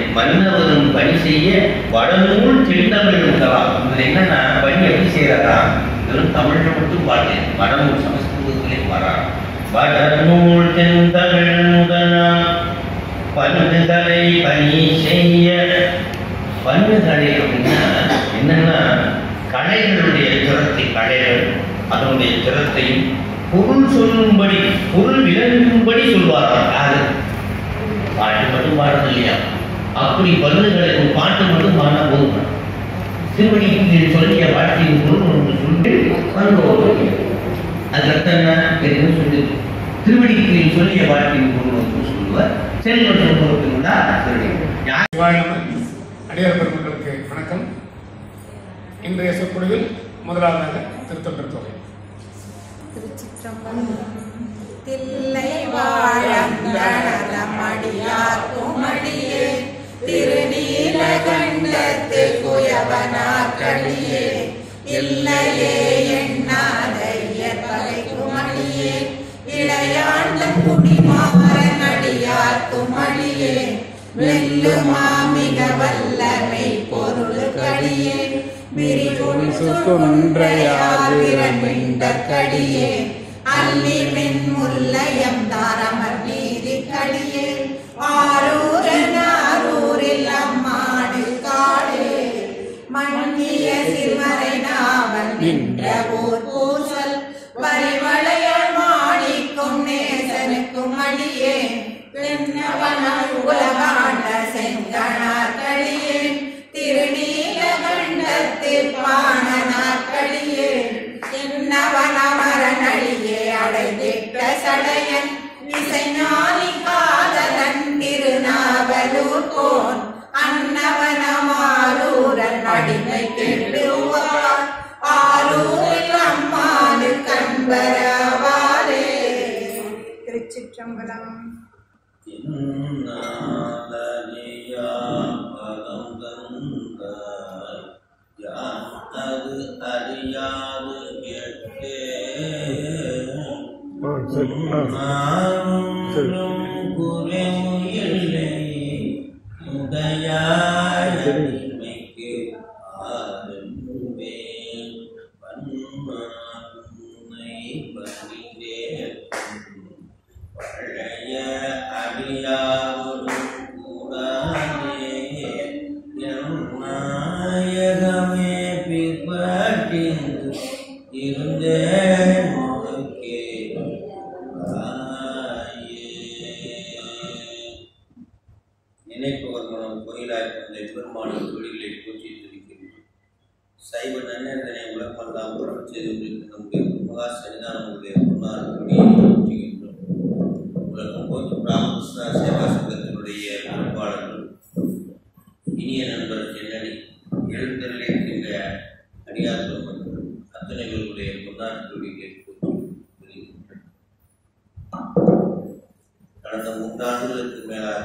மன்னவரும் பணி செய்ய வடநூல் தென்தமிழ் முதலாம் இதுல என்னன்னா பணி எப்படி செய்யறதா வெறும் தமிழ்ல மட்டும் பாட்டு வடநூல் சமஸ்கிருதத்திலே வரா வடநூல் தென்தமிழ் முதலாம் பன்னுதலை பணி செய்ய பன்னுதலை அப்படின்னா என்னன்னா கலைகளுடைய திறத்தை கலைகள் அதனுடைய திறத்தையும் பொருள் சொல்லும்படி பொருள் விளங்கும்படி சொல்வாராம் யாரு பாட்டு மட்டும் பாடுறது இல்லையா அப்படி பல்லுகளை ஒரு பாட்டு மட்டும் பாடினா போதும் திருவடிக்கு சொல்லிய வாழ்க்கையின் பொருள் ஒன்று சொல்லி அனுபவம் அது அர்த்தம் என்ன வேற என்ன சொல்லுது திருவடிக்கு சொல்லிய வாழ்க்கையின் பொருள் ஒன்று சொல்லுவார் செல்வன் சொல்வதற்கு திருவடி யார் சிவாயமன் அடியார் பெருமக்களுக்கு வணக்கம் இன்றைய சொற்பொழிவில் முதலாவதாக திருத்தொண்டர் தொகை திருச்சிற்றம்பலம் தில்லை வாழந்தனமடியார் குமடியே திருநீலகண்டத்து குயவனாக்கடியே இல்லையே எண்ணாத இயற்பகை குமடியே இளையாண்ட குடிமாறன் அடியார் குமடியே வெல்லுமா மிக வல்லமை பொருளுக்கடியே விரிகுள் சுற்றுன்றையார் விரமிண்டற்கடியே அல்லி மின் முல்லையம் தாரமர் நீதி கடியே ஆரூரன் ஆரூரில் அம்மாடு காடே மன்னிய சிறுமறை நாவல் நின்ற ஊர் பூசல் வரிவளையால் மாடிக்கும் நேசனுக்கும் அடியே பெண்ணவனால் உலகாண்ட செங்கனார் கடியே திருநீலகண்டத்து பாணனார் கடியே என்னவனமரனடியே அடைந்திட்ட சடையன் இசைஞானி காதலன் திருநாவலூர் கோன் அன்னவனமாரூரன் அடிமை கெட்டு உவார் ஆரூரில் அம்மானு கண்பரவாரே திருச்சிற்றம்பலம் அது அறியாது கேட்டே நானும் குறையில்லை உடையாய்மைக்கு ஆரம்பேன் பன்மானை பணிந்தேன் பழைய அடியாரும் கூடாதே என் நாயகமே பிற்பட்டின் இருந்தேன் உனக்கே நினைப்பவர் மனம் கோயிலாய் கொண்ட பெருமானின் தொழிலை போற்றி இருக்கிறது சைவ நன்னந்தனை உலகமெல்லாம் புறம் செய்து நம்முடைய மகா சன்னிதானமுடைய பொன்னார் கொடியை போற்றுகின்றோம் உலகம் போற்று ராமகிருஷ்ணா சேவா சங்கத்தினுடைய பொறுப்பாளர்கள் இனிய நண்பர் சென்னடி எழுந்தருளிருக்கின்ற அடியார் பெருமக்கள் அத்தனை பேருடைய பொன்னார் கொடியை போற்றி வருகின்றோம். கடந்த மூன்றாண்டுகளுக்கு மேலாக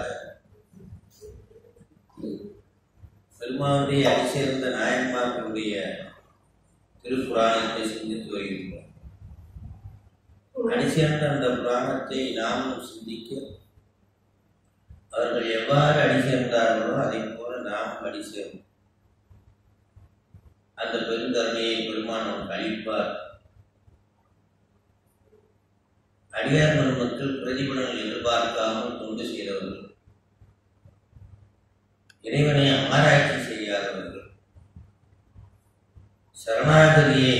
பெருமானுடைய அடிசேர்ந்த நாயன்மார்களுடைய திருப்புராணத்தை சிந்தித்து வருகின்றோம் அடிசேர்ந்த அந்த புராணத்தை நாமும் சிந்திக்க அவர்கள் எவ்வாறு அடிசேர்ந்தார்களோ அதை போல நாமும் அடிசேரும் அந்த பெருந்தன்மையை பெருமான் நமக்கு அளிப்பார் அடியார் மக்கள் பிரதிபலங்கள் எதிர்பார்க்காமல் தொண்டு செய்தவர்கள் இறைவனை ஆராய்ச்சி செய்யாதவர்கள் சரணாகதியை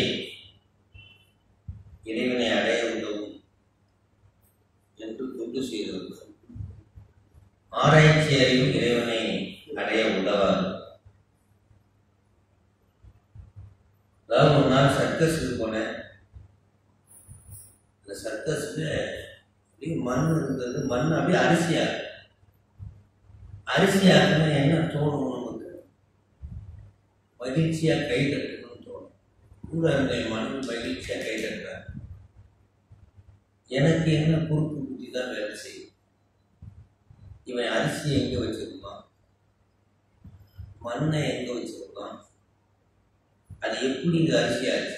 இறைவனை அடைய உதவும் என்று தொண்டு செய்தவர்கள் ஆராய்ச்சி அறிவு இறைவனை அடைய உதவாது அதாவது ஒரு நாள் சர்க்கஸுக்கு போனேன் அந்த சர்க்கஸில் அப்படியே மண் இருந்தது மண் அப்படியே அரிசியா அரிசியாக்குன்னா என்ன தோணும் நமக்கு மகிழ்ச்சியா கை தட்டணும்னு தோணும் கூட இருந்த மண் மகிழ்ச்சியா கை தட்டுறாங்க எனக்கு என்ன குறுக்கு புத்தி தான் வேலை செய்யும் இவன் அரிசியை எங்க வச்சிருப்பான் மண்ணை எங்க வச்சிருப்பான் அது எப்படி இங்க அரிசி ஆச்சு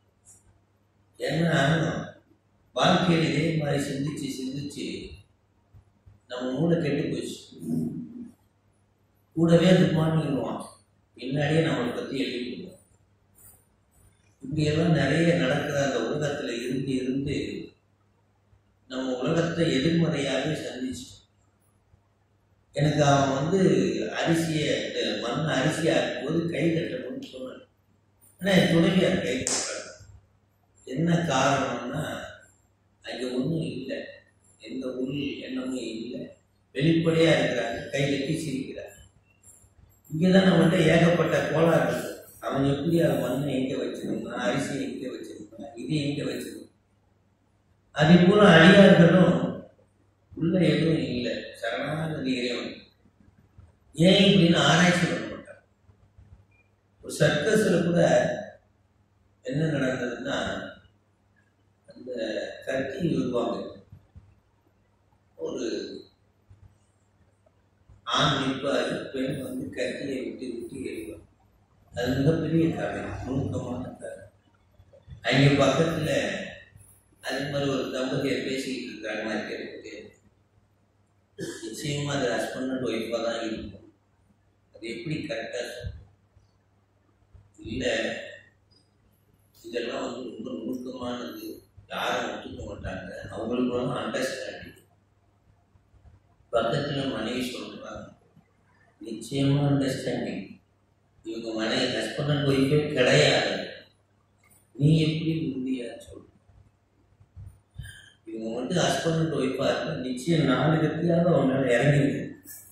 ஏன்னா வாழ்க்கையில் இதே மாதிரி சிந்திச்சு சிந்திச்சு நம்ம மூளை கெட்டு போச்சு கூடவே துப்பானிடுவான் பின்னாடியே நம்மளை பற்றி எழுதிடுவான் இப்படியெல்லாம் நிறைய நடக்கிற அந்த உலகத்தில் இருந்து இருந்து நம்ம உலகத்தை எதிர்மறையாகவே சந்திச்சிட்டோம் எனக்கு அவன் வந்து அரிசியை இந்த மண் அரிசியை போது கை கட்டணும்னு சொன்னான் ஆனால் என் துணைவியார் கை கட்டல என்ன காரணம்னா அங்கே ஒன்றும் இல்லை எந்த உள் எண்ணமும் இல்லை வெளிப்படையாக இருக்கிறாங்க கை கட்டி சிரிக்கிறாங்க இங்கே தான் நம்மகிட்ட ஏகப்பட்ட கோளாறு இருக்கு அவன் எப்படி அது மண்ணை எங்கே வச்சிருந்தான் அரிசியை எங்கே வச்சிருந்தான் இது எங்கே வச்சிருந்தான் அதே போல அடியார்களும் உள்ள எதுவும் இல்லை சரணாகதி இறைவன் ஏன் இப்படின்னு ஆராய்ச்சி பண்ண மாட்டான் ஒரு சர்க்கஸில் கூட என்ன நடந்ததுன்னா அந்த கத்தி வருவாங்க ஒரு ஆண் நிற்பாரு பெண் வந்து கத்தியை விட்டு விட்டு எறிவார் அது மிகப்பெரிய கதை நுணுக்கமான கதை அங்கே பக்கத்தில் அதே மாதிரி ஒரு தம்பதியர் பேசிக்கிட்டு இருக்காங்க கேட்டு நிச்சயமா அது ஹஸ்பண்ட் அண்ட் ஒய்ஃபாக தான் இருக்கும் அது எப்படி கரெக்டாக இல்லை இதெல்லாம் வந்து ரொம்ப நுணுக்கமானது யாரும் ஒத்துக்க மாட்டாங்க அவங்களுக்குள்ள அண்டர்ஸ்டாண்டிங் பக்கத்தில் மனைவி சொல்கிறாங்க நிச்சயமா அண்டர்ஸ்டாண்டிங் இவங்க மனைவி ஹஸ்பண்ட் அண்ட் ஒய்ஃபே கிடையாது நீ எப்படி உறுதியா சொல் இவங்க வந்து ஹஸ்பண்ட் அண்ட் ஒய்ஃபாக இருந்தால் நிச்சயம் நாலு கத்தியாவது அவங்க மேலே இறங்கிடுது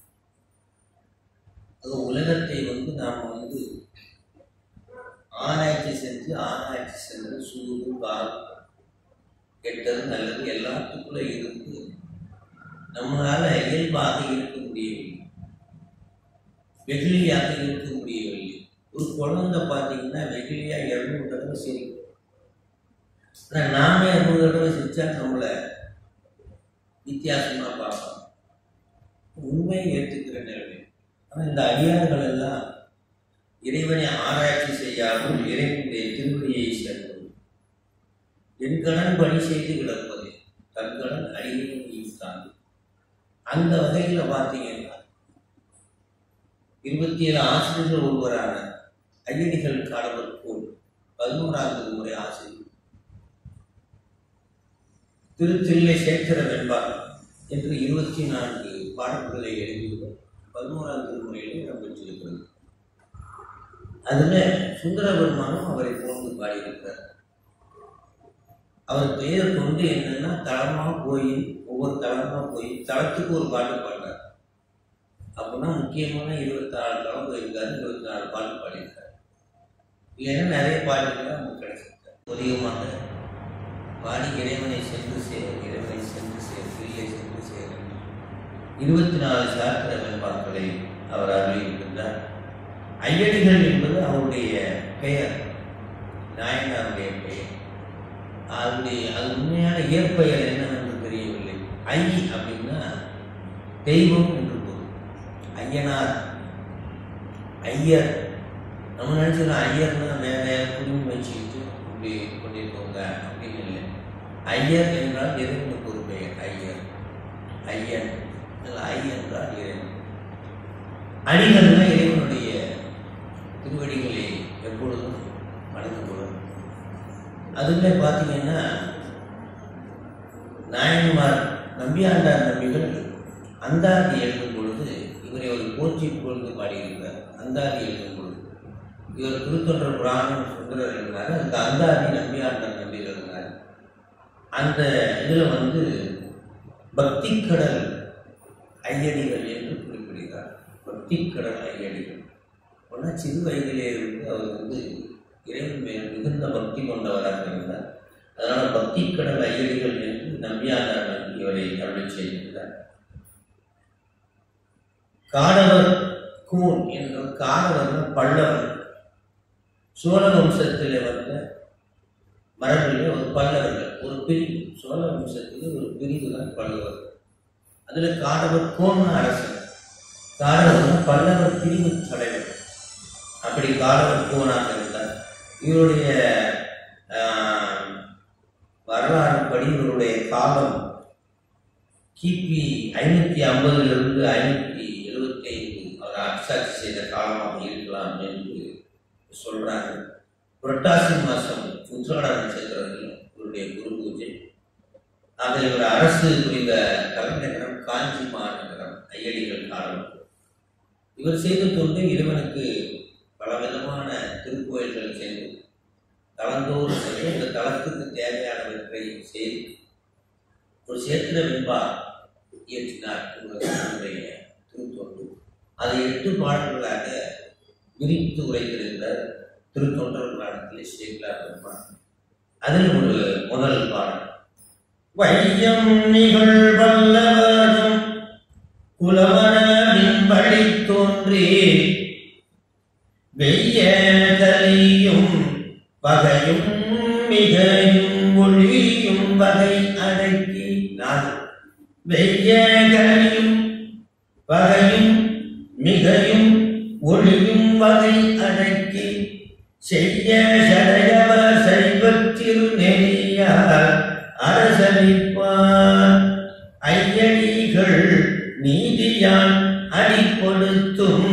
அது உலகத்தை வந்து நாம் வந்து ஆராய்ச்சி செஞ்சு ஆராய்ச்சி செஞ்சு சூடு காலம் கெட்டது நல்லது எல்லாத்துக்குள்ள இருந்து நம்மளால இயல்பாக இருக்க முடியவில்லை வெகுளியாக இருக்க முடியவில்லை ஒரு குழந்தை பார்த்தீங்கன்னா வெகுளியா இருநூறு தடவை சிரிக்கும் ஆனா நாமே இருநூறு தடவை சிரிச்சா நம்மளை வித்தியாசமா பார்ப்போம் உண்மையை ஏற்றுக்கிற நிலைமை ஆனால் இந்த அடியார்கள் எல்லாம் இறைவனை ஆராய்ச்சி செய்யாமல் இறைவனுடைய திருவடியை சேர்ந்தது என் கடன் பணி செய்து கிடப்பது தன் கடன் அடியை ஈர்த்தாங்க அந்த வகையில் பார்த்தீங்கன்னா இருபத்தி ஏழு ஆசிரியர்கள் ஒருவரான ஐயடிகள் காடவர் போல் பதினோராவது முறை ஆசிரியர் திருத்தில்லை சேத்திர வெண்பார் என்று இருபத்தி நான்கு பாடல்களை எழுதியுள்ளார் பதினோராவது திருமுறையில் இடம்பெற்றிருக்கிறது அதுல சுந்தர பெருமானும் அவரை போன்று பாடியிருக்கிறார் அவர் பெயர் கொண்டு என்னன்னா தளமா போய் ஒவ்வொரு தளமா போய் தளத்துக்கு ஒரு பாட்டு பாடுறார் அப்படின்னா முக்கியமான இருபத்தி நாலு தளம் போயிருக்காரு இருபத்தி நாலு பாட்டு பாடியிருக்காரு இல்லைன்னா நிறைய பாட்டுகள் நமக்கு கிடைச்சிருக்காரு அதிகமாக பாடி இறைவனை சென்று சேர் இறைவனை சென்று சேர் பிள்ளை சென்று சேர் இருபத்தி நாலு சாத்திர வெண்பாக்களை அவர் அருளியிருக்கின்றார் ஐயடிகள் என்பது அவருடைய பெயர் நாயனாருடைய பெயர் அவருடைய அது உண்மையான இயற்பெயர் என்னவென்று தெரியவில்லை ஐ அப்படின்னா தெய்வம் என்று பொருள் ஐயனார் ஐயர் நம்ம நினைச்சிருக்கோம் ஐயர்னா வேற குடும்பம் வச்சுக்கிட்டு இப்படி கொண்டிருக்கவங்க அப்படின்னு இல்லை ஐயர் என்றால் இறைவனுக்கு ஒரு பெயர் ஐயர் ஐயன் இல்லை ஐ என்றால் இறைவன் அடிகள்னா இறைவனுடைய திருவடிகளை எப்பொழுதும் வணங்குபவர் அதுல பார்த்தீங்கன்னா நாயன்மார் நம்பியாண்டார் நம்பிகள் அந்தாதி எழுதும் பொழுது இவரை ஒரு போற்றி பொழுது பாடியிருக்கிறார் அந்தாதி எழுதும் பொழுது இவர் திருத்தொன்ற புராணம் சுந்தரர் எழுதினார் அதுக்கு அந்தாதி நம்பியாண்டார் நம்பி எழுதினார் அந்த இதில் வந்து பக்திக்கடல் ஐயடிகள் என்று குறிப்பிடுகிறார் பக்திக்கடல் ஐயடிகள் ஒன்றா சிறு வயதிலே இருந்து அவர் வந்து இறைவன் மேல் மிகுந்த பக்தி கொண்டவராக இருந்தார் அதனால் பக்திக்கடல் ஐயடிகள் என்று நம்பியாண்டார் நம்பி இவரை அருளை செய்திருந்தார் காடவர் கூன் என்ற காடவர் பல்லவர் சோழ வம்சத்தில் வந்த மரபில் ஒரு பல்லவர்கள் ஒரு பிரிவு சோழ வம்சத்தில் ஒரு பிரிவு தான் பல்லவர் அதில் காடவர் கோண அரசன் காடவர் பல்லவர் பிரிவு தலைவர் அப்படி காடவர் கோனாக இருந்தார் இவருடைய ஆஹ், வரலாறு படி இவருடைய காலம் கிபி ஐநூற்றி ஐம்பதுலேருந்து ஐநூற்றி எழுபத்தி ஐந்து அவர் ஆட்சி அரசாட்சி செய்த காலமாக இருக்கலாம் என்று சொல்றாங்க புரட்டாசி மாதம் உத்திராட நட்சத்திரத்தில் இவருடைய குரு பூஜை ஆக இவர் அரசு புரிந்த தலைநகரம் காஞ்சி மாநகரம் ஐயடிகள் காலம் இவர் செய்த தொண்டு இறைவனுக்கு பலவிதமான திருக்கோயில்கள் செய்து தளந்தோறும் சென்று இந்த தளத்துக்கு தேவையானவற்றை செய்து ஒரு சேத்திர வெண்பா இயற்றினார் இவருடைய திருத்தொண்டு அதை எட்டு பாடல்களாக விரித்து உரைத்திருக்கிறார் திருத்தொண்டர் புராணத்திலே சேக்கிலார் பெருமான் அதில் ஒரு முதல் பாடல் வையம் நிகழ் வல்லவரும் குலவனின் வழி தோன்றி வெய்ய கலியும் பகையும் மிகையும் ஒளியும் வகை அடக்கி நான் வெய்ய கலியும் பகையும் மிகையும் ஒளியும் வகை அடக்கி செய்ய சடையவர் சைவத்திரு நெறியார் அரசளிப்பார் ஐயடிகள் நீதியான் அடிப்படுத்தும்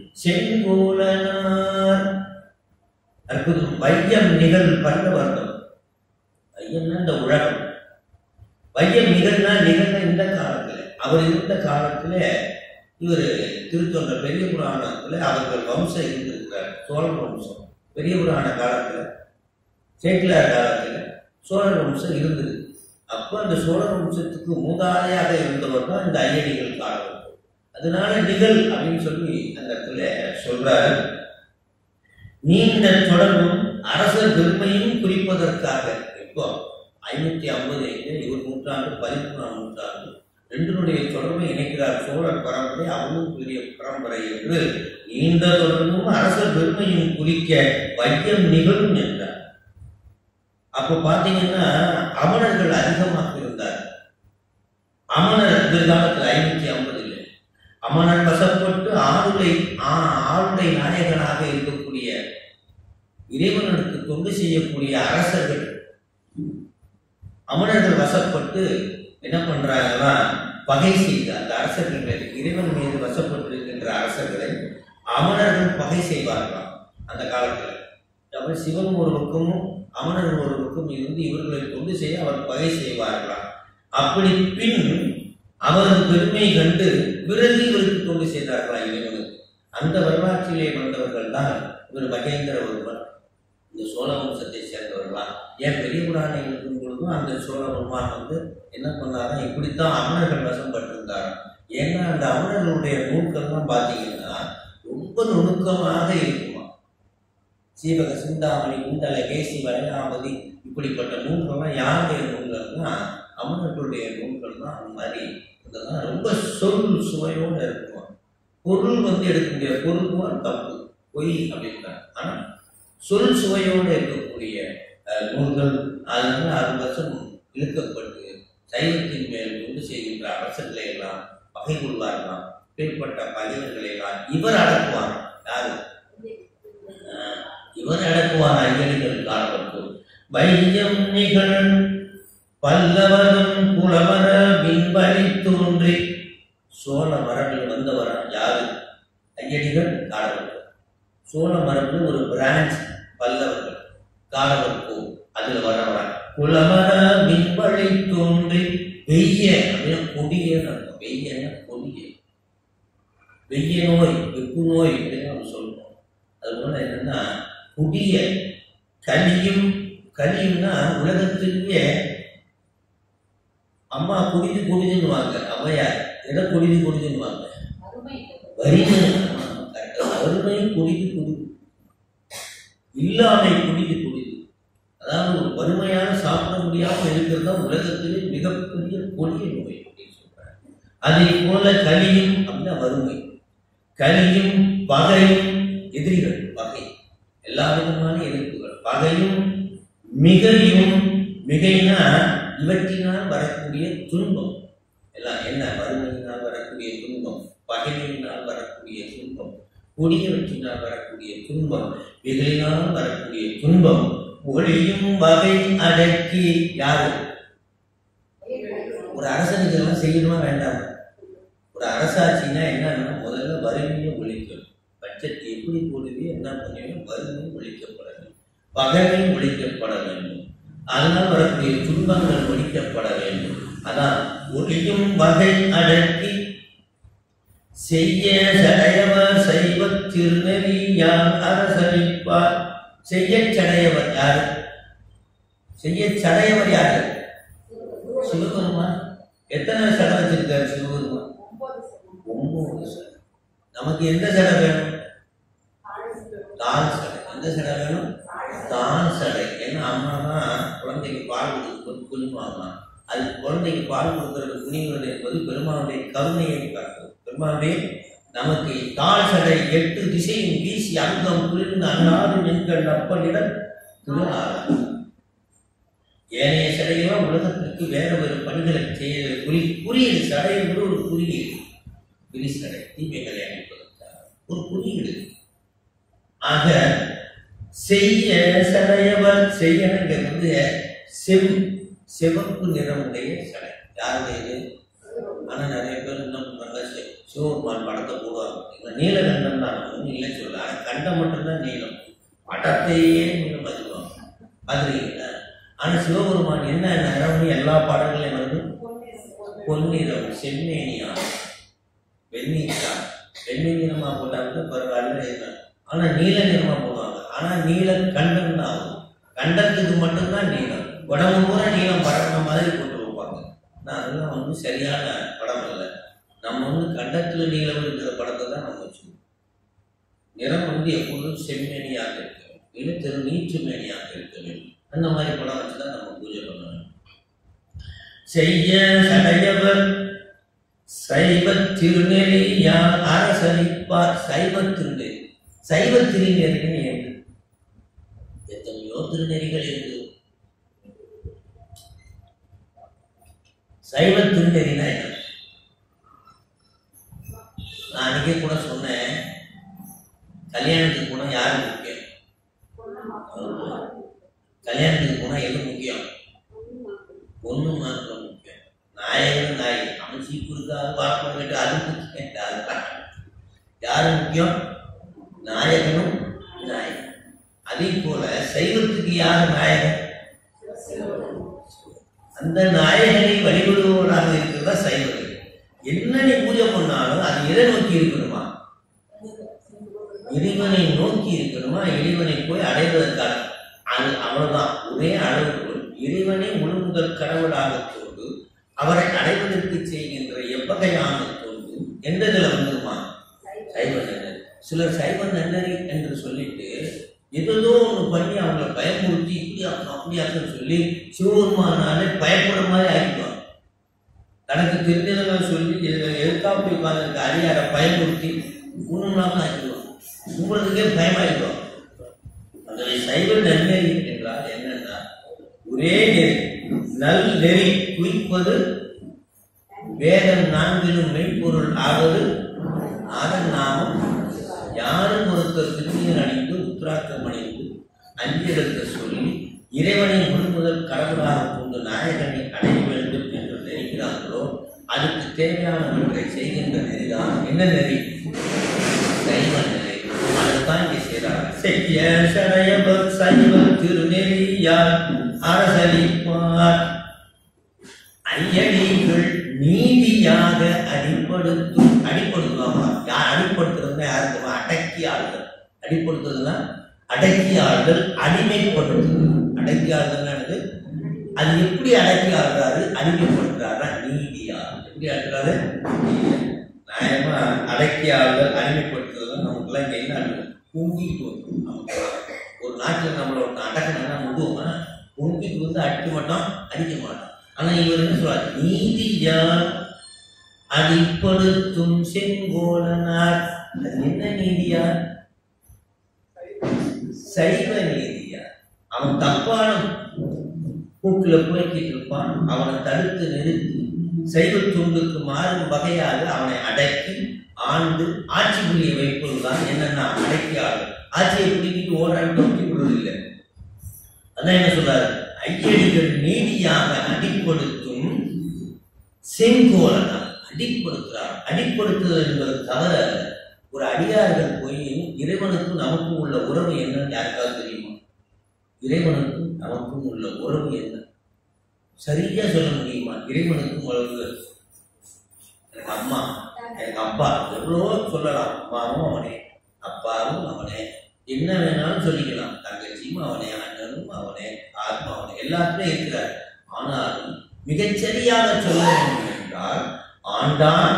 செங்கோலனார் அற்புதம் வையம் நிகழ் பல்லவர்க்கம் வையம்னா இந்த உலகம் வையம் நிகழ்னா நிகழ்ந்த இந்த காலத்துல அவர் இருந்த காலத்துல இவர் திருத்தொண்ட பெரிய புராணத்துல அவர்கள் வம்சம் இருந்திருக்கிறார் சோழ வம்சம் பெரிய புராண காலத்துல சேக்கிலார் காலத்துல சோழர் வம்சம் இருந்தது அப்போ அந்த சோழ வம்சத்துக்கு மூதாதையாக இருந்தவர் தான் இந்த ஐயடிகள் காலம் அதனால நிகழ் அப்படின்னு சொல்லி அந்த இடத்துல சொல்றாரு நீண்ட தொடர்பும் அரசர் பெருமையும் குறிப்பதற்காக இப்போ ஐநூத்தி ஐம்பது இவர் நூற்றாண்டு பதிமூணாம் நூற்றாண்டு ரெண்டினுடைய தொடர்பை இணைக்கிறார் சோழர் பரம்பரை அவரும் பெரிய பரம்பரை என்று நீண்ட தொடர்பும் அரசர் பெருமையும் குறிக்க வையம் நிகழும் என்றார் அப்போ பாத்தீங்கன்னா அமணர்கள் அதிகமாக இருந்தார் அமணர் எதிர்காலத்தில் ஐநூத்தி ஐம்பது இல்லை அமணர் வசப்பட்டு ஆளுடை ஆ- ஆளுடை நாயகனாக இருக்கக்கூடிய இறைவனுக்கு தொண்டு செய்யக்கூடிய அரசர்கள் அமணர்கள் வசப்பட்டு என்ன பண்றாங்கன்னா பகை செய்து அந்த அரசர்கள் மீது இறைவன் மீது வசப்பட்டு இருக்கின்ற அரசர்களை அமணர்கள் பகை செய்வார்களாம் அந்த காலத்துல அவர் சிவன் ஒரு பக்கமும் அமணர் ஒரு பக்கம் இருந்து இவர்களை கொண்டு செய்ய அவர் பகை செய்வார்களாம் அப்படி பின் அவரது பெருமை கண்டு பிறகு இவருக்கு கொண்டு செய்தார்களாம் இறைவனுக்கு அந்த வரலாற்றிலே வந்தவர்கள் தான் இவர் மகேந்திரவர்மன் இந்த சோழ வம்சத்தை சேர்ந்தவர்களாம் ஏன் பெரிய புராணம் இருக்கும் பொழுதும் அந்த சோழவர்மான் வந்து என்ன பண்ணாரா இப்படித்தான் அமணர்கள் வசப்பட்டிருந்தாராம் ஏன்னா அந்த அமணர்களுடைய நூல்கள்லாம் பார்த்தீங்கன்னா ரொம்ப நுணுக்கமாக இருக்குமா சீவக சிந்தாமணி குண்டல கேசி வளையாமதி இப்படிப்பட்ட நூல்கள்லாம் யாருடைய நூல்கள்னா அமணர்களுடைய நூல்கள் தான் அந்த மாதிரி இதெல்லாம் ரொம்ப சொல் சுவையோடு இருக்குமா பொருள் வந்து எடுக்கக்கூடிய பொருள் கூட தப்பு பொய் அப்படின்றாங்க ஆனா சொல் சுவையோடு இருக்கக்கூடிய அஹ், நூல்கள் அதனால அது வருஷம் இழுக்கப்பட்டு சைவத்தின் மேல் கொண்டு செய்கின்ற அரசர்களை எல்லாம் பகை கொள்வார்களாம் பிற்பட்ட பகைவர்களை எல்லாம் இவர் அடக்குவார் யாரு அஹ், இவர் அடக்குவார் ஐயடிகள் காலப்பட்டு வையம் நிகழ் பல்லவரும் குலவர விண்வழி தோன்றி சோழ மரபில் வந்தவர் யாரு ஐயடிகள் காலப்பட்டு சோழ மரபில் ஒரு பிரான்ச் பல்லவர்கள் காலவர்கோ அதுல வரவராங்க குலமர விண்வழி தோன்றி வெய்ய அப்படின்னு கொடிய அர்த்தம் வெய்யன்னா கொடிய வெய்ய நோய் வெப்பு நோய் அப்படின்னு நம்ம சொல்றோம் அது போல என்னன்னா கொடிய கலியும் கலியும்னா உலகத்திலேயே அம்மா குடிது குடிதுன்னுவாங்க அம்மையார் எதை குடிது குடிதுன்னுவாங்க வறுமை வறுமை குடிது குடிது இல்லாமை குடிது குடிது அதாவது ஒரு வறுமையான சாப்பிட முடியாம இருக்கிறது தான் உலகத்திலே மிகப்பெரிய கொடிய நோய் அப்படின்னு சொல்றாங்க அதே போல கலியும் அப்படின்னா வறுமை கலியும் பகையும் எதிரிகள் பகை எல்லா விதமான எதிர்ப்புகள் பகையும் மிகையும் மிகைனா இவற்றினால் வரக்கூடிய துன்பம் எல்லாம் என்ன வறுமையினால் வரக்கூடிய துன்பம் பகையினால் வரக்கூடிய துன்பம் கொடியவற்றினால் வரக்கூடிய துன்பம் மிகையினால் வரக்கூடிய துன்பம் ஒளியும் வகை அடக்கி யாரு ஒரு அரசனுக்கு எல்லாம் செய்யணுமா வேண்டாம் ஒரு அரசாட்சினா என்னன்னா முதல்ல வறுமையை ஒழிக்கணும் பட்ஜெட் எப்படி போடுது என்ன பண்ணுவீங்க வறுமை ஒழிக்கப்பட வேண்டும் பகைமை ஒழிக்கப்பட வேண்டும் அதனால் வரக்கூடிய துன்பங்கள் ஒழிக்கப்பட வேண்டும் அதான் ஒளியும் வகை அடக்கி செய்ய சடையவர் சைவ திருநெறியார் அரசளிப்பார் செய்ய சடையவர் யாரு செய்ய சடையவர் யாரு சிவபெருமான் எத்தனை சடை வச்சிருக்காரு சிவபெருமான் ஒன்பது சடை நமக்கு எந்த சடை வேணும் தால் சடை எந்த சடை வேணும் தால் சடை ஏன்னா அம்மா தான் குழந்தைக்கு பால் கொடுக்கும் குளிப்பாங்களாம் அது குழந்தைக்கு பால் கொடுக்கிறது குனிவது என்பது பெருமானுடைய கருணையை காட்டும் பெருமானுடைய நமக்கு தாழ் சடை எட்டு திசையும் வீசி அங்கம் குளிர்ந்து அன்னாறு நின்கள் அப்பனிடம் திருநாளார் ஏனைய சடையெல்லாம் உலகத்திற்கு வேற ஒரு பணிகளை செய்ய குறி குறியீடு சடை என்பது ஒரு குறியீடு விரிசடை தீமைகளை அளிப்பதற்காக ஒரு குறியீடு ஆக செய்ய சடையவர் செய்யணுங்க வந்து செவ் சிவப்பு நிறமுடைய சடை யாருடையது ஆனா நிறைய பேர் என்ன பண்றாங்க சி- சிவபெருமான் படத்தை போடுவாங்க இவன் நீலகண்டம் தான் ஒன்றும் இல்லை சொல்ல ஆனா கண்டம் மட்டும்தான் நீளம் படத்தையே நீளம் பதிவாங்க அதுல ஆனா சிவபெருமான் என்ன நிறம்னு எல்லா பாடங்களையும் வருது பொன்னிறம் செம்மேனியா வெண்ணீச்சா வெண்ணி நிறமா போட்டா கூட பரவாயில்ல என்ன ஆனா நீல நிறமா போடுவாங்க ஆனா நீல கண்டம் தான் ஆகும் கண்டத்துக்கு மட்டும்தான் நீளம் உடம்பு பூரா நீளம் படக்கிற மாதிரி போட்டு வைப்பாங்க ஆனா அதெல்லாம் வந்து சரியான படம் இல்லை நம்ம வந்து கண்டத்துல நீளம் இருக்கிற படத்தை தான் நம்ம வச்சுக்கணும் நிறம் வந்து எப்பொழுதும் செம்மேனியாக இருக்க வேண்டும் இல்லை திரு நீச்சு மேனியாக இருக்க வேண்டும் அந்த மாதிரி படம் வச்சு தான் நம்ம பூஜை பண்ணணும் செய்ய சடையவர் சைவ திருநெறியார் அரசளிப்பார் சைவ திருநெறி சைவ திருநெறின்னு என்ன எத்தனையோ திருநெறிகள் இருக்கு சைவ திருநெறினா என்ன நான் அன்னைக்கே கூட சொன்னேன் கல்யாணத்துக்கு போனா யாரு முக்கியம் கல்யாணத்துக்கு போனா எது முக்கியம் ஒண்ணு மாத்திரம் முக்கியம் நாயகன் நாயகி அவன் சீப்பு இருக்காது பார்க்க கேட்டு அது முக்கியம் இல்ல, அதுதான். யாரு முக்கியம் நாயகனும் நாயகன் அதே போல சைவத்துக்கு யார் நாயகன் அந்த நாயகனை வழிபடுபவராக இருக்கிறதா சைவர்கள் என்ன நீ பூஜை பண்ணாலும் அது எதை நோக்கி இருக்கணுமா இறைவனை நோக்கி இருக்கணுமா இறைவனை போய் அடைவதற்கான அது அவ்வளவுதான் ஒரே அளவுக்குள் இறைவனை முழுமுதல் கடவுளாக கொண்டு அவரை அடைவதற்கு செய்கின்ற எவ்வகையான தொண்டு எந்த இதில் வந்துருமா சைவ நன்னறி சிலர் சைவ நன்னறி என்று சொல்லிட்டு ஏதோ ஒன்று பண்ணி அவங்கள பயமுறுத்தி இப்படி ஆக்கணும் அப்படி ஆக்கணும்னு சொல்லி சிவபெருமானாலே பயப்படுற மாதிரி ஆக்கிடுவாங்க தனக்கு தெரிஞ்சதெல்லாம் சொல்லி எது- எதுக்காப்படி உட்கார்ந்துருக்க அடியாரை பயமுறுத்தி ஒன்றும் ஆக்கிடுவாங்க உங்களுக்கே பயமாயிடுவாங்க அந்த சைவ நன்னெறி என்றால் என்னன்னா ஒரே நெறி நல் நெறி குறிப்பது வேதம் நான்கிலும் மெய்ப்பொருள் ஆவது அதன் நாமம் யாரும் ஒருத்தர் திருநீர் அணிந்து உத்ராக்கம் அணிந்து அஞ்சிடத்தை சொல்லி இறைவனை முழுமுதல் கடவுளாக கொண்டு நாயகனை அடைய வேண்டும் என்று நினைக்கிறார்களோ அதுக்கு தேவையானவற்றை செய்கின்ற நெறிதான் என்ன நெறி சைவ நிலை அதுதான் இங்கே செய்கிறார் செய்ய சடையவர் சைவ திருநெறியார் அரசளிப்பார் ஐயடிகள் நீதியாக அடிப்படுத்தும் அடிப்படுத்துவாமா யார் அடிப்படுத்துறதுன்னா யாருக்கு அடக்கி ஆளுதல் அடிப்படுத்துறதுன்னா அடக்கி ஆளுதல் அடிமைப்படுத்துது அடக்கி ஆளுதல்னானது அது எப்படி அடக்கி ஆளுறாரு அடிமைப்படுத்துறாரா நீதியா எப்படி ஆளுறாரு நியாயமா அடக்கி ஆளுதல் அடிமைப்படுத்துறது நமக்குலாம் இங்க என்ன ஆளுது பொங்கிட்டு வரும் நமக்குலாம். ஒரு நாட்டில் நம்மள ஒருத்தன் அடக்கணும்னா முடுவோமா பொங்கிட்டு வந்து அடிக்க மாட்டோம் அடிக்க மாட்டோம் ஆனா இவர் என்ன சொல்றார் நீதியால் அடிப்படுத்தும் செங்கோலனார் அது என்ன நீதியா சைவ நீதியா அவன் தப்பான கூட்டுல போய்கிட்டு இருப்பான் அவனை தடுத்து நிறுத்தி சைவ துண்டுக்கு மாறும் வகையாக அவனை அடக்கி ஆண்டு ஆட்சி புரிய வைப்பதுதான் என்னன்னா அடக்கி ஆளு ஆட்சியை பிடிக்கிட்டு ஓடுறான்னு தொட்டி விடுவதில்லை அதான் என்ன சொல்றாரு ஐயடிகள் நீதியாக அடிப்படுத்தும் செங்கோலனா அடிப்படுத்துறார் அடிப்படுத்துதல் என்பது தவறு அல்ல ஒரு அடியார்கள் போய் இறைவனுக்கும் நமக்கும் உள்ள உறவு என்னன்னு யாருக்காவது தெரியுமா இறைவனுக்கும் நமக்கும் உள்ள உறவு என்ன சரியா சொல்ல முடியுமா இறைவனுக்கும் உறவு எனக்கு அம்மா எனக்கு அப்பா எவ்வளவோ சொல்லலாம் அம்மாவும் அவனே அப்பாவும் அவனே என்ன வேணாலும் சொல்லிக்கலாம் தங்கச்சியும் அவனே அண்ணனும் அவனே ஆத்மா அவனே எல்லாத்துமே இருக்கிறார் ஆனாலும் மிகச்சரியாக சொல்ல வேண்டும் என்றால் ஆண்டான்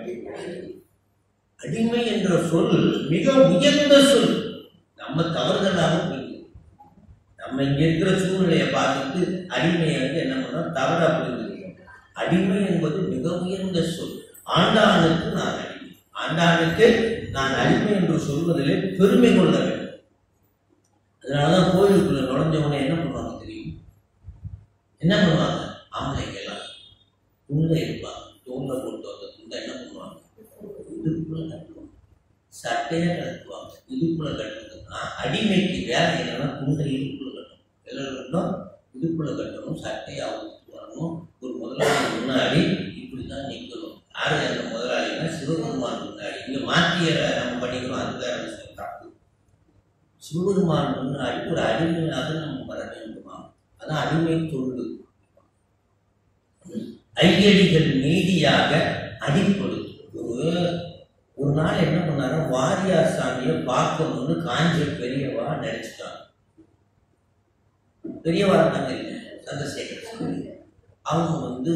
அடிமை என்ற சொல் மிக உயர்ந்த சொல் நம்ம தவறுதலாக புரியுது நம்ம இங்க இருக்கிற சூழ்நிலையை பார்த்துட்டு அடிமையை வந்து என்ன பண்ணோம் தவறா புரிஞ்சுக்கிறோம் அடிமை என்பது மிக உயர்ந்த சொல் ஆண்டானுக்கு நான் அடிமை ஆண்டானுக்கு நான் அடிமை என்று சொல்வதிலே பெருமை கொள்ள வேண்டும் அதனாலதான் கோயிலுக்குள்ள நுழைஞ்சவனே என்ன பண்ணுவாங்க தெரியும் என்ன பண்ணுவாங்க ஆம்பளைங்க எல்லாம் துண்டை இருப்பாங்க தூண்ட கொண்டு வந்த துண்டை என்ன பண்ணுவாங்க இடுப்புல கட்டுவாங்க சட்டையை கட்டுவாங்க இடுப்புல கட்டுறதுன்னா அடிமைக்கு வேலை என்னன்னா துண்டை இடுப்புல கட்டணும் எல்லாம் கட்டணும் இடுப்புல கட்டணும் சட்டையை அவுத்து வரணும் ஒரு முதலாளி முன்னாடி இப்படிதான் நிக்கணும் யாரு அந்த முதலாளினா சிவபெருமான் முன்னாடி இங்க மாற்றிய நம்ம பண்ணிக்கிறோம் அது வேற விஷயம் தப்பு சிவபெருமான் முன்னாடி ஒரு அடிமையாக நம்ம வர வேண்டுமா அதான் அடிமை தொண்டு ஐயடிகள் நீதியாக அடிப்படுது ஒரு ஒரு நாள் என்ன பண்ணாரு வாரியார் சாமியை பார்க்கணும்னு காஞ்ச பெரியவா நினைச்சிட்டாங்க பெரியவா இருந்தாங்க இல்ல சந்திரசேகர் சாமி அவங்க வந்து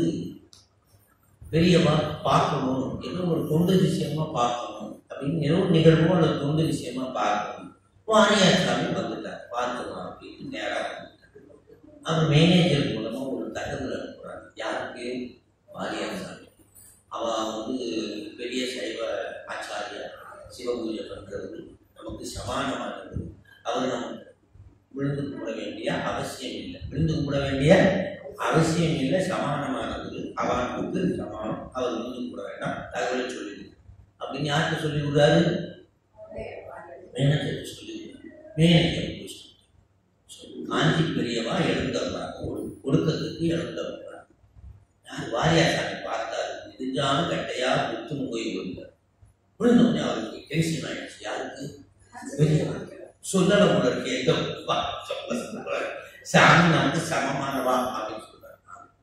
பெரியவா பார்க்கணும் ஏதோ ஒரு தொண்டு விஷயமா பார்க்கணும் அப்படின்னு ஏதோ ஒரு நிகழ்வோ அல்லது தொண்டு விஷயமா பார்க்கணும் வாரியார் சாமி வந்துட்டார் பார்க்கலாம் அப்படின்னு நேராக வந்துட்டார் அவர் மேனேஜர் மூலமா ஒரு தகவல் அனுப்புறாங்க யாருக்கு வாரியார் சாமி அவ வந்து பெரிய சைவ ஆச்சாரியா சிவபூஜை பண்றது நமக்கு சமானமானது அவர் நம்ம விழுந்து கும்பிட வேண்டிய அவசியம் இல்லை விழுந்து கும்பிட வேண்டிய அவசியம் இல்லை சமானமானது அவனுக்கு சமானம் அவர் விழுந்து கும்பிட வேண்டாம் தகவலை சொல்லிடு அப்படின்னு யார்கிட்ட சொல்லி விடுறாரு மேனேஜர் சொல்லி மேனேஜர் காஞ்சி பெரியவா எழுந்தவராக ஒடுக்கத்துக்கு எழுந்தவராக யார் வாரியார் சாமி பார்த்தாரு நெடுஞ்சான கட்டையா புத்து போய் விழுந்தார் விழுந்தோடனே அவருக்கு டென்ஷன் ஆயிடுச்சு யாருக்கு பெரியவா சொல்லல போல இருக்கு எங்க வா, சொல்ல சொல்ல. சாமி நமக்கு சமமானவா அப்படின்னு சொல்றாரு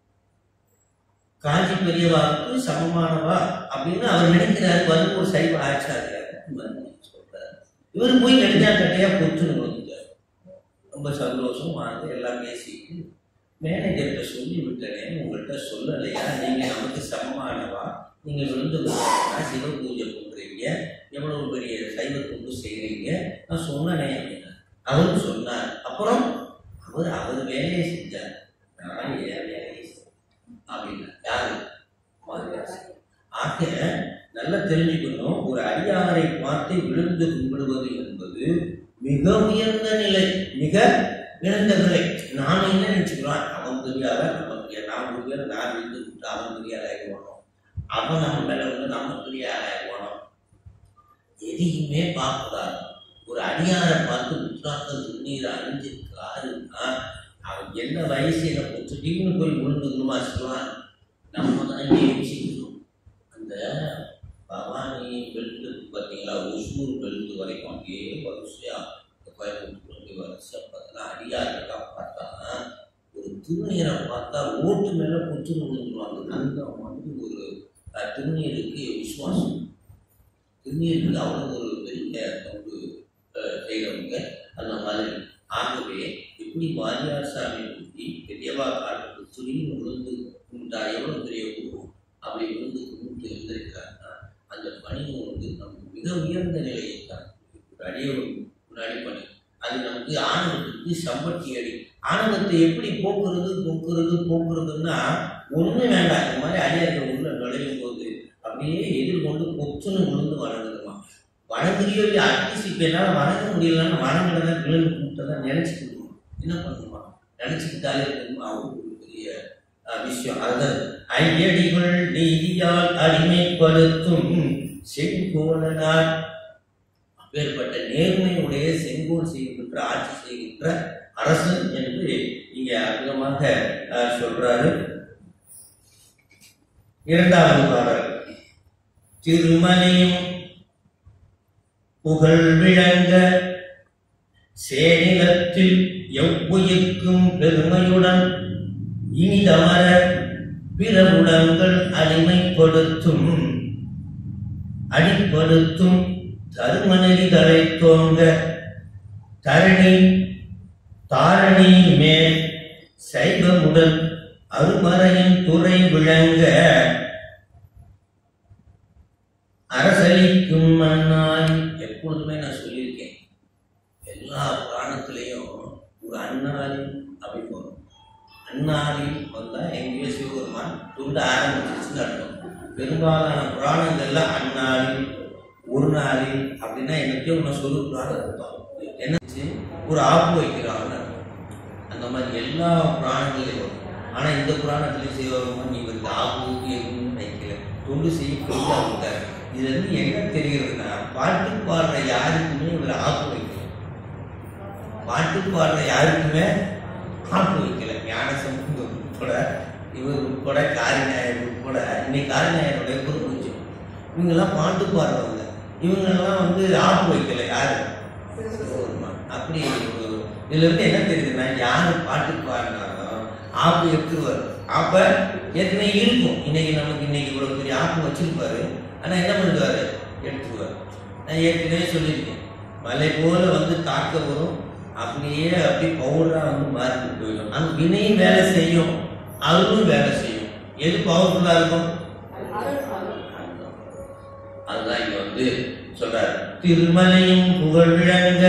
காஞ்சி பெரியவாவுக்கு சமமானவா அப்படின்னு அவர் நினைக்கிறாரு வந்து ஒரு சைவ ஆச்சாரியார் வந்து சொல்றாரு இவர் போய் நெடுஞ்சா கட்டையா பொத்துன்னு வந்துட்டார் ரொம்ப சந்தோஷம் வாங்க எல்லாம் பேசிட்டு மேனேஜர்கிட்ட சொல்லி விட்டனே உங்கள்கிட்ட சொல்லலையா நீங்க நமக்கு சமமானவா நீங்க விழுந்து விழுந்தா சிவ பூஜை பண்றீங்க எவ்வளவு பெரிய சைவ தொண்டு செய்றீங்க நான் சொன்னனே அப்படின்னா அவரும் சொன்னார் அப்புறம் அவர் அவர் வேலையை செஞ்சார் நான் என் வேலையை செஞ்சேன் அப்படின்னா யாரு மாரியார். ஆக நல்லா தெரிஞ்சுக்கணும் ஒரு அடியாரை பார்த்து விழுந்து கும்பிடுவது என்பது மிக உயர்ந்த நிலை மிக உயர்ந்த நிலை நாம் என்ன நினைச்சுக்கிறோம் அவன் பெரியார நம்ம பெரிய நான் பெரியார நான் விழுந்து கும்பிட்டு அவன் பெரியார் ஆகிடுவானோ அவன் நம்ம மேல வந்து நம்ம பெரியார் ஆகிடுவானோ எதையுமே பார்க்கக்கூடாது ஒரு அடியாரை பார்த்து உத்ராக்க துண்ணீர் அணிஞ்சிருக்காருன்னா அவன் என்ன வயசு எனக்கு திடீர்னு போய் விழுந்துக்கணுமா சொல்லுவான் நம்ம தான் யோசிக்கணும் அந்த பவானி பெல்ட் பார்த்தீங்களா ஒசூர் பெல்ட் வரைக்கும் அப்படியே வரிசையா இந்த கோயம்புத்தூர் அப்படி வரிசையா பார்த்தா அடியாரெல்லாம் பார்த்தா ஒரு திருநீரை பார்த்தா ஓட்டு மேல குத்து விழுந்துருவாங்க அந்த மாதிரி ஒரு அஹ், திருநீருக்கு விசுவாசம் திருநீருக்கு அவ்வளோ ஒரு பெரிய பங்கு அஹ், செய்றவங்க அந்த மாதிரி ஆகவே எப்படி வாரியார் சாமி பற்றி பெரியவா காட்டுக்கு துணின்னு விழுந்து கும்பிட்டா எவ்வளோ பெரிய குரு அப்படி விழுந்து கும்பிட்டு இருந்திருக்காருன்னா அந்த பணி வந்து நமக்கு மிக உயர்ந்த நிலையை தான் ஒரு அடியவன் முன்னாடி பணி அது நமக்கு ஆணவத்துக்கு சம்பட்டி அடி ஆணவத்தை எப்படி போக்குறது போக்குறது போக்குறதுன்னா ஒண்ணு வேண்டாம் இந்த மாதிரி அடியார்கள் உள்ள நுழையும் போது அப்படியே எதிர்கொண்டு கொத்துன்னு விழுந்து வணங்குதுமா வணங்குறியோ இல்லையா அட்லீஸ்ட் இப்போ என்னால் வணங்க முடியலன்னு வணங்குறத விழுந்து கும்பிட்டதான் நினைச்சுக்கணும் என்ன பண்ணுமா நினைச்சுக்கிட்டாலே இருக்குமா அவருக்கு ஒரு பெரிய அஹ், விஷயம் அதுதான் ஐயடிகள் நீதியால் அடிமைப்படுத்தும் செங்கோலனார் அப்பேற்பட்ட நேர்மையுடைய செங்கோல் செய்கின்ற ஆட்சி செய்கின்ற அரசன் என்று இங்க அற்புதமாக அஹ், சொல்றாரு இரண்டாவது பாடல் திருமலையும் புகழ் விளங்க சேனிலத்தில் எவ்வுயிர்க்கும் பெருமையுடன் இனிதமர பிறவுடங்கள் அடிமைப்படுத்தும் அடிப்படுத்தும் தருமநெறி தலை தோங்க தரணி தாரணி மேல் சைவமுடன் அருமறையின் துறை விளங்க அரசளிக்கும் மன்னாய் எப்பொழுதுமே நான் சொல்லியிருக்கேன் எல்லா புராணத்திலையும் ஒரு அண்ணாளி அப்படி போகும் அண்ணாளி வந்தா எங்கேயோ சிவபெருமான் துண்ட ஆரம்பிச்சிருச்சுன்னு அர்த்தம் பெரும்பாலான புராணங்கள்ல அண்ணாளி ஒரு நாளி அப்படின்னா என்னத்தையும் ஒன்று சொல்லுறாரு அர்த்தம் என்னச்சு ஒரு ஆப்பு வைக்கிறாங்கன்னு அர்த்தம் அந்த மாதிரி எல்லா புராணங்களையும் வரும் ஆனா இந்த புராணத்துல சிவபெருமான் இவருக்கு ஆப்பு எதுவும் வைக்கல தொண்டு செய்ய கொண்டு விட்டார் இதுல இருந்து என்ன தெரிகிறதுனா பாட்டு பாடுற யாருக்குமே இவர் ஆப்பு வைக்கல பாட்டு பாடுற யாருக்குமே ஆப்பு வைக்கல ஞான சம்பந்தம் உட்பட இவர் உட்பட காரிநாயர் உட்பட இன்னைக்கு காரிநாயருடைய குறுக்குச்சு இவங்கெல்லாம் பாட்டு பாடுறவங்க இவங்கெல்லாம் வந்து ஆப்பு வைக்கல யாரு சிவபெருமான். அப்படி ஒரு இதுல இருந்து என்ன தெரியுதுன்னா யாரு பாட்டு பாடினாலும் ஆப்பு எடுத்துருவாரு ஆப்ப ஏற்கனவே இருக்கும் இன்னைக்கு நமக்கு இன்னைக்கு இவ்வளவு பெரிய ஆப்பு வச்சிருப்பாரு ஆனா என்ன பண்ணுவாரு எடுத்துருவாரு நான் ஏற்கனவே சொல்லியிருக்கேன் மலை போல வந்து தாக்க வரும் அப்படியே அப்படியே பவுடரா வந்து மாறி போயிடும் அந்த வினையும் வேலை செய்யும் அருளும் வேலை செய்யும் எது பவர்ஃபுல்லா இருக்கும் அதுதான் இங்க வந்து சொல்றாரு திருமலையும் புகழ் விளங்க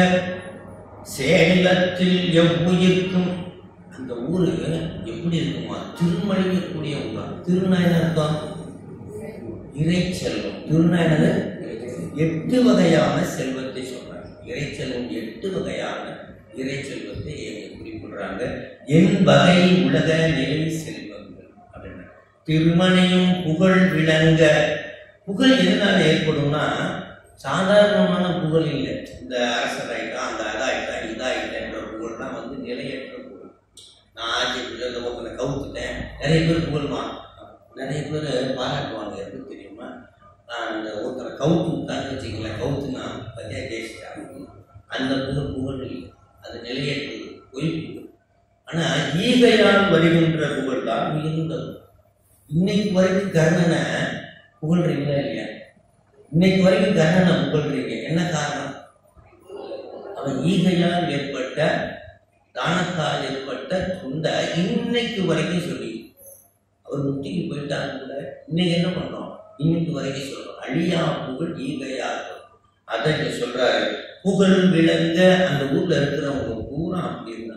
சேலத்தில் எவ்வுயிர்க்கும் அந்த ஊரு எப்படி இருக்குமா திருமழிக்கக்கூடிய ஊரா திருநாயன அர்த்தம் இறைச்செல்வம் திருநாயனது எட்டு வகையான செல்வத்தை சொல்றாங்க இறைச்செல்வம் எட்டு வகையான இறைச்செல்வத்தை இங்க குறிப்பிடுறாங்க என் வகை உலக நிலை செல்வங்கள் அப்படின்னா திருமணையும் புகழ் விளங்க புகழ் எதனால ஏற்படும்னா சாதாரணமான புகழ் இல்லை இந்த அரசர் ஆயிட்டா அந்த அதாயிட்டா இதாயிட்டேன்ற புகழ்லாம் வந்து நிலையற்ற புகழ் நான் ஆட்சி இந்த ஒருத்தனை கவுத்துட்டேன் நிறைய பேர் புகழ்வான் நிறைய பேர் பாராட்டுவாங்க எப்படி தெரியுமா நான் அந்த ஒருத்தரை கவுத்து விட்டான்னு வச்சுக்கங்களேன் கவுத்துனா பத்தியா ஜெயிச்சிட்டாங்க அந்த புகழ் புகழ் இல்லை அது நிலையற்றது பொய் புகழ் ஆனா ஈகையால் வருகின்ற புகழ் தான் மிகுந்தது இன்னைக்கு வரைக்கும் கர்ணனை புகழ்றீங்களா இல்லையா இன்னைக்கு வரைக்கும் கர்ணனை புகழ்றீங்க என்ன காரணம் அவன் ஈகையால் ஏற்பட்ட தானத்தால் ஏற்பட்ட துண்டை இன்னைக்கு வரைக்கும் சொல்லி அவர் முட்டிக்கு போயிட்டாங்க கூட இன்னைக்கு என்ன பண்றோம் இன்னைக்கு வரைக்கும் சொல்றோம் அழியா புகழ் ஈகையா அதை இங்க சொல்றாரு புகழ் விளங்க அந்த ஊர்ல இருக்கிறவங்க பூரா அப்படி இருந்தாங்க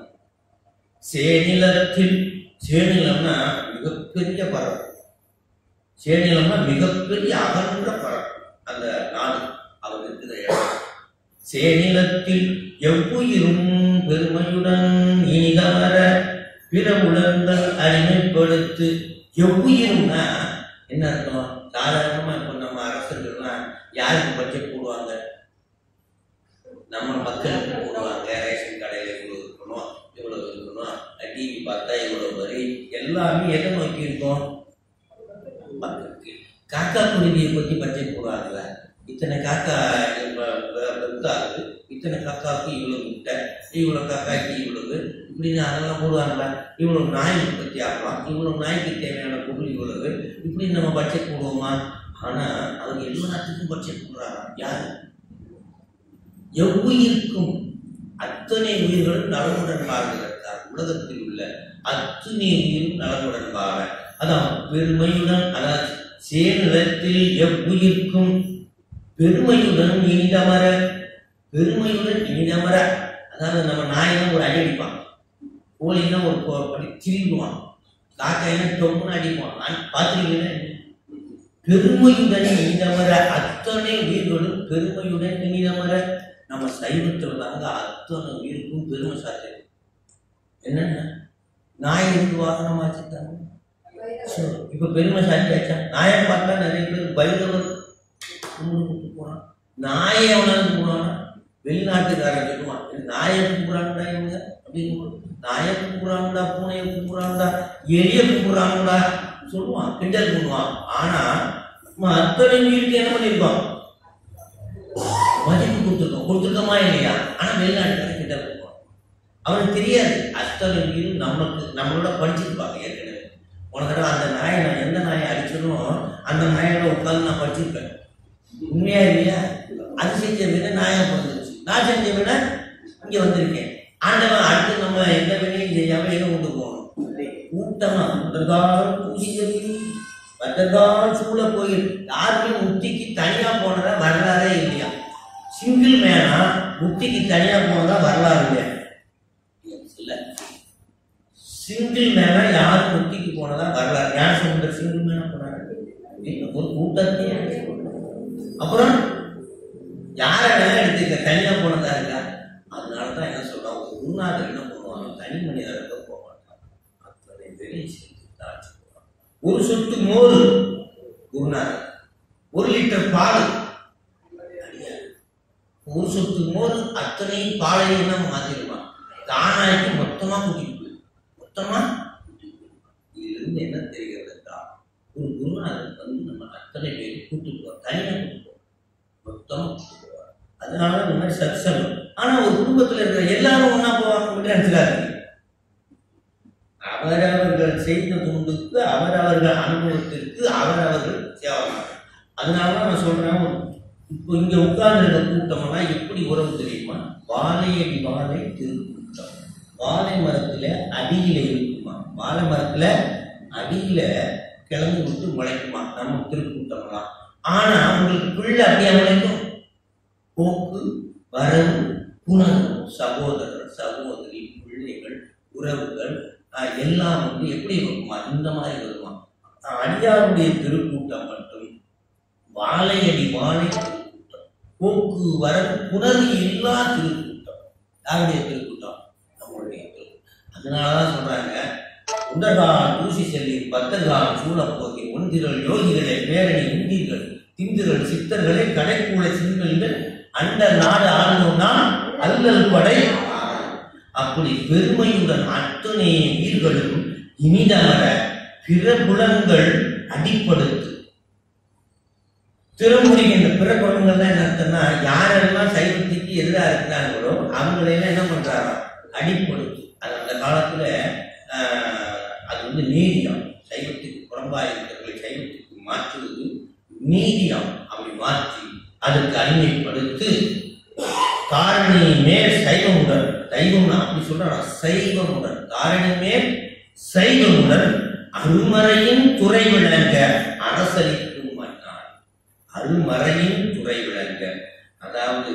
சேனிலத்தில் சேனிலம்னா மிகப்பெரிய பறவை சேனிலம்னா மிகப்பெரிய அகன்ற பறவை அந்த நாடு அவர் இருக்கிற இடம் சேனிலத்தில் எவ்வுயிரும் பெருமையுடன் இனிதார பிற உலகங்கள் அடிமைப்படுத்து எவ்வுயிரும்னா என்ன அர்த்தம் சாதாரணமா இப்ப நம்ம அரசர்கள்லாம் யாருக்கு பட்ஜெட் போடுவாங்க நம்ம மக்களுக்கு போடுவாங்க ரேஷன் கடையில இவ்வளவு இருக்கணும் இவ்வளவு இருக்கணும் டிவி பார்த்தா இவ்வளவு வரி எல்லாமே எதை நோக்கி இருக்கோம் மக்களுக்கு காக்கா குருவியை பத்தி பட்ஜெட் போடுவாங்கல்ல இத்தனை காக்கா பெருத்தாது இத்தனை காக்காவுக்கு இவ்வளவு முட்டை இவ்வளவு காக்காய்க்கு இவ்வளவு இப்படின்னு அதெல்லாம் போடுவாங்களா இவ்வளவு நாய் உற்பத்தி ஆகலாம் இவ்வளவு நாய்க்கு தேவையான பொருள் இவ்வளவு இப்படி நம்ம பட்ஜெட் போடுவோமா ஆனா அவங்க எல்லாத்துக்கும் பட்ஜெட் போடுறாங்க யாரு எவ்வுயிருக்கும் அத்தனை உயிர்களும் நலமுடன் வாழ்வதற்காக உலகத்தில் உள்ள அத்தனை உயிரும் நலமுடன் வாழ அதான் பெருமையுடன் அதாவது சேனிடத்தில் எவ்வுயிர்க்கும் பெருமையுடன் இனிதமர பெருமையுடன் இனிதமர அதாவது நம்ம நாயெல்லாம் ஒரு அடி அடிப்பான் கோழின்னா ஒரு கொ- அப்படி திரும்புவான் காக்காயினா டொம்முன்னு அடிப்பான் நான் பார்த்துருக்கீங்களா பெருமையுடன் இனிதமர அத்தனை உயிர்களும் பெருமையுடன் இனிதமர நம்ம சைவத்தில் தாங்க அத்தனை உயிருக்கும் பெருமை சாத்தியம் என்னென்ன நாய் இருந்து வாகனம் வச்சுட்டாங்க சரி, இப்ப பெருமை சாட்டியாச்சா நாயை பார்த்தா நிறைய பேர் பைரவர் கும்பிட்டு போறான் நாயை அவனாவது போனானா வெளிநாட்டுக்காரன் சொல்லுவான் "இது நாயை கும்பிடுறாங்கடா இவங்க அப்படின்னு நாயை கும்பிடுறாங்கடா பூனையை கும்பிடுறாங்கடா எலிய கும்பிடுறாங்கடா சொல்லுவான் கிண்டல் பண்ணுவான் ஆனா நம்ம அத்தனை உயிருக்கு என்ன பண்ணியிருக்கோம் மதிப்பு கொடுத்துருக்கோம் கொடுத்துருக்கோமா இல்லையா ஆனா வெளிநாட்டுக்காரன் கிட்ட போவான் அவனுக்கு தெரியாது அத்தனை மீன் நமக்கு நம்மளோட படிச்சிருப்பாங்க ஏற்கனவே உன தடவை அந்த நாயை நான் எந்த நாயை அடிச்சனோ அந்த நாயோட உட்கார்ந்து நான் படிச்சிருப்பேன் உண்மையா இல்லையா அது செஞ்ச வினை நாயா பிறந்துருச்சு நான் செஞ்ச வினை இங்க வந்திருக்கேன் ஆண்டவன் அடுத்து நம்ம எந்த வினையும் செய்யாம எங்க கொண்டு போகணும் கூட்டமா பத்திரகால் பூசியது பத்திரகால் சூழ கோயில் யாருமே முக்திக்கு தனியா போனதா வரலாறே இல்லையா சிங்கிள் மேனா முக்திக்கு தனியா போனதா வரலாறு இல்லையா இல்ல சிங்கிள் மேனா யார் முக்திக்கு போனதா வரலாறு யார் சொல்ற சிங்கிள் மேனா போனாரு இல்ல, ஒரு கூட்டத்தையே அழைச்சு போனாரு. அப்புறம் யார வேணா எடுத்துக்க தனியா போனதா இருக்கா அதனாலதான் என்ன சொல்றாங்க ஒரு குருநாதர் என்ன பண்ணுவாங்க தனி மனிதராக போக மாட்டாங்க அத்தனை பேரையும் சேர்த்து தான் அழைச்சு போவாங்க. ஒரு சொட்டு மோர் குருநாதர் ஒரு லிட்டர் பால் அடியார். ஒரு சொட்டு மோர் அத்தனையும் பாலையும் என்ன மாத்திருமா தானாய்க்கு மொத்தமா கூட்டிட்டு போய் மொத்தமா கூட்டிட்டு போய். இதுல இருந்து என்ன தெரிகிறதுக்கா ஒரு குருநாதர் வந்து நம்ம அத்தனை பேரும் கூட்டிட்டு போவோம் தனியா கூட்டிட்டு போவோம் மொத்தமா கூட்டிட்டு போவார் அதனால இந்த மாதிரி சத்சங்கம் ஆனா ஒரு குடும்பத்துல இருக்கிற எல்லாரும் ஒண்ணா போவாங்க மட்டும் நினைச்சுக்காதீங்க அவரவர்கள் செய்த தொண்டுக்கு அவரவர்கள் அனுபவத்திற்கு அவரவர்கள் சேவலாம் அதனால தான் நான் சொல்றேன் ஒரு- இப்போ இங்க உட்கார்ந்து கூட்டம்னா எப்படி உறவு தெரியுமா வாழையடி வாழை திருக்கூட்டம் வாழை மரத்துல அடியில இருக்குமா வாழை மரத்துல அடியில கிளம்பி விட்டு முளைக்குமா நம்ம திருக்கூட்டம்லாம் ஆனா உங்களுக்கு பிள்ளை அப்படியே முளைக்கும் போக்கு வரவு உணர்வு சகோதரர் சகோதரி பிள்ளைகள் உறவுகள் ஆஹ், எல்லாம் வந்து எப்படி இருக்குமா இந்த மாதிரி வருமா ஆஹ், அடியாருடைய திருக்கூட்டம் மட்டும் வாழையடி வாழை திருக்கூட்டம் போக்கு வரவு உணர்வு எல்லா திருக்கூட்டம் யாருடைய திருக்கூட்டம் நம்மளுடைய திருக்கூட்டம் அதனாலதான் சொல்றாங்க உண்டர்கால் தூசி செல்லி பத்தர்கால் சூழப்போகி ஒன்றிரல் யோகிகளே பேரணி உண்டீர்கள் திந்திரல் சித்தர்களே கடைக்கூட சிங்கங்கள் அந்த நாடு ஆளுநர்னா அல்லல் படை அப்படி பெருமையுடன் அத்தனை உயிர்களும் இனிதமர பிற புலன்கள் அடிப்படுத்து திருமுடிகின்ற பிற குலங்கள் தான் என்ன அர்த்தம்னா யாரெல்லாம் சைவத்துக்கு எதிராக இருக்கிறாங்களோ அவங்களையெல்லாம் என்ன பண்றாராம் அடிப்படுத்து அது அந்த காலத்துல ஆஹ், அது வந்து நீதியம் சைவத்துக்கு புறம்பாக இருக்கிறவர்களை சைவத்துக்கு மாற்றுவது நீதியம் அப்படி மாற்றி அதற்கு அடிமைப்படுத்து காரணி மேல் சைவமுடன் சைவம்னா அப்படி சொல்றான் சைவமுடன் காரணி மேல் சைவமுடன் அருமறையின் துறை விளங்க அரசளிக்கும் மன்னார் அருமறையின் துறை விளங்க அதாவது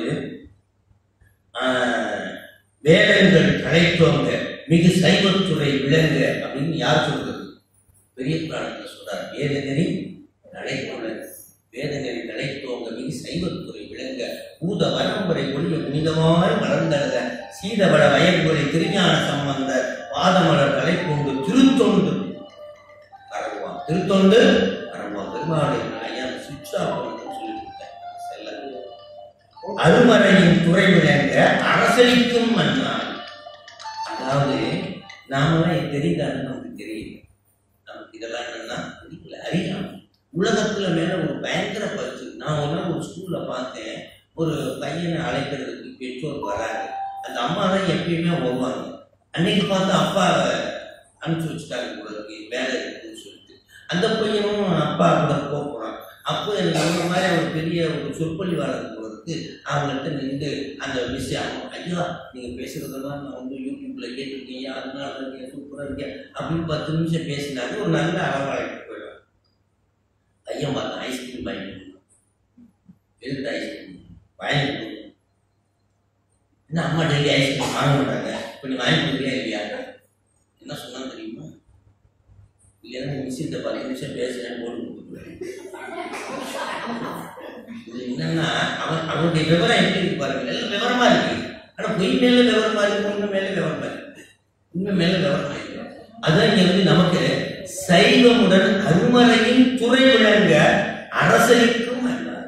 ஆஹ், வேதங்கள் தழைத்தோங்க மிகு சைவத்துறை விளங்க அப்படின்னு யார் சொல்றது பெரிய புராணத்தில் சொல்றார் வேதநெறி நடைபெற வேதநெறி நடைத்தோங்க மிகு சைவத்துறை விளங்க பூத வரம்பரை ஒளிய புனிதமாய் மலர்ந்தழுத சீதவள வயல்களை திருஞான சம்பந்த பாதமலர் தலை கொண்டு திருத்தொண்டு பரவுவான் திருத்தொண்டு பரவுவான் பெருமாளுடைய ஐயா சுவிட்ச் ஆஃப் பண்ணணும்னு சொல்லி கொடுத்தேன் செல்ல அருமறையின் துறை விளங்க அரசளிக்கும் மன்னார் அதாவது நாமெல்லாம் தெரியுதான்னு நமக்கு தெரியும் நமக்கு இதெல்லாம் என்னன்னா தெரியல அறியாம உலகத்துல மேல ஒரு பயங்கர பரிசு நான் ஒரு நாள் ஒரு ஸ்கூல்ல பார்த்தேன் ஒரு பையனை அழைக்கிறதுக்கு பெற்றோர் வராங்க அந்த அம்மா தான் எப்பயுமே வருவாங்க அன்னைக்கு பார்த்து அப்பா அனுப்பிச்சு வச்சுட்டாங்க கூட இருக்கு வேலை இருக்குன்னு சொல்லிட்டு அந்த பையனும் அப்பா கூட போக போறான் அப்போ எனக்கு அந்த மாதிரி ஒரு பெரிய ஒரு சொற்பொழிவாளர் போல இருக்கு அவங்கள்ட்ட நின்று அந்த மிஸ் ஆகும் ஐயா நீங்க பேசுறதெல்லாம் நான் வந்து யூடியூப்ல கேட்டிருக்கீங்க அதனால இருக்கீங்க சூப்பரா இருக்கேன் அப்படின்னு பத்து நிமிஷம் பேசினாங்க ஒரு நல்ல அரவணைப்பு போயிடும் ஐயன் பார்த்தா ஐஸ்கிரீம் வாங்கி கொடுக்கணும். எதுக்கு ஐஸ்கிரீம் வாங்கி கொடுக்கணும். என்ன அம்மா டெய்லி ஐஸ்கிரீம் வாங்க மாட்டாங்க இப்போ நீ வாங்கி கொடுக்குறியா இல்லையா என்ன சொன்னா தெரியுமா இல்லைன்னா மிஸ் இந்த பத்து நிமிஷம் பேசுறேன் போட்டு கொடுத்துருவேன் இது என்னன்னா அவன் அவனுடைய விவரம் எப்படி இருக்கு பாருங்க எல்லாம் விவரமா இருக்கு ஆனா பொய் மேல விவரமா இருக்கு உண்மை மேல விவரமா இருக்கு உண்மை மேல விவரமா இருக்கு அதான் இங்க வந்து நமக்கு சைவமுடன் அருமறையின் துறை விளங்க அரசலிக்கும் அண்ணார்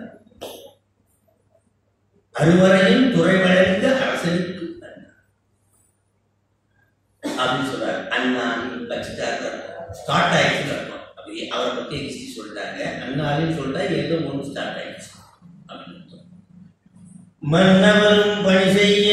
அருமறையின் துறை விளங்க அரசலிக்கும் அண்ணார் அப்படின்னு சொல்றாரு அண்ணான்னு வச்சுட்டாரு ஸ்டார்ட் ஆயிடுச்சு அர்த்தம் அப்படி அவரை பத்தி ஹிஸ்டரி சொல்லிட்டாங்க அண்ணாலும் சொல்லிட்டா ஏதோ ஒன்று ஸ்டார்ட் ஆயிடுச்சு அப்படின்னு அர்த்தம். மன்னவரும் பணி செய்ய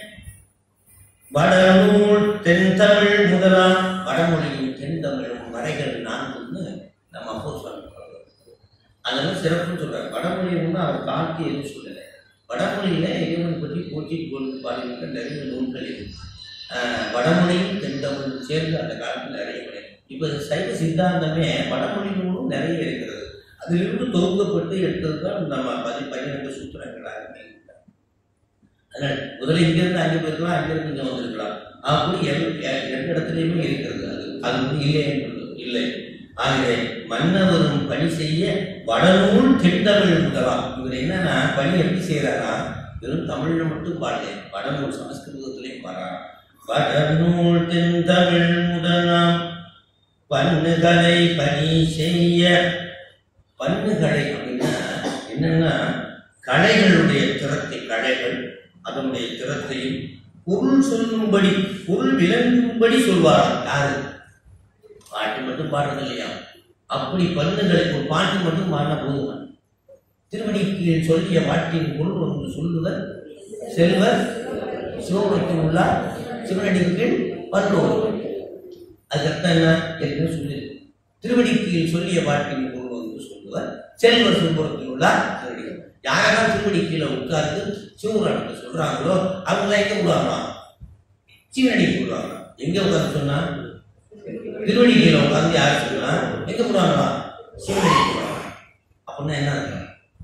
வடநூல் தென்தமிழ் முதலாம் வடமொழியும் தென்தமிழும் வரைகள் நான்குன்னு நம்ம அப்போ சொல்லுவாங்க அதெல்லாம் சிறப்புன்னு சொல்றாரு வடமொழி ஒன்று அவர் காட்டி எதுவும் சொல்லலை வடமொழியில இறைவன் பற்றி போற்றி புகழ்ந்து பாடியிருக்க நிறைய நூல்கள் இருக்கு ஆஹ் வடமொழியும் தென்தமிழும் சேர்ந்து அந்த காலத்தில் நிறைய கிடையாது இப்போ சைவ சித்தாந்தமே வடமொழி நூலும் நிறைய இருக்கிறது அதிலிருந்து தொகுக்கப்பட்டு எடுத்தது தான் நம்ம பதி பன்னிரெண்டு சூத்திரங்களாக இருக்கிறது. அதனால முதல்ல இங்கிருந்து அங்கே போயிருக்கலாம் அங்கிருந்து இங்கே வந்திருக்கலாம் அப்படி எல்- எ- எந்த இடத்துலையுமே இருக்கிறது அது அது வந்து இல்லை என்பது இல்லை ஆகவே மன்னவரும் பணி செய்ய வடநூல் தென்தமிழ் முதலாம் இவர் என்னன்னா பணி எப்படி செய்யறாரா வெறும் தமிழ்ல மட்டும் பாடல வடநூல் சமஸ்கிருதத்திலையும் பாடுறாராம் வடநூல் தென்தமிழ் முதலாம் பன்னுகளை பணி செய்ய பன்னுகளை அப்படின்னா என்னன்னா கலைகளுடைய திறத்தை கலைகள் அதனுடைய திறத்தையும் பொருள் சொல்லும்படி பொருள் விளங்கும்படி சொல்வாராம் யாரு பாட்டு மட்டும் பாடுறது இல்லையா அப்படி பன்னுகளுக்கு ஒரு பாட்டு மட்டும் பாடினா போதுமா திருவடிக்கு சொல்லிய பாட்டின் பொருள் ஒன்று சொல்லுவர் செல்வர் சிவனுக்கு உள்ளார் சிவனடிக்கு கீழ் பல்லோர் அதுக்கப்புறம் என்ன ஏற்கனவே சொல்லி திருவடிக்கு சொல்லிய பாட்டின் பொருள் வந்து சொல்லுவர் செல்வர் சிவபுரத்தில் உள்ளார் திருவடி யாரெல்லாம் திருவடி கீழே உட்கார்ந்து சிவபுராணத்தை சொல்றாங்களோ அவங்களாம் எங்க விடுவாங்களாம் சிவனடி விடுவாங்க எங்க உட்கார்ந்து சொன்னா திருவடி கீழே உட்கார்ந்து யார் சொன்னா எங்க போடுவாங்களா சிவனடி போடுவாங்க அப்படின்னா என்ன அர்த்தம்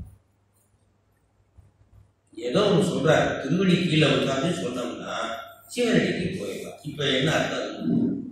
ஏதோ ஒன்று சொல்றாரு திருவடி கீழே உட்கார்ந்து சொன்னோம்னா சிவனடிக்கு போயிடலாம் இப்ப என்ன அர்த்தம்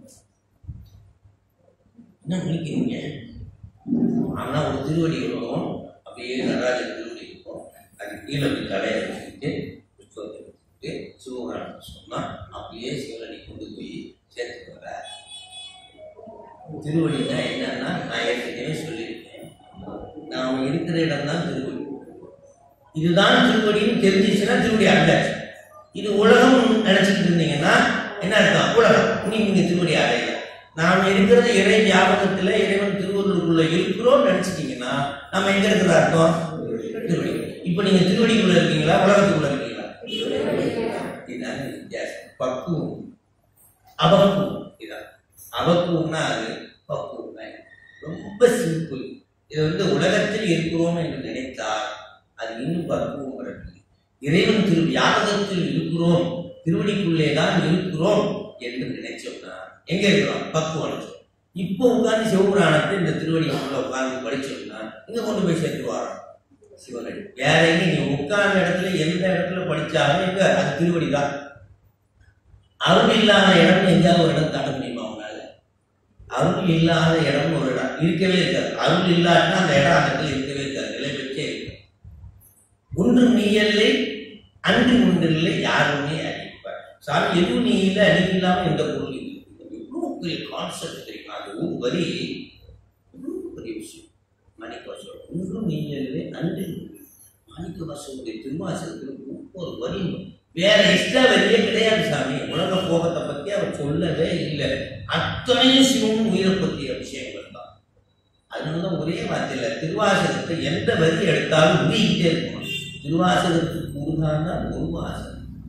என்ன நினைக்கிறீங்க ஆனா ஒரு திருவடி இருக்கும் அப்படியே நடராஜர் திருவடி இருக்கும் அது கீழே அப்படி தலையை வச்சுக்கிட்டு புஷ்பத்தை வச்சுக்கிட்டு சிவபுராணத்தை சொன்னா அப்படியே சிவனடி கொண்டு போய் சேர்த்து வர திருவடினா என்னன்னா நான் ஏற்கனவே சொல்லியிருக்கேன் நாம் இருக்கிற இடம் தான் திருவடி இதுதான் திருவடின்னு தெரிஞ்சிச்சுன்னா திருவடி அடைஞ்சாச்சு இது உலகம் நினைச்சிட்டு இருந்தீங்கன்னா என்ன அர்த்தம் உலகம் நீ நீங்க திருவடி அடையல நாம் இருக்கிறது இறை ஞாபகத்துல இறைவன் திருவள்ளுக்குள்ள இருக்கிறோம் நினைச்சிட்டீங்கன்னா நம்ம எங்க இருக்கிற அர்த்தம் திருவடி இப்ப நீங்க திருவடிக்குள்ள இருக்கீங்களா உலகத்துக்குள்ள இருக்கீங்களா இதுதான் வித்தியாசம் பக்குவம் அவக்குவம் இதான் அவக்குவம்னா அது பக்குவம்னா இது. ரொம்ப சிம்பிள் இது வந்து உலகத்தில் இருக்கிறோம் என்று நினைத்தால் அது இன்னும் பக்குவம் வரவில்லை இறைவன் திரு யாதகத்தில் இருக்கிறோம் திருவடிக்குள்ளே தான் இருக்கிறோம் என்று நினைச்சோம்னா எங்க இருக்கிறோம் பக்குவம் அடைஞ்சோம். இப்போ உட்கார்ந்து சிவபுராணத்தை இந்த திருவடிக்குள்ள உட்கார்ந்து படிச்சோம்னா இங்க கொண்டு போய் சேர்த்துவாராம் சிவனடி வேற எங்க நீ உட்கார்ந்த இடத்துல எந்த இடத்துல படிச்சாலும் எங்க அது திருவடி தான் அருள் இல்லாத இடம் எங்கேயாவது ஒரு இடம் காட்ட முடியுமா உங்களால அருள் இல்லாத இடம் ஒரு இடம் இருக்கவே இருக்காது அருள் இல்லாட்டினா அந்த இடம் அந்த இடத்துல இருக்கவே இருக்காது நிலை பெற்றே இருக்கு ஒன்று நீயல்லை அன்று ஒன்றில்லை யாருமே அறிவிப்பார் சாமி எதுவும் நீ இல்லை அறிவு இல்லாம எந்த பொருள் இல்லை எவ்வளவு பெரிய கான்செப்ட் தெரியுமா அந்த ஒரு வரி எவ்வளவு பெரிய விஷயம் மாணிக்கவாசம் ஒன்றும் நீயல்லை அன்று மாணிக்கவாசனுடைய திருவாசகத்தில் ஒவ்வொரு வரியும் வேற எக்ஸ்ட்ரா வரியே கிடையாது சாமி உலக போகத்தை பத்தி அவர் சொல்லவே இல்லை அத்தனையும் சிவமும் உயிரை பற்றிய விஷயங்கள் தான் அதனால ஒரே வார்த்தையில திருவாசகத்தை எந்த வரி எடுத்தாலும் உருகிட்டே இருக்கணும் திருவாசகத்துக்கு உருகான ஒரு வாசகம்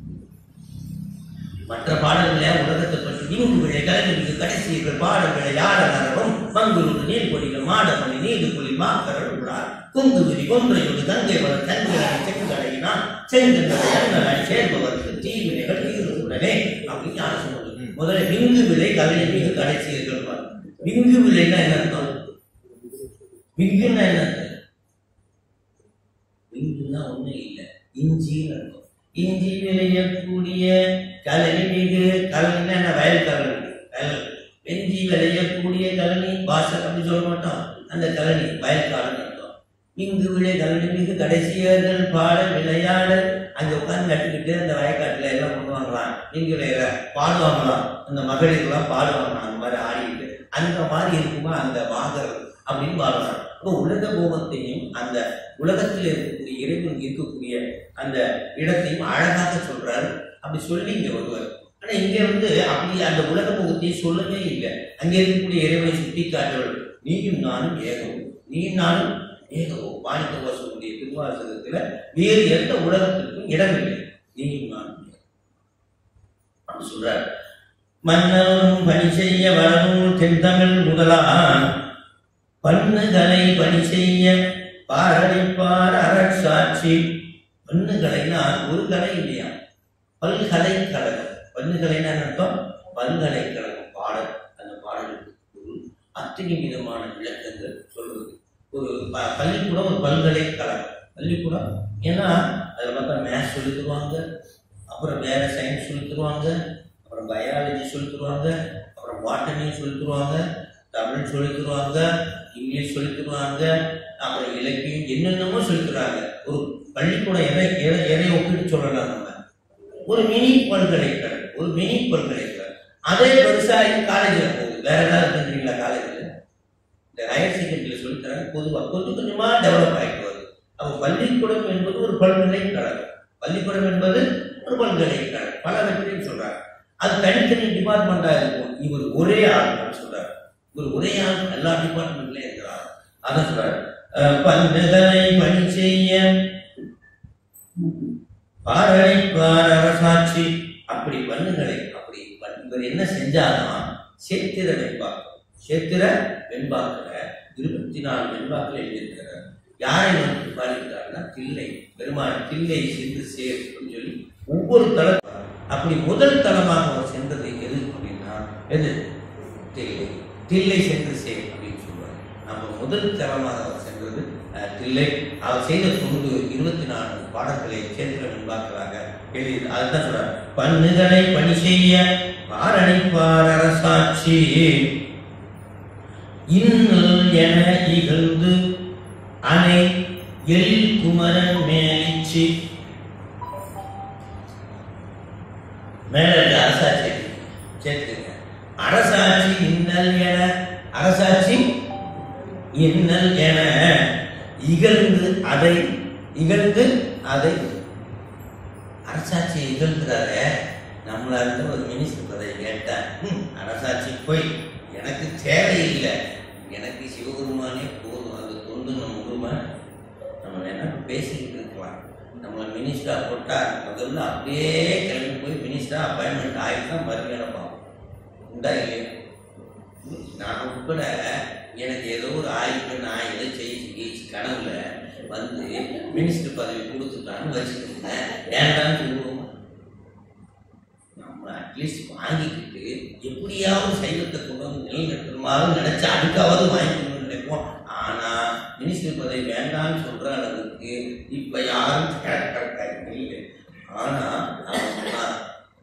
மற்ற பாடல்கள உலகத்தை பற்றி நீங்கு விழை கலைஞருக்கு கடைசியர்கள் பாடல்களை யாழ நரவம் மங்குரு நீர் கொடிகள் மாடமணி நீடு புலி மாக்கரல் உள்ளார் குங்கு விரி கொன்றையோடு கங்கை வர தங்களை செங்கடையினால் செங்கடலை சேர்பவருக்கு தீவினைகள் தீர்வுடனே அப்படின்னு யார் சொல்லுவது முதல்ல விங்கு விலை கலை மிகு கடைசியர்கள் பாரு. விங்கு விலைன்னா என்ன அர்த்தம் விங்குன்னா என்ன அர்த்தம் விங்குன்னா ஒண்ணும் இல்லை இஞ்சின்னு அர்த்தம் இஞ்சி விளையக்கூடிய கலனி மிகு கலனின்னா என்ன வயல் கலனி வயல் வெஞ்சி விளையக்கூடிய கலனி வாசல் அப்படி சொல்ல மாட்டோம் அந்த கலனி வயல் காலனி அர்த்தம் இங்கு விளை கலனி மிகு கடைசியர்கள் பாட விளையாட அங்க உட்கார்ந்து கட்டிக்கிட்டு அந்த வயக்காட்டுல எல்லாம் பண்ணுவாங்களாம் இங்கு விளையிற பாடுவாங்களாம் அந்த மகளிர்லாம் பாடுவாங்களாம் அந்த மாதிரி ஆடிக்கிட்டு அந்த மாதிரி இருக்குமா அந்த வாகர் அப்படின்னு பாடுறாங்க அப்போ உலக போகத்தையும் அந்த உலகத்தில் இருக்கக்கூடிய இறைவன் இருக்கக்கூடிய அந்த இடத்தையும் அழகாக சொல்றாரு அப்படி சொல்லி இங்க வருவார் ஆனா இங்க வந்து அப்படி அந்த உலக முகத்தையும் சொல்லவே இல்லை அங்கே இருக்கக்கூடிய இறைவனை சுட்டி காட்டுவது நீயும் நானும் ஏகம் நீயும் நானும் ஏதோ மாணிக்க வாசனுடைய திருவாசகத்துல வேறு எந்த உலகத்திற்கும் இடமில்லை நீயும் நான் அப்படி சொல்றார் மன்னரும் பணி செய்ய வரணும் தென்தமிழ் முதலான் பண்ணுகளை பணி செய்ய பாரடிப்பார் அரசாட்சி பண்ணுகளைனா ஒரு கலை இல்லையா பல்கலைக்கழகம் பண்ணுகளைனா என்ன அர்த்தம் பல்கலைக்கழகம் பாடல் அந்த பாடலுக்கு ஒரு அத்தனை விதமான விளக்கங்கள் சொல்றது ஒரு ப- பள்ளிக்கூடம் ஒரு பல்கலைக்கழகம் பள்ளிக்கூடம் ஏன்னா அதில் பார்த்தா மேத்ஸ் சொல்லி தருவாங்க அப்புறம் வேற சயின்ஸ் சொல்லி தருவாங்க அப்புறம் பயாலஜி சொல்லி தருவாங்க அப்புறம் பாட்டனி சொல்லி தருவாங்க தமிழ் சொல்லி தருவாங்க இங்கிலீஷ் சொல்லி தருவாங்க அப்புறம் இலக்கியம் என்னென்னமோ சொல்லி தருவாங்க ஒரு பள்ளிக்கூடம் எதை எதை எதை ஒப்பிட்டு சொல்லலாம் நம்ம ஒரு மினி பல்கலைக்கழகம் ஒரு மினி பல்கலைக்கழகம் அதே பெருசா காலேஜில் போகுது வேற ஏதாவது இருக்குன்றீங்களா காலேஜில் இந்த ஹையர் செகண்டரியில் சொல்லித்தராங்க பொதுவாக கொஞ்சம் கொஞ்சமா டெவலப் ஆகிட்டு வருது அப்போ பள்ளிக்கூடம் என்பது ஒரு பல்கலைக்கழகம் பள்ளிக்கூடம் என்பது ஒரு பல்கலைக்கழகம் பலவற்றையும் சொல்றாங்க அது தனித்தனி டிபார்ட்மெண்டா இருக்கும் இவர் ஒரே ஆள் அப்படின்னு சொல்றாரு இவர் ஒரே ஆள் எல்லா டிபார்ட்மெண்ட்லயும் இருக்கிறார் அதான் சொல்றாரு அஹ் பல்கலை பணி செய்ய பாரடைப்பார் அரசாட்சி அப்படி பண்ணுகளை அப்படி பண்- இவர் என்ன செஞ்சாதான் சேத்திர வெண்பாக்கு சேத்திர வெண்பாக்குல இருபத்தி நாலு வெண்பாக்கள் எழுதியிருக்கிறார் யாரை வந்து பாடியிருக்காருன்னா தில்லை பெருமாள் தில்லை சென்று சேர் அப்படின்னு சொல்லி ஒவ்வொரு தளம் அப்படி முதல் தளமாக அவர் சென்றது எது அப்படின்னா எது தில்லை தில்லை சென்று சேர் அப்படின்னு சொல்லுவார் நம்ம முதல் தளமாக அவர் சென்றது அஹ், தில்லை அவர் செய்த தொண்டு இருபத்தி நான்கு பாடல்களை சேத்திர வெண்பாக்களாக எழுதி அதுதான் சொல்றார் பண்ணுகளை பணி செய்ய பாரணிப்பார் அரசாட்சி இன்னல் என இகழ்ந்து அணை எழில் குமரன் மேலிச்சி மேல இருக்க அரசாட்சி சேர்த்துங்க அரசாட்சி இன்னல் என அரசாட்சி இன்னல் என இகழ்ந்து அதை இகழ்ந்து அதை அரசாட்சியை இகழ்கிறாரே நம்மளா இருந்த ஒரு மினிஸ்டர் பதவி கேட்டா "ஹம், அரசாட்சி போய் எனக்கு தேவையில்லை எனக்கு சிவபெருமானே போதும் அது தொண்டு நம்ம உரிமை நம்ம வேணா பேசிக்கிட்டு இருக்கலாம் நம்மளை மினிஸ்டரா போட்டா முதல்ல அப்படியே கிளம்பி போய் மினிஸ்டரா அப்பாயின்மெண்ட் ஆகிட்டு தான் மறுமையான பார்ப்போம் உண்டா இல்லையா நான் உட்பட எனக்கு ஏதோ ஒரு ஆய்வு நான் ஏதோ ஜெயிச்சு ஜெயிச்சு கனவுல வந்து மினிஸ்டர் பதவி கொடுத்துட்டான்னு வச்சுக்கோங்க வேண்டாம்னு சொல்லுவோம் நம்ம அட்லீஸ்ட் வாங்கிக்கிட்டு எப்படியாவது சைவத்தை கொண்டு வந்து நிலைநிறுத்தணுமாவது நினைச்சு அதுக்காவது வாங்கிக்கணும்னு நினைப்போம் ஆனா மினிஸ்டர் பதவி வேண்டாம்னு சொல்ற அளவுக்கு இப்ப யாரும் கேட்கறாங்க இல்லை ஆனா அவன் சொன்னான்,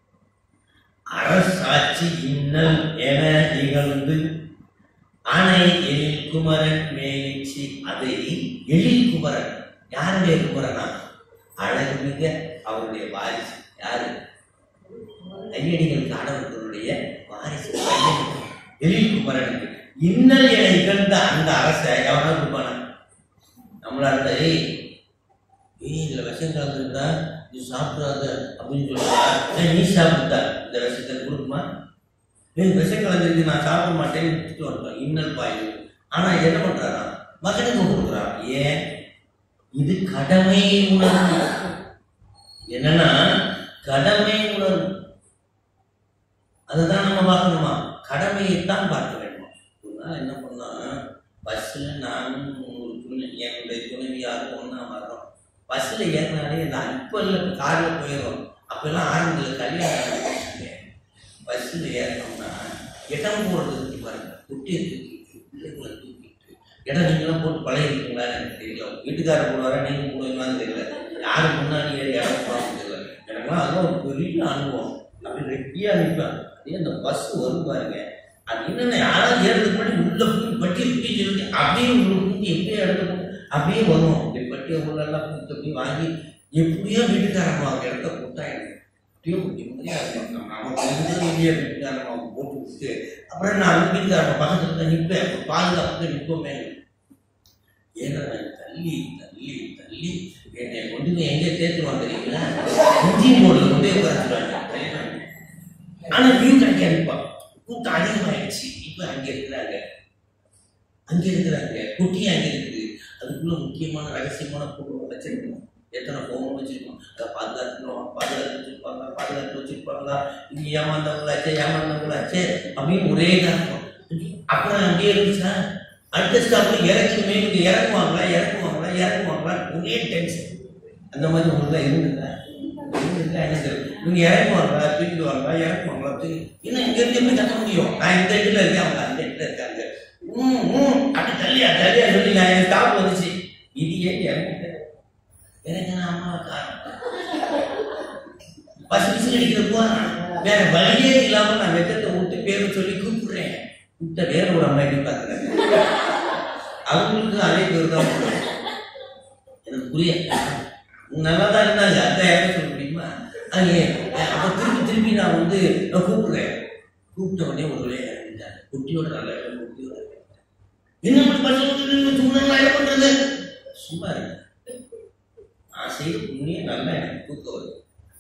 அரசாட்சி இன்னல் என நிகழ்ந்து அணை எழில் குமரன் மேலிச்சி அதை எழில் குமரன் யாருடைய குமரனா அழகு மிக அவருடைய வாரிசு யாரு ஐயடிகள் காணவர்களுடைய வாரிசு பையன் எழில் குமரனுக்கு இன்னல் என இகழ்ந்த அந்த அரச எவனா கொடுப்பானா நம்மளா இருந்தா ஏய் ஏய் இதுல விஷம் கலந்துருந்தா நீ சாப்பிடாத அப்படின்னு சொல்லுவா ஏய், நீ சாப்பிட்டா இந்த விஷத்தை கொடுக்குமா ஏய் விஷம் கலந்துருக்கு நான் சாப்பிட மாட்டேன்னு விட்டுட்டு வந்துட்டோம் இன்னல் பாய் ஆனா என்ன பண்றாரா மகனுக்கு கொடுக்குறான் ஏன் இது கடமை உணர்வு என்னன்னா கடமை உணர்வு அதுதான் நம்ம பார்க்கணுமா கடமையைத்தான் பார்க்க வேண்டும் ஒரு நாள் என்ன பண்ணா பஸ்ஸில் நானும் ஒரு துணை என்னுடைய துணைவியாரும் ஒன்றா வர்றோம் பஸ்ஸில் ஏறினாலே நான் இப்போ இல்லை காரில் போயிடுறோம் அப்போல்லாம் ஆரம்பத்தில் கல்யாணம் பஸ்ஸில் ஏறினோம்னா இடம் போடுறதுக்கு பாருங்க குட்டியை தூக்கிட்டு பிள்ளைகளை தூக்கிட்டு இடம் நீங்களாம் போட்டு பழகிருக்கீங்களா எனக்கு தெரியல வீட்டுக்காரர் போடுவாரா நீங்கள் போடுவீங்களான்னு தெரியல யாரு முன்னாடி ஏறி இடம் போடாமல் தெரியல எனக்குலாம் அதெல்லாம் ஒரு பெரிய அனுபவம் அப்படி ரெட்டியாக நிற்பேன் அதே அந்த பஸ் வரும் பாருங்க அது என்னென்ன யாராவது ஏறதுக்கு முன்னாடி உள்ள போய் பட்டியை குட்டி சொல்லி அப்படியே உள்ள குட்டி எப்படியே இடத்த போட்டு அப்படியே வரும் அப்படி பட்டியை உள்ளெல்லாம் குத்தி அப்படி வாங்கி எப்படியோ வீட்டுக்காரம்மா அவங்க இடத்த போட்டா எனக்கு அப்படியே ஒரு நிம்மதியாக இருக்கும் நம்ம நமக்கு தெரிஞ்சது இல்லையா வீட்டுக்காரம்மா போட்டு விட்டு அப்புறம் நான் அந்த வீட்டுக்காரம்மா பக்கத்துல தான் நிற்பேன் பாதுகாப்பு நிற்போமே ஏன்னா தள்ளி தள்ளி தள்ளி என்னை கொண்டு போய் எங்கே தேத்துவாங்க தெரியுங்களா இன்ஜின் போர்டில் கொண்டு போய் உட்காந்துருவாங்க ஆனா வியூ கிடைக்க நிற்பான் கூட்டம் அதிகமாயிடுச்சு இப்ப அங்க இருக்கிறாங்க அங்க இருக்கிறாங்க குட்டி அங்க இருக்குது அது அதுக்குள்ள முக்கியமான ரகசியமான பொருள் வச்சிருக்கணும் எத்தனை போகம் வச்சிருக்கோம் அதை பாதுகாக்கணும் பாதுகாத்து வச்சிருப்பாங்க பாதுகாத்து வச்சிருப்பாங்க இங்க ஏமாந்தவங்களாச்சே ஏமாந்தவங்களாச்சே அப்படின்னு ஒரே காரணம் அப்புறம் அப்படியே இருந்துச்சா அடுத்த ஸ்டாப்ல இறக்கணுமே இவங்க இறக்குவாங்களா இறக்குவாங்களா இறக்குவாங்களா ஒரே டென்ஷன் அந்த மாதிரி உங்களுக்கு தான் இருந்துங்க இருந்துருக்கா என்ன தெரியும் இவங்க இறக்குவாங்களா தூக்கிடுவாங்களா இறக்குவாங்களா தூக்கி இன்னும் இங்க இருந்து எப்படி கத்த முடியும் நான் இந்த இடத்துல இருக்கேன் அவங்க அந்த இடத்துல இருக்காங்க ம் ம் அப்படி தள்ளியா தள்ளியா சொல்லி நான் என் ஸ்டாப் வந்துச்சு இது ஏன் இறங்கிட்டேன் எனக்கு நான் அம்மாவை காரணம் பசு பிசு அடிக்கிறப்போ வேற வழியே இல்லாம நான் வெத்தத்தை விட்டு பேரை சொல்லி கூப்பிடுறேன் கூப்பிட்ட வேற ஒரு அம்மா எப்படி பார்க்குறேன் அவங்களுக்கு அதே பேர் தான் போடுறேன். எனக்கு புரிய நல்லா தான் இருந்தாங்க அந்த யாரும் சொல்ல முடியுமா அது அப்போ திருப்பி திருப்பி நான் வந்து நான் கூப்பிடுறேன் கூப்பிட்ட உடனே ஒரு வழியாக இறங்கிட்டாங்க குட்டியோட நல்லா இடம் குட்டியோட இறங்கிட்டாங்க. என்ன இப்படி பசங்க தூணங்களா என்ன பண்றது சும்மா இருக்கு நான் செய்த புண்ணியம் நல்லா எனக்கு தூக்கம் வருது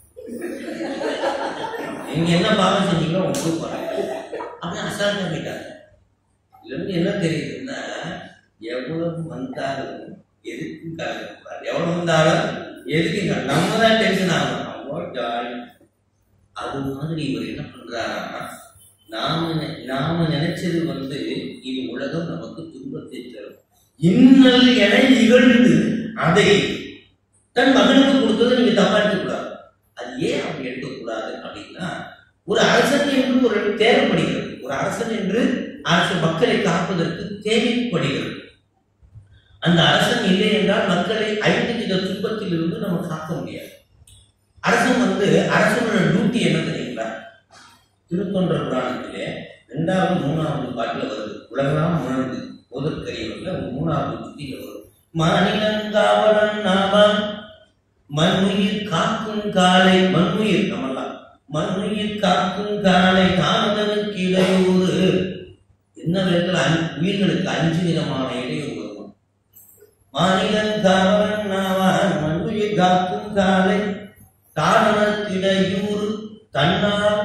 நீங்க என்ன பாவம் செஞ்சீங்களோ உங்களுக்கு தூக்கம் வராது அப்படி அசால்ட்டா போயிட்டாங்க இதுல இருந்து என்ன தெரியுதுன்னா எவ்வளவு வந்தாலும் எதுக்கு கலக்கக்கூடாது எவ்வளவு வந்தாலும் எதுக்கு க- நம்ம தான் டென்ஷன் ஆகணும் ரொம்ப ஜாலி அது மாதிரி இவர் என்ன பண்றாருன்னா நாம நெ- நாம நினைச்சது வந்து இது உலகம் நமக்கு துன்பத்தை தரும் இன்னல் என இகழ்ந்து அதை தன் மகனுக்கு கொடுத்ததை நீங்க தப்பா எடுத்துக்கூடாது அது ஏன் அப்படி எடுக்கக்கூடாது அப்படின்னா ஒரு அரசன் என்று ஒரு தேவைப்படுகிறது ஒரு அரசன் என்று அரசு மக்களை காப்பதற்கு தேவைப்படுகிறது அந்த அரசன் இல்லை என்றால் மக்களை ஐந்து வித துன்பத்தில் இருந்து நம்ம காக்க முடியாது அரசன் வந்து அரசனோட டியூட்டி என்ன தெரியுங்களா திருத்தொன்ற புராணத்திலே ரெண்டாவது மூணாவது பாட்டுல வருது உலகெல்லாம் உணர்ந்து முதற்கரியவர்ல மூணாவது துதியில வரும் மாநிலங்காவலன் நாமம் மண்ணுயிர் காக்கும் காலை மண்ணுயிர் நம்மலாம் மண்ணுயிர் காக்கும் காலை தானதனுக்கு இடையூறு என்ன விதத்துல அஞ்சு- உயிர்களுக்கு அஞ்சு விதமான இடையூறு வரும் மாநிலம் காவலன் நாவான் மண்ணுயிர் காக்கும் காலை தானதனுக்கு இடையூறு தன்னால்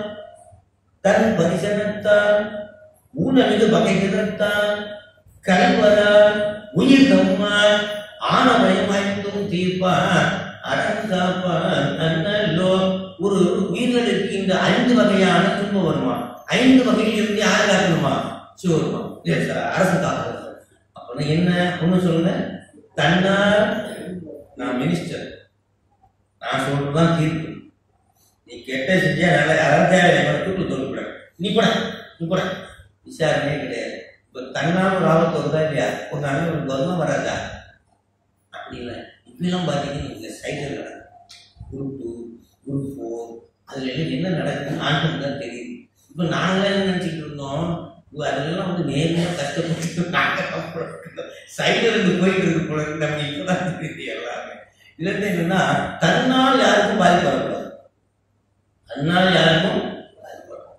தன் பரிசனத்தால் ஊனமிகு வகைகிறத்தால் கல்வரால் உயிர் தம்மால் ஆனபயம் ஐந்தும் தீர்ப்பான் அறங்காப்பான் அண்ணல்லோ ஒரு உயிர்களுக்கு இந்த ஐந்து வகையான துன்பம் வருமா ஐந்து வகையில் இருந்து யார் காக்கணுமா சிவருமா இல்ல சார் அரசு காக்கணும் அப்படின்னா என்ன ஒண்ணு சொல்லுங்க தன்னால் நான் மினிஸ்டர் நான் சொல்றதுதான் தீர்ப்பு நீ கெட்ட செஞ்சா நல்ல யாராவது தூக்கு தொழில் நீ கூட நீ கூட விசாரணையே கிடையாது இப்போ தன்னால ஒரு ஆபத்து வருதா இல்லையா ஒரு நாளைக்கு ஒரு வருமா வராதா அப்படி இல்லை இப்பெல்லாம் பார்த்தீங்கன்னா இந்த சைக்கிள் நடக்கும் குரூப் டூ குரூப் ஃபோர் அதுல எல்லாம் என்ன நடக்குதுன்னு ஆண்டுக்கு தான் தெரியுது இப்போ நாங்களாம் என்ன நினச்சிக்கிட்டு இருந்தோம் ஓ, அதெல்லாம் வந்து நேர்மையாக கஷ்டப்பட்டு நாங்கள் சைக்கிள் இருந்து போயிட்டு இருக்கு போல இருக்கு. நமக்கு இப்போதான் தெரியுது எல்லாமே இதுல இருந்து என்னன்னா தன்னால் யாருக்கும் பாதிப்பு வரக்கூடாது தன்னால் யாருக்கும் பாதிப்பு வரக்கூடாது.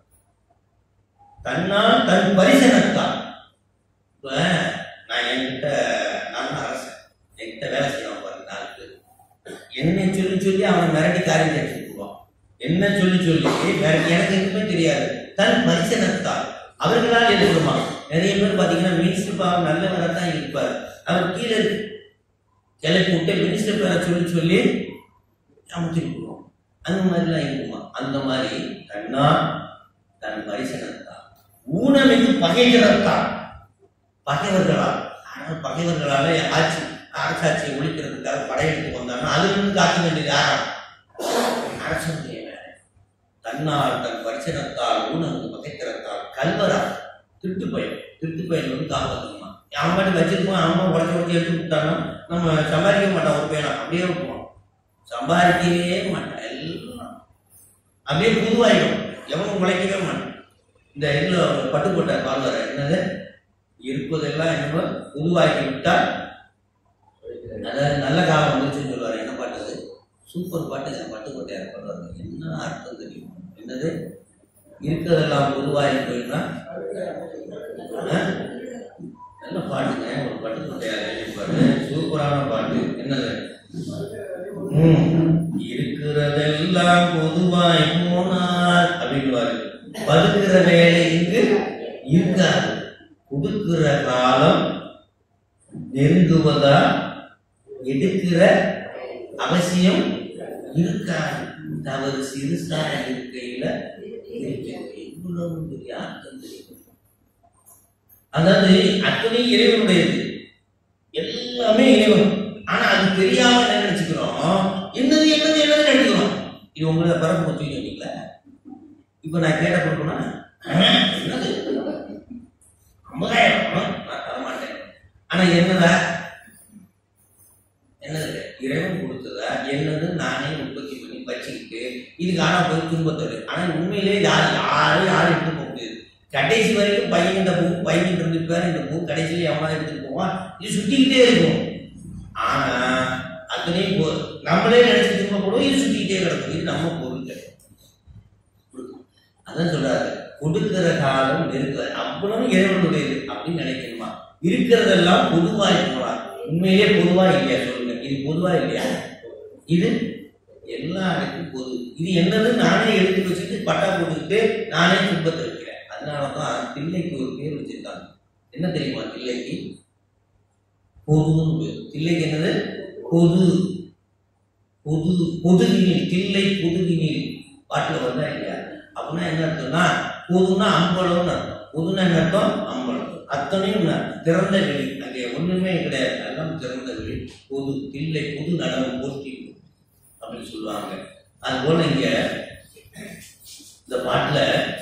தன்னால் தன் பரிசனத்தான் இப்ப நான் என்கிட்ட நான் தான் அரசன் என்கிட்ட வேலை செய்வான் பாருங்க நாலு பேர் என்னை சொல்லி சொல்லி அவனை மிரட்டி காரியம் செஞ்சு போடுவான் என்ன சொல்லி சொல்லி வேற எனக்கு எதுவுமே தெரியாது தன் பரிசனத்தால் அவர்களால் எழுதுமா நிறைய பேர் பாத்தீங்கன்னா மினிஸ்டர் பாவம் நல்லவராக தான் இருப்பார் அவர் கீழே கிளப்பி விட்டு மினிஸ்டர் பேரை சொல்லி சொல்லி அமைச்சிட்டு போடுவோம் அந்த மாதிரிலாம் இருக்குமா அந்த மாதிரி தன்னா தன் பரிசனத்தான் ஊனமிகு பகைகிறத்தான் பகைவர்களால் ஆனால் பகைவர்களால ஆட்சி அரசாட்சியை ஒழிக்கிறதுக்காக படையெடுத்து வந்தாங்கன்னா அதுல இருந்து காக்க வேண்டியது யாரா அரசனுடைய வேலை தன்னால் தன் பரிசனத்தால் ஊனமிகு பகைக்கிறத்தால் கல்வரா திருட்டு பயிர் திருட்டு பயிர் வந்து காப்பாற்றணுமா அவன் பாட்டு வச்சிருப்போம் அவன் உடச்சி உடச்சி எடுத்து விட்டாங்கன்னா நம்ம சம்பாதிக்க மாட்டான் ஒரு பையனா அப்படியே இருப்போம் சம்பாதிக்கவே மாட்டான் எல்லாம் அப்படியே புதுவாயிடும் எவனும் உழைக்கவே மாட்டான் இந்த இதுல ஒரு பட்டு போட்டார் பால்வார என்னது இருப்பதெல்லாம் என்னமோ உருவாக்கி விட்டால் அதாவது நல்ல காலம் வந்துச்சுன்னு சொல்லுவார் என்ன பாட்டு அது சூப்பர் பாட்டு தான் பட்டு போட்டார் பாடுவார் என்ன அர்த்தம் தெரியும் என்னது இருக்கிறதெல்லாம் உருவாகி போயின்னா ஆ? நல்ல பாட்டுங்க ஒரு பட்டு போட்டார் பாட்டு சூப்பரான பாட்டு என்னது ம், இருக்கிறதெல்லாம் பொதுவாய் போனார் அப்படின்வாரு பதுக்கிற வேலை இங்கு இருக்காது கொடுக்கிற காலம் நெருங்குவதா எதிர்க்கிற அவசியம் இருக்காது தவறு சிறுசா இருக்கையில இருக்கிறது இவ்வளவு பெரிய அர்த்தம் தெரியும் அதாவது அத்தனை இறைவனுடையது எல்லாமே இறைவன் ஆனா அது தெரியாம என்ன நினைச்சுக்கிறோம் என்னது என்னது என்னது நினைச்சுக்கிறோம் இது உங்களை பரப்பு வச்சுக்கிட்டு வந்தீங்களா இப்ப நான் கேட்ட கொடுக்கணும் என்னது ஐம்பதாயிரம் நான் தர மாட்டேன் ஆனா என்னதா என்னது இறைவன் கொடுத்ததா என்னது நானே உற்பத்தி பண்ணி வச்சுக்கிட்டு இதுக்கு ஆனா போய் துன்பத்தோடு ஆனா உண்மையிலே யார் யாரும் யாரும் எடுத்து போக முடியாது கடைசி வரைக்கும் பையன் இந்த பூ பையன் இருந்துட்டு பேர் இந்த பூ கடைசியில அம்மா எடுத்துட்டு போவான் இது சுத்திக்கிட்டே இருக்கும் ஆனா அத்தனையும் போ நம்மளே நினைச்சு துன்பப்படுவோம் இது சுத்திக்கிட்டே கிடக்கும் இது நம்ம பொருள் கிடையாது அதான் சொல்றாரு கொடுக்கிற காலம் இருக்கிற அவ்வளவு இறைவனுடையது அப்படின்னு நினைக்கணுமா இருக்கிறதெல்லாம் பொதுவாய் போலாம் உண்மையிலே பொதுவா இல்லையா சொல்லுங்க இது பொதுவா இல்லையா இது எல்லாருக்கும் பொது இது என்னது நானே எடுத்து வச்சுட்டு பட்டா போட்டுக்கிட்டு நானே துன்பத்தை வைக்கிறேன் அதனாலதான் தில்லைக்கு ஒரு பேர் வச்சிருக்காங்க என்ன தெரியுமா தில்லைக்கு பொதுன்னு பேர் தில்லைக்கு என்னது பொது பொது பொதுவினில் தில்லை பொதுவினில் பாட்டுல வந்தா இல்லையா அப்படின்னா என்ன அர்த்தம்னா பொதுனா அம்பலம்னு அர்த்தம் பொதுனா என்ன அர்த்தம் அம்பலம் அத்தனையும் என்ன? திறந்த வெளி அங்கே ஒண்ணுமே கிடையாது எல்லாம் திறந்த வெளி பொது தில்லை பொது நடனம் போட்டி அப்படின்னு சொல்லுவாங்க அது போல இங்க இந்த பாட்டுல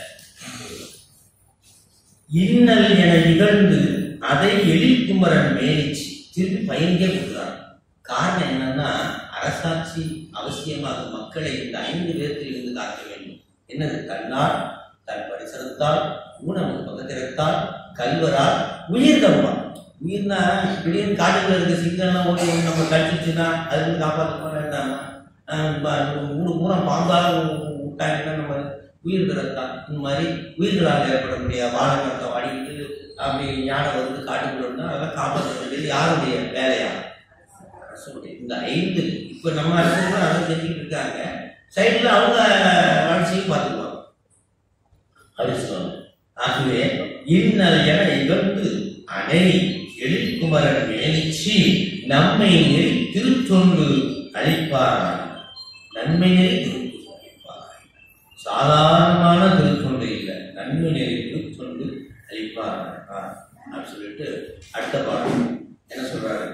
இன்னல் என இகழ்ந்து அதை எழில்குமரன் மேலிச்சு திருப்பி பயன்கே கொடுக்குறான் காரணம் என்னன்னா அரசாட்சி அவசியமாக மக்களை இந்த ஐந்து பேர்த்தில் இருந்து காக்க வேண்டும் என்னது தன்னார் தன் பரிசரத்தால் ஊனமும் பக்கத்திரத்தால் கல்வரால் உயிர் தருவான் உயிர்னா திடீர்னு காட்டுக்குள்ள இருக்க சிங்கம்லாம் ஓடி வந்து நம்ம கடிச்சிச்சுன்னா அதுக்கு காப்பாற்ற வேண்டாமா மூணு பூரா பாம்பாக விட்டாங்கன்னா நம்ம உயிர் திறத்தான் இந்த மாதிரி உயிர்களால் ஏற்படக்கூடிய வாழக்கட்டம் அடிக்கிட்டு அப்படி யானை வந்து காட்டுக்குள்ள இருந்தால் அதெல்லாம் காப்பாற்ற வேண்டியது யாருடைய வேலையா அரசுடைய இந்த ஐந்து இப்போ நம்ம அரசு அதை செஞ்சுக்கிட்டு இருக்காங்க சைடில் அவங்க வளர்ச்சியும் பார்த்துக்குவாங்க அப்படின்னு சொல்லுவாங்க ஆகவே இன்னல் என இகழ்ந்து அணை எழில்குமரன் மேலிச்சி நம்மை நெறி திருத்தொண்டு அளிப்பாராய் நன்மை நெறி திருத்தொண்டு அளிப்பாராய் சாதாரணமான திருத்தொண்டு இல்லை நன்மை நெறி திருத்தொண்டு அளிப்பாராய் அப்படின்னு சொல்லிட்டு அடுத்த பாடம் என்ன சொல்றாரு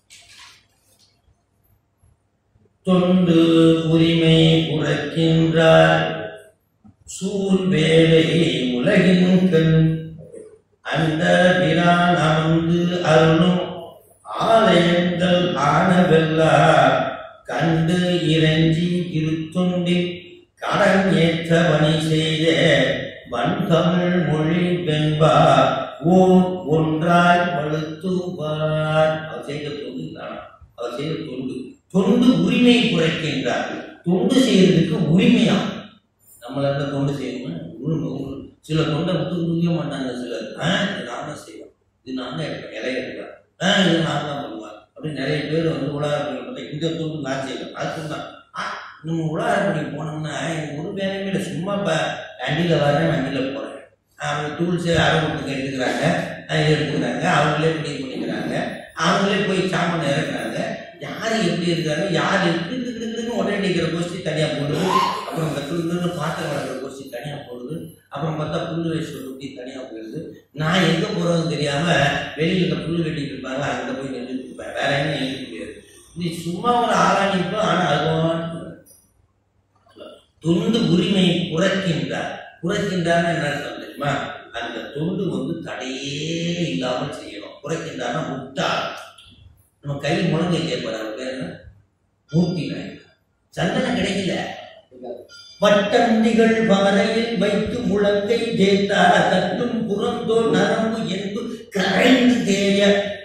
தொண்டு உரிமை உரைக்கின்றார் சூழ் வேலை உலகின் கண் அந்த பிரான் அமர்ந்து அருளும் ஆலயங்கள் ஆனவெல்லார் கண்டு இறைஞ்சி திருத்தொண்டில் கடன் ஏற்ற பணி செய்த வன்தமிழ் மொழி வெண்பார் ஓர் ஒன்றாய் வலுத்துவார் அவர் செய்த தொண்டு தானா அவர் செய்த தொண்டு தொண்டு உரிமை குறைக்கின்றார் தொண்டு செய்யறதுக்கு உரிமையா நம்மள இருந்த தொண்டு செய்யணும் உரிமை உரிமை. சில தொண்டை விட்டு முடிய மாட்டாங்க சிலர் ஆ இது நான் தான் செய்வேன் இது நான் தான் எடுப்பேன் இலைய எடுப்பேன் ஆ இது நான் தான் பண்ணுவேன் அப்படின்னு நிறைய பேர் வந்து உலகத்தில் இந்த தொண்டு நான் செய்வேன் அது தான் ஆ நம்ம உலகப்படி போனோம்னா எனக்கு ஒரு வேலையுமே இல்லை சும்மா இப்போ வண்டியில் வரேன் வண்டியில் போகிறேன் அவங்க டூல்ஸு அரைமுட்டுக்கு எடுத்துக்கிறாங்க அஹ் எடுத்துக்கிறாங்க அவங்களே க்ளீன் பண்ணிக்கிறாங்க அவங்களே போய் சாமான் இறக்குறாங்க யார் எப்படி இருக்காங்க யார் எப்படி இருக்குன்னு உடனே அடிக்கிற கோஷ்டி தனியாக போடுது அப்புறம் இந்த துண்டு பாத்திரம் வளர்க்குற கோஷ்டி தனியாக போடுது அப்புறம் பார்த்தா புல் வயசு ஊட்டி தனியாக போயிடுது நான் எங்கே போகிறதுன்னு தெரியாமல் வெளியில் இந்த புல் வெட்டிட்டு இருப்பாங்க அங்கே போய் நின்றுட்டு இருப்பேன் வேற என்ன எழுத முடியாது நீ சும்மா ஒரு ஆளாக நிற்போம் ஆனால் அது பாட்டுக்கு தொண்டு உரிமை குறைக்கின்றார் குறைக்கின்றார்னு என்ன அர்த்தம் தெரியுமா அந்த தொண்டு வந்து தடையே இல்லாமல் செய்யணும் குறைக்கின்றார்னா முட்டாள் நம்ம கை முழங்கை கேட்பார் அவர் பேர் என்ன மூர்த்தி நாயகர் சந்தனம் கிடைக்கல பட்டந்திகள் வரையில் வைத்து முழங்கை தேத்தார் தட்டும் புறந்தோல் நரம்பு என்பு கரைந்து தேய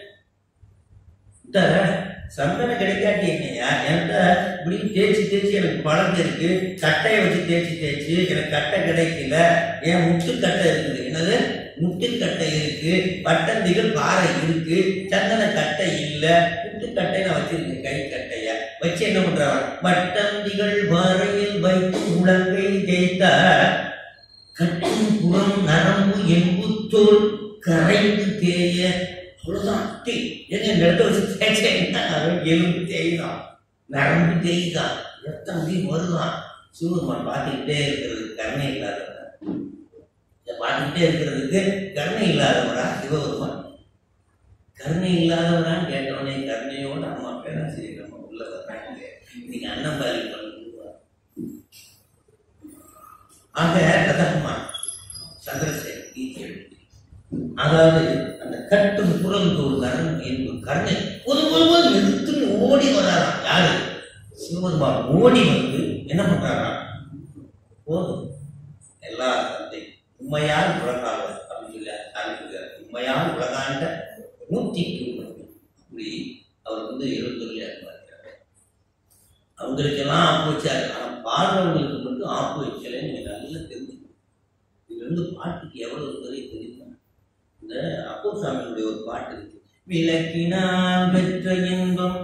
இந்த சந்தனம் கிடைக்காட்டி என்னையா என்கிட்ட இப்படி தேய்ச்சி தேய்ச்சி எனக்கு பழக்கம் இருக்கு கட்டையை வச்சு தேய்ச்சி தேய்ச்சி எனக்கு கட்டை கிடைக்கல என் முட்டுக்கட்டை இருக்குது என்னது முட்டுக்கட்டை இருக்கு பட்டந்திகள் பாறை இருக்கு சந்தன கட்டை இல்ல முட்டுக்கட்டை நான் வச்சிருக்கேன் கை கட்டைய வச்சு என்ன பண்றவன் பட்டந்திகள் பாறையில் வைத்து முழங்கை தேய்த்த கட்டும் புறம் நரம்பு எம்பு தோல் கரைந்து தேய அவ்வளவுதான் டீ எங்க இந்த இடத்த வச்சு தேய்ச்சேன்னா அவன் எலும்பு தேய்தான் நரம்பு தேய்தான் ரத்தம் அப்படி வருதான் சிவபெருமான் பார்த்துக்கிட்டே இருக்கிறது கருணை இல்லாதவரா இதை பார்த்துக்கிட்டே இருக்கிறதுக்கு கருணை இல்லாதவரா சிவபெருமான் கருணை இல்லாதவரான்னு கேட்டவனே கருணையோட அம்மா பேராசிரியர் நம்ம உள்ள வர்றாங்க இன்னைக்கு அண்ணன் பாலி பண்ணுவா ஆக கதகமா சந்திரசேகர் கீதை எழுதி அதாவது அந்த கட்டும் புறந்தோடு கரண் என்பது கருணை ஒரு ஒருவர் நிறுத்துன்னு ஓடி வராராம் யாரு சிவபெருமான் ஓடி வந்து என்ன பண்றாராம் போதும் எல்லா தந்தை உண்மையால் உலகாவர் அப்படின்னு சொல்லி ஆரம்பிக்கிறார் உண்மையால் உலகாண்ட நூற்றி அப்படி அவர் வந்து எழுந்தொருளி அறிவார் அவங்களுக்கெல்லாம் ஆப்பு வச்சாரு ஆனால் பாடுறவங்களுக்கு மட்டும் ஆப்பு வைக்கல நீங்க நல்லா தெரிஞ்சுக்கணும் இது வந்து பாட்டுக்கு எவ்வளவு துறை தெரியுமா இந்த அப்போ சாமியுடைய ஒரு பாட்டு இருக்கு விளக்கினால் பெற்ற இன்பம்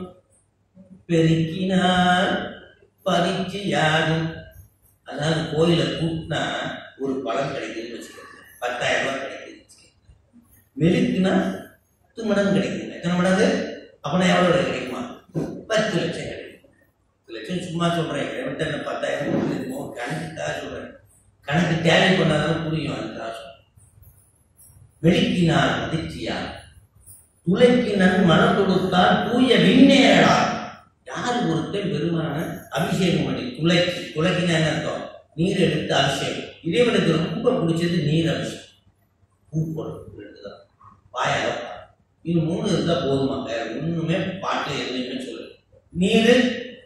பெருக்கினால் பரீட்சையாகும் அதாவது கோயில கூட்டினா ஒரு பழம் கிடைக்குதுன்னு வச்சுக்கோங்க பத்தாயிரம் ரூபாய் கிடைக்குதுன்னு வச்சுக்கோங்க மெழுக்குனா பத்து மடங்கு கிடைக்குங்க எத்தனை மடங்கு அப்படின்னா எவ்வளோ கிடைக்குமா பத்து லட்சம் கிடைக்கும் பத்து லட்சம் சும்மா சொல்றேன் என்கிட்ட இந்த பத்தாயிரம் இருக்குமோ கணக்குக்காக சொல்றேன் கணக்கு டேலி பண்ணாதான் புரியும் அதுக்காக சொல்றேன் வெளிக்கினார் மதிர்ச்சியார் துளைக்கினன் மனம் கொடுத்தால் தூய விண்ணேறலாம் யார் ஒருத்தன் பெருமான அபிஷேகம் பண்ணி துளைக்கி துளைக்கினா என்ன அர்த்தம் நீர் எடுத்து அபிஷேகம் இறைவனுக்கு ரொம்ப பிடிச்சது நீர் அபிஷேகம் பூ போடுறது ரெண்டு தான் வாயால பாடு. இது மூணு இருந்தா போதுமா வேற ஒண்ணுமே பாட்டுல எதுலையுமே சொல்லு நீர்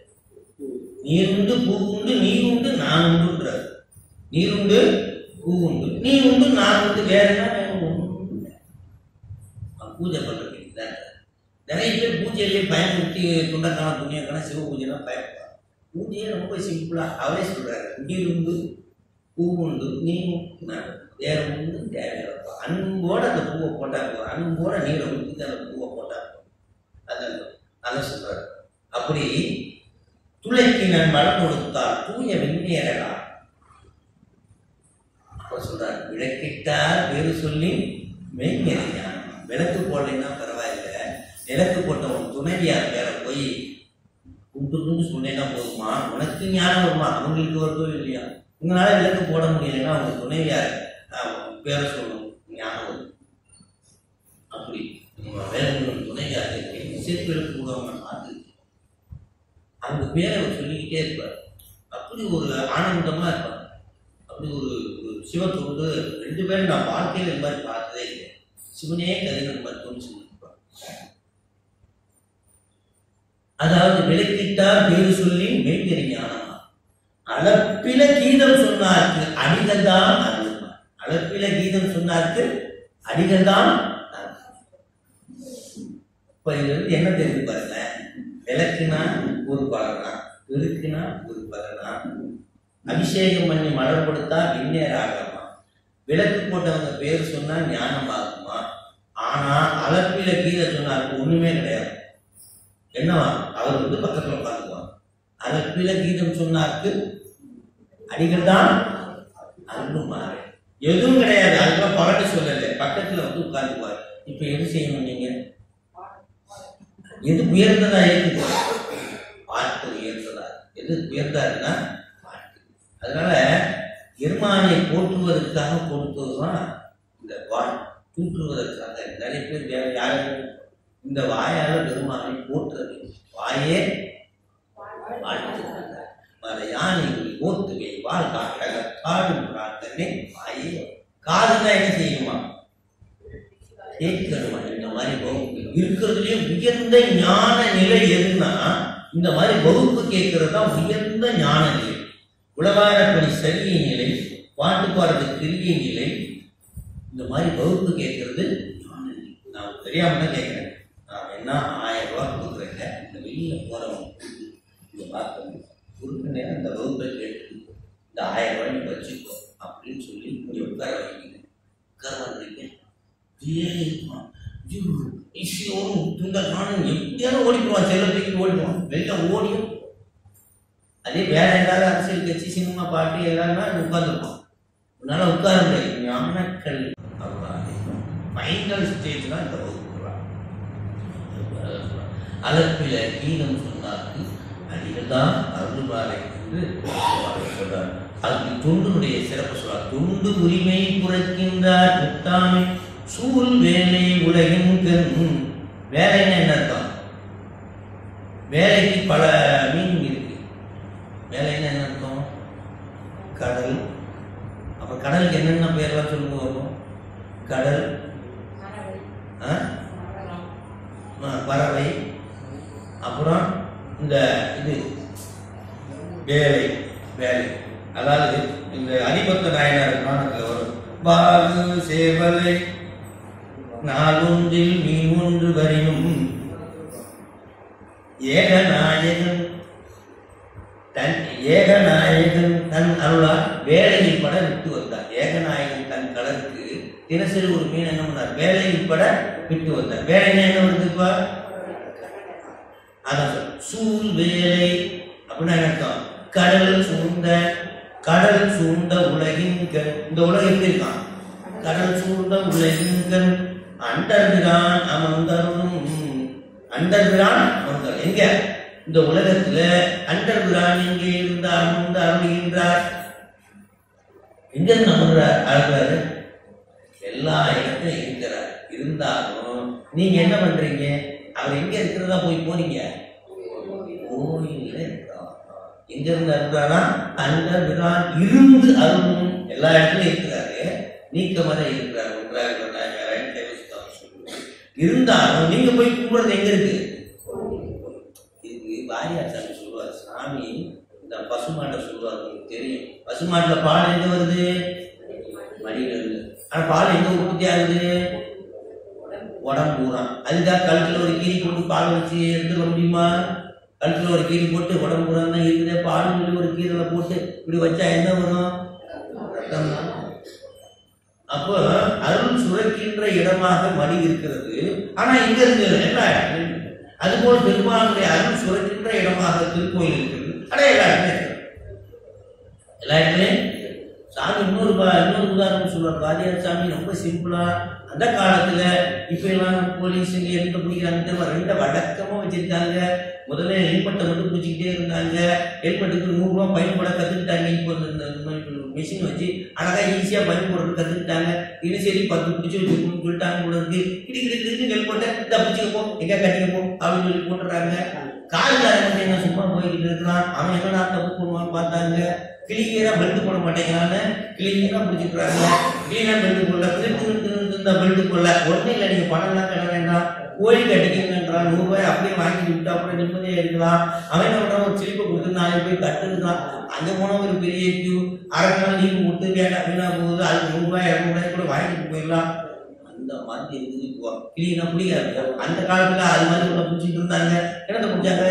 நீர் உண்டு பூ உண்டு நீர் உண்டு நான் உண்டுன்றார் நீர் உண்டு பூ உண்டு நீ உண்டு நான் உண்டு வேற என்ன வேணும் ஒண்ணும் இல்லை. அவன் பூஜை பண்றதுக்கு இதுதான் நிறைய பேர் பூஜையிலேயே பயன்படுத்தி துண்டக்கான புண்ணியக்கான சிவ பூஜைலாம் பயன்படுறாங்க பூஜையே ரொம்ப சிம்பிளா அவரே சொல்றாரு நீர் உண்டு பூ உண்டு நீ உண்டு, நான் உண்டு. வேற உண்டு தேவையில்லை அன்போட அந்த பூவை போட்டா போதும் அன்போட நீரை ஊற்றி அந்த பூவை போட்டா போதும் அதான் அதான் சொல்றாரு அப்படி துளைக்கு நான் மலம் கொடுத்தால் தூய விண்ணேறலாம் அப்ப சொல்றாரு விளக்கிட்டால் பேரு சொல்லி மெய்ஞான விளக்கு போடலைன்னா பரவாயில்ல விளக்கு போட்டவன் துணைவியார் பேர போய் கும்பிட்டு சொன்னேன்னா போதுமா உனக்கு ஞானம் வருமா அவங்களுக்கு வருதோ இல்லையா உங்களால விளக்கு போட முடியலைன்னா அவங்க துணைவியார் ஆஹ், பேரை சொல்லணும் ஞானம் வரும் அப்படி நம்ம வேலைகளும் துணைவியார் செருப்பில் கூடவங்க பார்த்து அவங்க பேரை அவர் சொல்லிக்கிட்டே இருப்பார் அப்படி ஒரு ஆனந்தமா இருப்பார் அப்படி ஒரு ஒரு சிவத்தோடு ரெண்டு பேரும் நான் வாழ்க்கையில் இந்த மாதிரி பார்த்ததே இல்லை சிவனே கதிரன் மருத்துவம் சொல்லியிருப்பார் அதாவது விளக்கிட்டார் பேரு சொல்லி மெய்கறி ஞானமா அளப்பில கீதம் சொன்னார்க்கு அடிகள் தான் அருள்மா அளப்பில கீதம் சொன்னார்க்கு அடிகள் தான் இப்ப இதுல இருந்து என்ன தெரிஞ்சு பாருங்க விளக்குனா ஒரு பலனா பெருக்குனா ஒரு பலனா அபிஷேகம் பண்ணி மலர் கொடுத்தா விண்ணேர் ஆகமா விளக்கு போட்டவங்க பேர் சொன்னா ஞானம் ஆகுமா ஆனா அளப்பில கீதை சொன்னாருக்கு ஒண்ணுமே கிடையாது என்னவா அவர் வந்து பக்கத்துல உட்காந்துக்குவாங்க அளப்பில கீதம் சொன்னாருக்கு அடிகள் தான் அருளுமாறு எதுவும் கிடையாது அதுக்கெல்லாம் பரட்டு சொல்லல பக்கத்துல வந்து உட்காந்துக்குவார் இப்ப எது செய்யணும் நீங்க எது உயர்ந்ததா இருக்குது பாட்டு உயர்ந்ததா எது உயர்ந்தா இருக்குன்னா பாட்டு அதனால எருமானை போற்றுவதற்காக கொடுத்ததுதான் இந்த வாய் தூற்றுவதற்காக நிறைய பேர் வேற யாரும் இந்த வாயால பெருமானை போற்றுறது வாயே வாழ்த்துகிறார் மத யானை ஓத்துவை வாழ்க்காக காடும் பிரார்த்தனை வாயே காதுதான் என்ன செய்யுமா கேட்கணுமா இந்த மாதிரி வகுப்பு இருக்கிறதுலயே உயர்ந்த ஞான நிலை எதுன்னா இந்த மாதிரி வகுப்பு கேட்கறது தான் உயர்ந்த ஞான நிலை உலகாரப்படி சரியை நிலை பாட்டு பாடுறது கிரியை நிலை இந்த மாதிரி வகுப்பு கேட்கறது ஞான நிலை நான் தெரியாம தான் கேட்கிறேன் நான் என்ன ஆயிரம் ரூபாய் கொடுக்குறேங்க இந்த வெளியில போறவங்க இதை பார்க்கணும் குறுக்கு நேரம் இந்த வகுப்பை கேட்டு இந்த ஆயிரம் ரூபாய் நீ வச்சுக்கோ அப்படின்னு சொல்லி இங்கே உட்கார வைக்கிறேன் உட்கார வந்திருக்கேன் அப்படியே இருப்பான் ஐயோ, ஈஸ்வரன் துண்ட காணும் எப்படியாலும் ஓடிடுவான் செல்வத்துக்கு ஓடிடுவான் வெளில ஓடியும் அதே வேற ஏதாவது அரசியல் கட்சி சினிமா பாட்டு எல்லாருமே உட்காந்துருப்பான் உன்னால உட்கார முடியாது ஞானக்கல் அவ்வளோ ஃபைனல் ஸ்டேஜ் தான் இந்த வகுப்பு அதான் சொல்றாங்க. அலப்பில கீதம் சொன்னார்க்கு அடிகள் தான் அருள்வாரை என்று அவர் சொல்றார் அதுக்கு தொண்டுனுடைய சிறப்பு சொல்றார் தொண்டு உரிமை குறைக்கின்றார் முத்தாமை சூழ் வேலை உலகின் கண் வேலைன்னா என்ன அர்த்தம் வேலைக்கு பல மீனிங் இருக்கு வேலைன்னா என்ன அர்த்தம் கடல் அப்ப கடலுக்கு என்னென்ன பேர்லாம் சொல்லுங்க பார்ப்போம் கடல் ஆ? ஆ, பறவை அப்புறம் இந்த இது வேலை வேலை அதாவது இந்த அடிபத்த நாயனார் காணத்தில் வரும் பாகு சேவலை நாளொன்றில் மீன் ஒன்று வரினும் ஏகநாயகன் தன் ஏகநாயகன் தன் அருளால் வேலையில் பட விட்டு வந்தார் ஏகநாயகன் தன் கடலுக்கு தினசரி ஒரு மீன் என்ன பண்ணார் வேலையில் பட விட்டு வந்தார் வேலைன்னா என்ன வருது இப்ப அதான் சொல். சூழ் வேலை அப்படின்னா என்ன அர்த்தம் கடல் சூழ்ந்த கடல் சூழ்ந்த உலகின் கண் இந்த உலகம் எப்படி இருக்கான் கடல் சூழ்ந்த உலகின் கண் அண்டர்கிறான் அமர்ந்தருளும் அண்டர்கிறான் அமர்ந்தார் எங்க இந்த உலகத்துல அண்டர்கிறான் எங்கே இருந்து அமர்ந்து அருளுகின்றார் எங்க இருந்து அமர்றார் அழுகிறாரு எல்லா இடத்துலையும் இருக்கிறார் இருந்தாலும் நீங்க என்ன பண்றீங்க அவர் எங்க இருக்கிறதா போய் போறீங்க கோயில்ல இருக்கிறார் எங்க இருந்து இருக்கிறாரா அந்த விரான் இருந்து அருளும் எல்லா இடத்துலயும் இருக்கிறாரு நீக்கமாக இருக்கிறார் ஒன்றாக இரண்டாயிரம் தேவஸ்தானம் சொல்லுவாங்க. இருந்தாலும் நீங்க போய் கும்பிடுறது எங்க இருக்கு இதுக்கு வாரியார் சாமி சொல்லுவார் சாமி இந்த பசுமாட்டை சொல்லுவார் உங்களுக்கு தெரியும் பசுமாட்டுல பால் எங்க வருது மடியில இருந்து ஆனா பால் எங்க உற்பத்தி ஆகுது உடம்பு பூரா அதுக்காக கழுத்துல ஒரு கீரி போட்டு பால் வச்சு எடுத்துக்க முடியுமா கழுத்துல ஒரு கீரி போட்டு உடம்பு பூரா தான் இருக்குது பால் சொல்லி ஒரு கீரையில போட்டு இப்படி வச்சா என்ன வரும் ரத்தம் தான். அப்போ அருள் சுரக்கின்ற இடமாக மடி இருக்கிறது ஆனா இங்க இருந்து என்ன அதுபோல் பெருமானுடைய அருள் சுரக்கின்ற இடமாக திருக்கோயில் இருக்கிறது ஆனா எல்லா இடத்துலயும் இருக்கு. எல்லா இடத்துலயும் சாமி இன்னொரு பா- இன்னொரு உதாரணம் சொல்றாரு வாதியார் சாமி ரொம்ப சிம்பிளா அந்த காலத்துல இப்ப எல்லாம் போலீஸ் எங்க பிடிக்கிறாங்க தெரியுமா? ரெண்ட வடக்கமா வச்சிருக்காங்க முதல்ல ஹெல்மெட்டை மட்டும் பிடிச்சிக்கிட்டே இருந்தாங்க ஹெல்மெட்டுக்கு நூறு ரூபாய் பயன் போட கத்துக்கிட்டாங்க இப்போ இந்த மிஷின் வச்சு அழகா ஈஸியா பயன் போடுறது கத்துக்கிட்டாங்க தினசரி பத்து பிடிச்சி வச்சுக்கணும்னு சொல்லிட்டாங்க போல இருக்கு கிடி கிடி கிடி ஹெல்மெட்டை இந்த பிடிச்சிக்க போ எங்க கட்டிக்க போ அப்படின்னு சொல்லி போட்டுறாங்க கால்காரன் மட்டும் என்ன சும்மா போய்கிட்டு இருக்கிறான் அவன் என்னடா தப்பு பண்ணுவான்னு பார்த்தாங்க கிளியரா பெல்ட் போட மாட்டேங்கிறான்னு கிளியரா பிடிச்சிக்கிறாங்க கிளியரா பெல்ட் போடல திருட்டு இந்த பெல்ட் போடல ஒன்றும் இல்லை நீங்க பணம்லாம் கட்ட வேண்டாம் கோழி கட்டிக்கங்கன்றான் நூறு ரூபாய் அப்படியே வாங்கி விட்டா அப்புறம் நிம்மதியா இருக்கலாம் அவன் என்ன பண்றான் ஒரு சிலிப்பை கொடுத்து நாலு போய் கட்டுருக்கான் அங்க போன ஒரு பெரிய கியூ அரை நாள் லீவு கொடுத்து கேட்டா வீணா போகுது அதுக்கு நூறு ரூபாய் இரநூறு ரூபாய் கூட வாங்கிட்டு போயிடலாம் அந்த மாதிரி இருக்குது இப்போ கிளீனா பிடிக்காது அந்த காலத்துல அது மாதிரி உள்ள பிடிச்சிட்டு இருந்தாங்க என்னத்தை பிடிச்சாங்க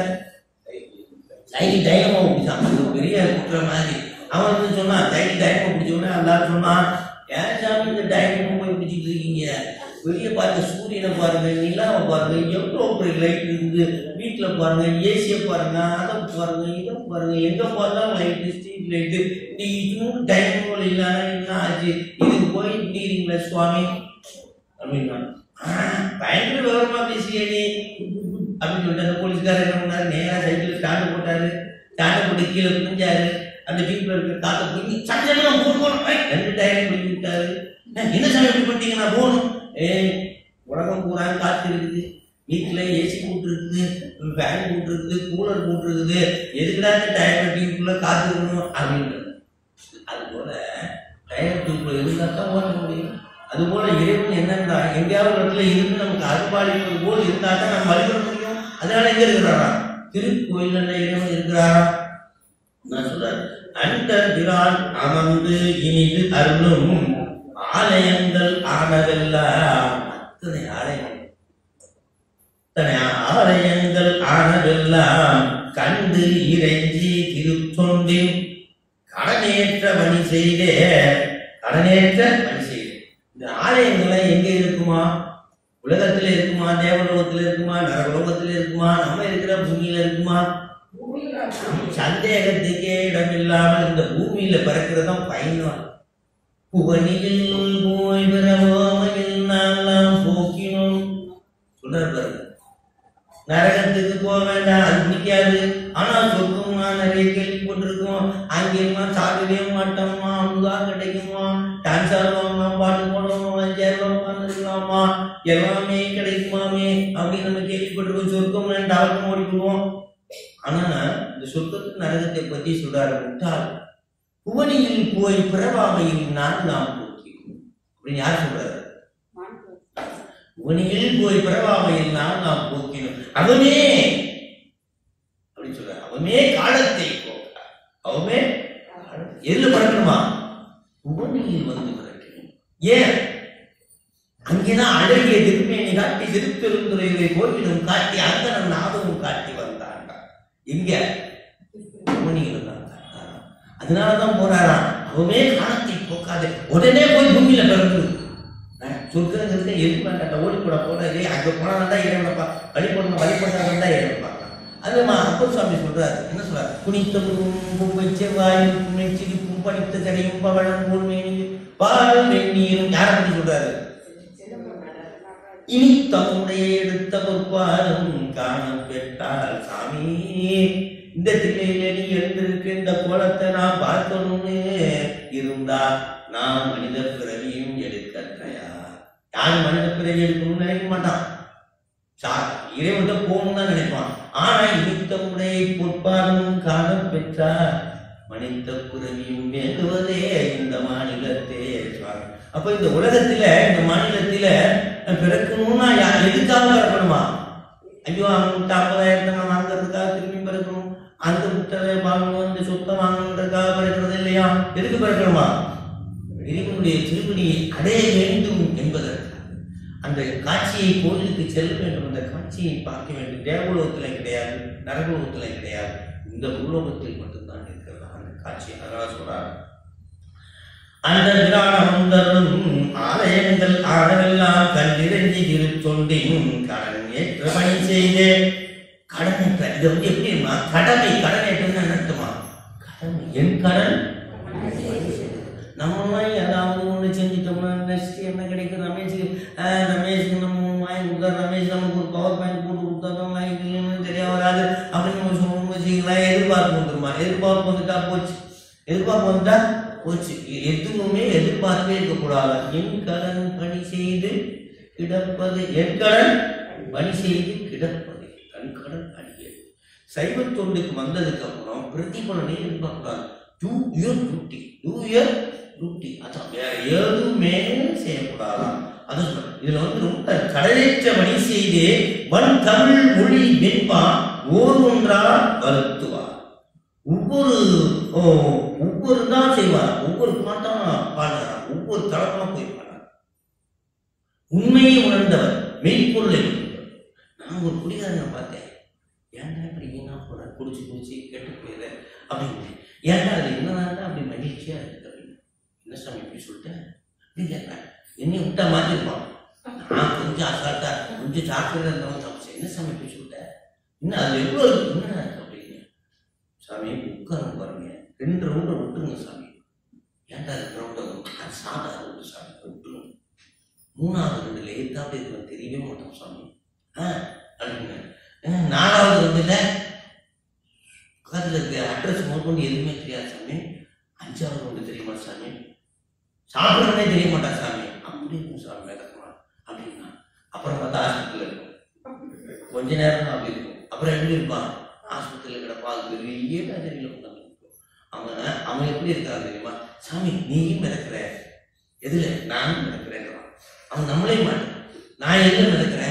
சைக்கிள் தைரியமா பிடிச்சான் ஒரு பெரிய குற்ற மாதிரி அவன் வந்து சொன்னான் சைக்கிள் தைரியமா பிடிச்சோடனே எல்லாரும் சொன்னான் ஏன் சாமி இந்த டைரியமா போய் பிடிச்சிட்டு இருக்கீங்க வெளியே பாருங்க சூரியனை பாருங்க நிலாவை பாருங்க எவ்வளோ பெரிய லைட் இருக்குது வீட்டில் பாருங்க ஏசியை பாருங்க அதை பாருங்க இதை பாருங்க எங்க பார்த்தாலும் லைட்டு ஸ்ட்ரீட் லைட்டு நீ இன்னும் டைம் இல்லாம என்ன ஆச்சு இதுக்கு போய் இப்படிங்களா சுவாமி அப்படின்னா "ஆ, பயங்கர விவரமா பேசியே நீ அப்படின்னு சொல்லிட்டு அந்த போலீஸ்காரர் என்ன பண்ணாரு நேரா சைக்கிள் ஸ்டாண்டு போட்டாரு ஸ்டாண்டு போட்டு கீழே குனிஞ்சாரு அந்த ஜீப்ல இருக்கிற காத்த பிடிங்கி சட்டெல்லாம் போட்டு போகணும் ஏய், ரெண்டு டயர் பிடிங்கி விட்டாரு "ஏய், என்ன சாமி இப்படி பண்ணிட்டீங்க நான் போகணும் ஏய் உலகம் பூரா காத்து இருக்குது வீட்டுல ஏசி போட்டு இருக்குது ஃபேன் போட்டு இருக்குது கூலர் போட்டு இருக்குது எதுக்குடா இந்த டயர் டியூப்ல காத்து இருக்கணும் அப்படின்னு அது போல டயர் டியூப்ல இருந்தா தான் ஓட்ட முடியும் அது போல இறைவன் என்னன்னா எங்கேயாவது ஒரு இடத்துல இருந்து நமக்கு அருள்பாலிப்பது போல் இருந்தா தான் நம்ம வழிபட முடியும் அதனால எங்க இருக்கிறாரா திருக்கோயில் இறைவன் இருக்கிறாரா நான் சொல்றேன் அந்த பிரான் அமர்ந்து இனிது அருளும் ஆலயங்கள் ஆனதெல்லாம் அத்தனை ஆலயம் அத்தனை ஆலயங்கள் ஆனதெல்லாம் கண்டு இறைஞ்சி திருத்தொண்டின் கடனேற்ற பணி செய்தே கடனேற்ற பணி செய்தே இந்த ஆலயங்கள்லாம் எங்க இருக்குமா உலகத்துல இருக்குமா தேவலோகத்துல இருக்குமா நரலோகத்துல இருக்குமா நம்ம இருக்கிற பூமியில இருக்குமா சந்தேகத்துக்கே இடம் இல்லாமல் இந்த பூமியில பிறக்கிறதும் பயணம் புவனியில் போய் பிறவோமையில் நான்லாம் போக்கினோம் சொல்றாரு பாருங்க நரகத்துக்கு போக வேண்டாம் அது பிடிக்காது ஆனா சொர்க்கமா நிறைய கேள்விப்பட்டிருக்கோம் அங்கெல்லாம் சாப்பிடவே மாட்டோம்மா அமுதா கிடைக்குமா டான்ஸ் ஆடுவாங்க பாட்டு போடுவோம் அஞ்சாயிரம் உட்காந்துருக்கலாமா எல்லாமே கிடைக்குமாமே அப்படின்னு நம்ம கேள்விப்பட்டிருக்கோம் சொர்க்கம் டாக்டர் ஓடி போடுவோம் ஆனா இந்த சொர்க்கத்துக்கு நரகத்தை பத்தி சொல்றாரு விட்டால் புவனியில் போய் பிறவாமையில் நான் நாம் போக்கினோம் அப்படின்னு யார் சொல்றாரு புவனியில் போய் பிறவாமையில் நான் நாம் போக்கினோம் அவனே அப்படின்னு சொல்றாரு அவனே காலத்தை போக்கிறார் அவனே காலத்தை- எதுல பிறக்கணுமா புவனியில் வந்து பிறக்கணும் ஏன் அங்கேதான் அழகிய திருமேனி காட்டி திருப்பெருந்துறைகளை கோவிலும் காட்டி அந்தனம் நாதமும் காட்டி வந்தாங்க எங்க புவனியில் தான் காட்டாராம். அதனாலதான் போறாராம் அவமே காலத்தை போக்காது உடனே போய் பூமியில பிறந்து சொர்க்கம் இருக்க எது வேண்டாட்ட ஓடி போட போறாரு அங்க போனா தான் இறைவனப்பா வழிபடணும் வழிபட்டாங்க தான் இறைவனப்பா அது அப்பர் சுவாமி சொல்றாரு என்ன சொல்றாரு குனித்தமும் பூவை செவ்வாயும் நெச்சிரிப்பும் படித்த கடையும் பவளம் பூர்மேனியும் பால் வெந்நீரும் யாரை பத்தி சொல்றாரு இனி தம்முடைய எடுத்த பொற்பாலும் காண பெற்றால் சாமி இந்த திண்ணையில நீ எழுந்திருக்க இந்த கோலத்தை நான் பார்க்கணும்னு இருந்தா நான் மனித பிறவியும் எடுக்கலையா யாரும் மனித பிறவி எடுக்கணும்னு நினைக்க மாட்டான் சா இறைவன் போகணும்னு தான் நினைப்பான் ஆனா இனித்தமுடைய பொற்பாலும் காண பெற்றார் மனித பிறவியும் வேண்டுவதே இந்த மாநிலத்தே சுவாமி அப்ப இந்த உலகத்துல இந்த மாநிலத்தில பிறக்கணும்னா யா- எதுக்காக பிறக்கணுமா ஐயோ அவங்க விட்டு ஐம்பதாயிரத்தை நான் வாங்குறதுக்காக திரும்பி பிறக்கணும் அந்த முட்டை வாங்கணும் இந்த சொத்தை வாங்கணுன்றதுக்காக பிறக்கிறது இல்லையா எதுக்கு பிறக்கணுமா இறைவனுடைய திருப்பணியை அடைய வேண்டும் என்பதற்கு அந்த காட்சியை கோயிலுக்கு செல்ல வேண்டும் அந்த காட்சியை பார்க்க வேண்டும் தேவலோகத்தில் கிடையாது நரகலோகத்தில் கிடையாது இந்த பூலோகத்தில் மட்டும்தான் இருக்கிறது அந்த காட்சி அதனால சொல்றாரு அந்த விராணமந்தரும் ஆலயங்கள் ஆடவெல்லாம் கண்டிரஞ்சி திருத்தொண்டின் கடன் ஏற்ற பணி செய்து கடனற்ற இது வந்து எப்படின்னா கடமை கடன் ஏற்றம்னு நடத்துமா கடமை என் கடன் நம்ம ஏதாவது ஒன்று செஞ்சுட்டோம்னா நெக்ஸ்ட் என்ன கிடைக்கும் ரமேஷ் ஆஹ், ரமேஷுக்கு நம்ம ஒண்ணு வாங்கி கொடுத்தா ரமேஷ் நமக்கு ஒரு பவர் பேங்க் போட்டு கொடுத்தாலும் வாங்கிக்கலன்னு தெரிய வராது அப்படின்னு நம்ம சொல்லணும் வச்சுக்கலாம் எதிர்பார்ப்பு வந்துருமா எதிர்பார்ப்பு வந்துட்டா போச்சு எதிர்பார்ப்பு வந்துட்டா போச்சு எ- எதுவுமே எதிர்பார்ப்பே இருக்கக்கூடாது என் கடன் பணி செய்து கிடப்பது என் கடன் பணி செய்து கிடப்பது தன் கடன் அடியது சைவ தொண்டுக்கு வந்ததுக்கு அப்புறம் பிரதிபலனை எதிர்பார்க்கக்கூடாது do your duty do your duty அதான் வேற எதுவுமே செய்யக்கூடாதாம் அதான் சொல்றேன் இதுல வந்து ரொம்ப கடலேற்ற பணி செய்து வன் தமிழ் மொழி வெண்பா ஓர் ஒன்றா வருத்துவார் ஒவ்வொரு ஓ, ஒவ்வொரு தான் செய்வார் ஒவ்வொரு பாட்டும் பாடுறார் ஒவ்வொரு தளமா போய் பாடுறார் உண்மையை உணர்ந்தவர் மெய்ப்பொருளை உணர்ந்தவர் நான் ஒரு குடிகாரனை பார்த்தேன் ஏன்டா இப்படி வீணா போற குடிச்சு குடிச்சு கெட்டு போயிடுற அப்படின்னு ஏன்டா அது என்னதான் அப்படி மகிழ்ச்சியா இருக்கு அப்படின்னு என்ன சாமி இப்படி சொல்லிட்டேன் அப்படின்னு கேட்கிறேன் என்னை விட்டா மாத்திருப்பான் நான் கொஞ்சம் அசால்ட்டா கொஞ்சம் ஜாக்கிரதை இருந்தவன் தப்பிச்சேன் என்ன சாமி இப்படி சொல்லிட்டேன் இன்னும் அது எவ்வளோ இருக்கு என்ன இருக்கு அப்படின்னு சாமி உட்கார பாருங்க ரெண்டு ரவுண்டை விட்டுருங்க சாமி ஏன்டா ரெண்டு ரவுண்டை அது சாதா ரவுண்டு சாமி விட்டுருங்க மூணாவது ரெண்டுல ஏத்தாப்புல இருக்கிறது தெரியவே மாட்டோம் சாமி ஆ அப்படின்னு ஆ, நாலாவது ரெண்டுல பக்கத்தில் இருக்க அட்ரஸ் முதற்கொண்டு எதுவுமே தெரியாது சாமி அஞ்சாவது ஒன்று தெரியுமா சாமி சாப்பிட்றதே தெரிய மாட்டா சாமி அப்படி இருக்கும் சாமி விளக்கமா அப்படின்னா அப்புறம் பார்த்தா ஹாஸ்பிட்டல் இருக்கும் கொஞ்ச நேரம் தான் அப்படி இருக்கும் அப்புறம் எப்படி இருப்பான் ஆஸ்பத்திரியில் கிடப்பா அது பெரிய மேஜரியில் உட்காந்துருக்கும் அவன் அவன் எப்படி இருக்கான் தெரியுமா சாமி நீயும் மிதக்கிற எதுல நானும் மிதக்கிறேன்றான் அவன் நம்மளே மாட்டான் நான் எதுல மிதக்கிறேன்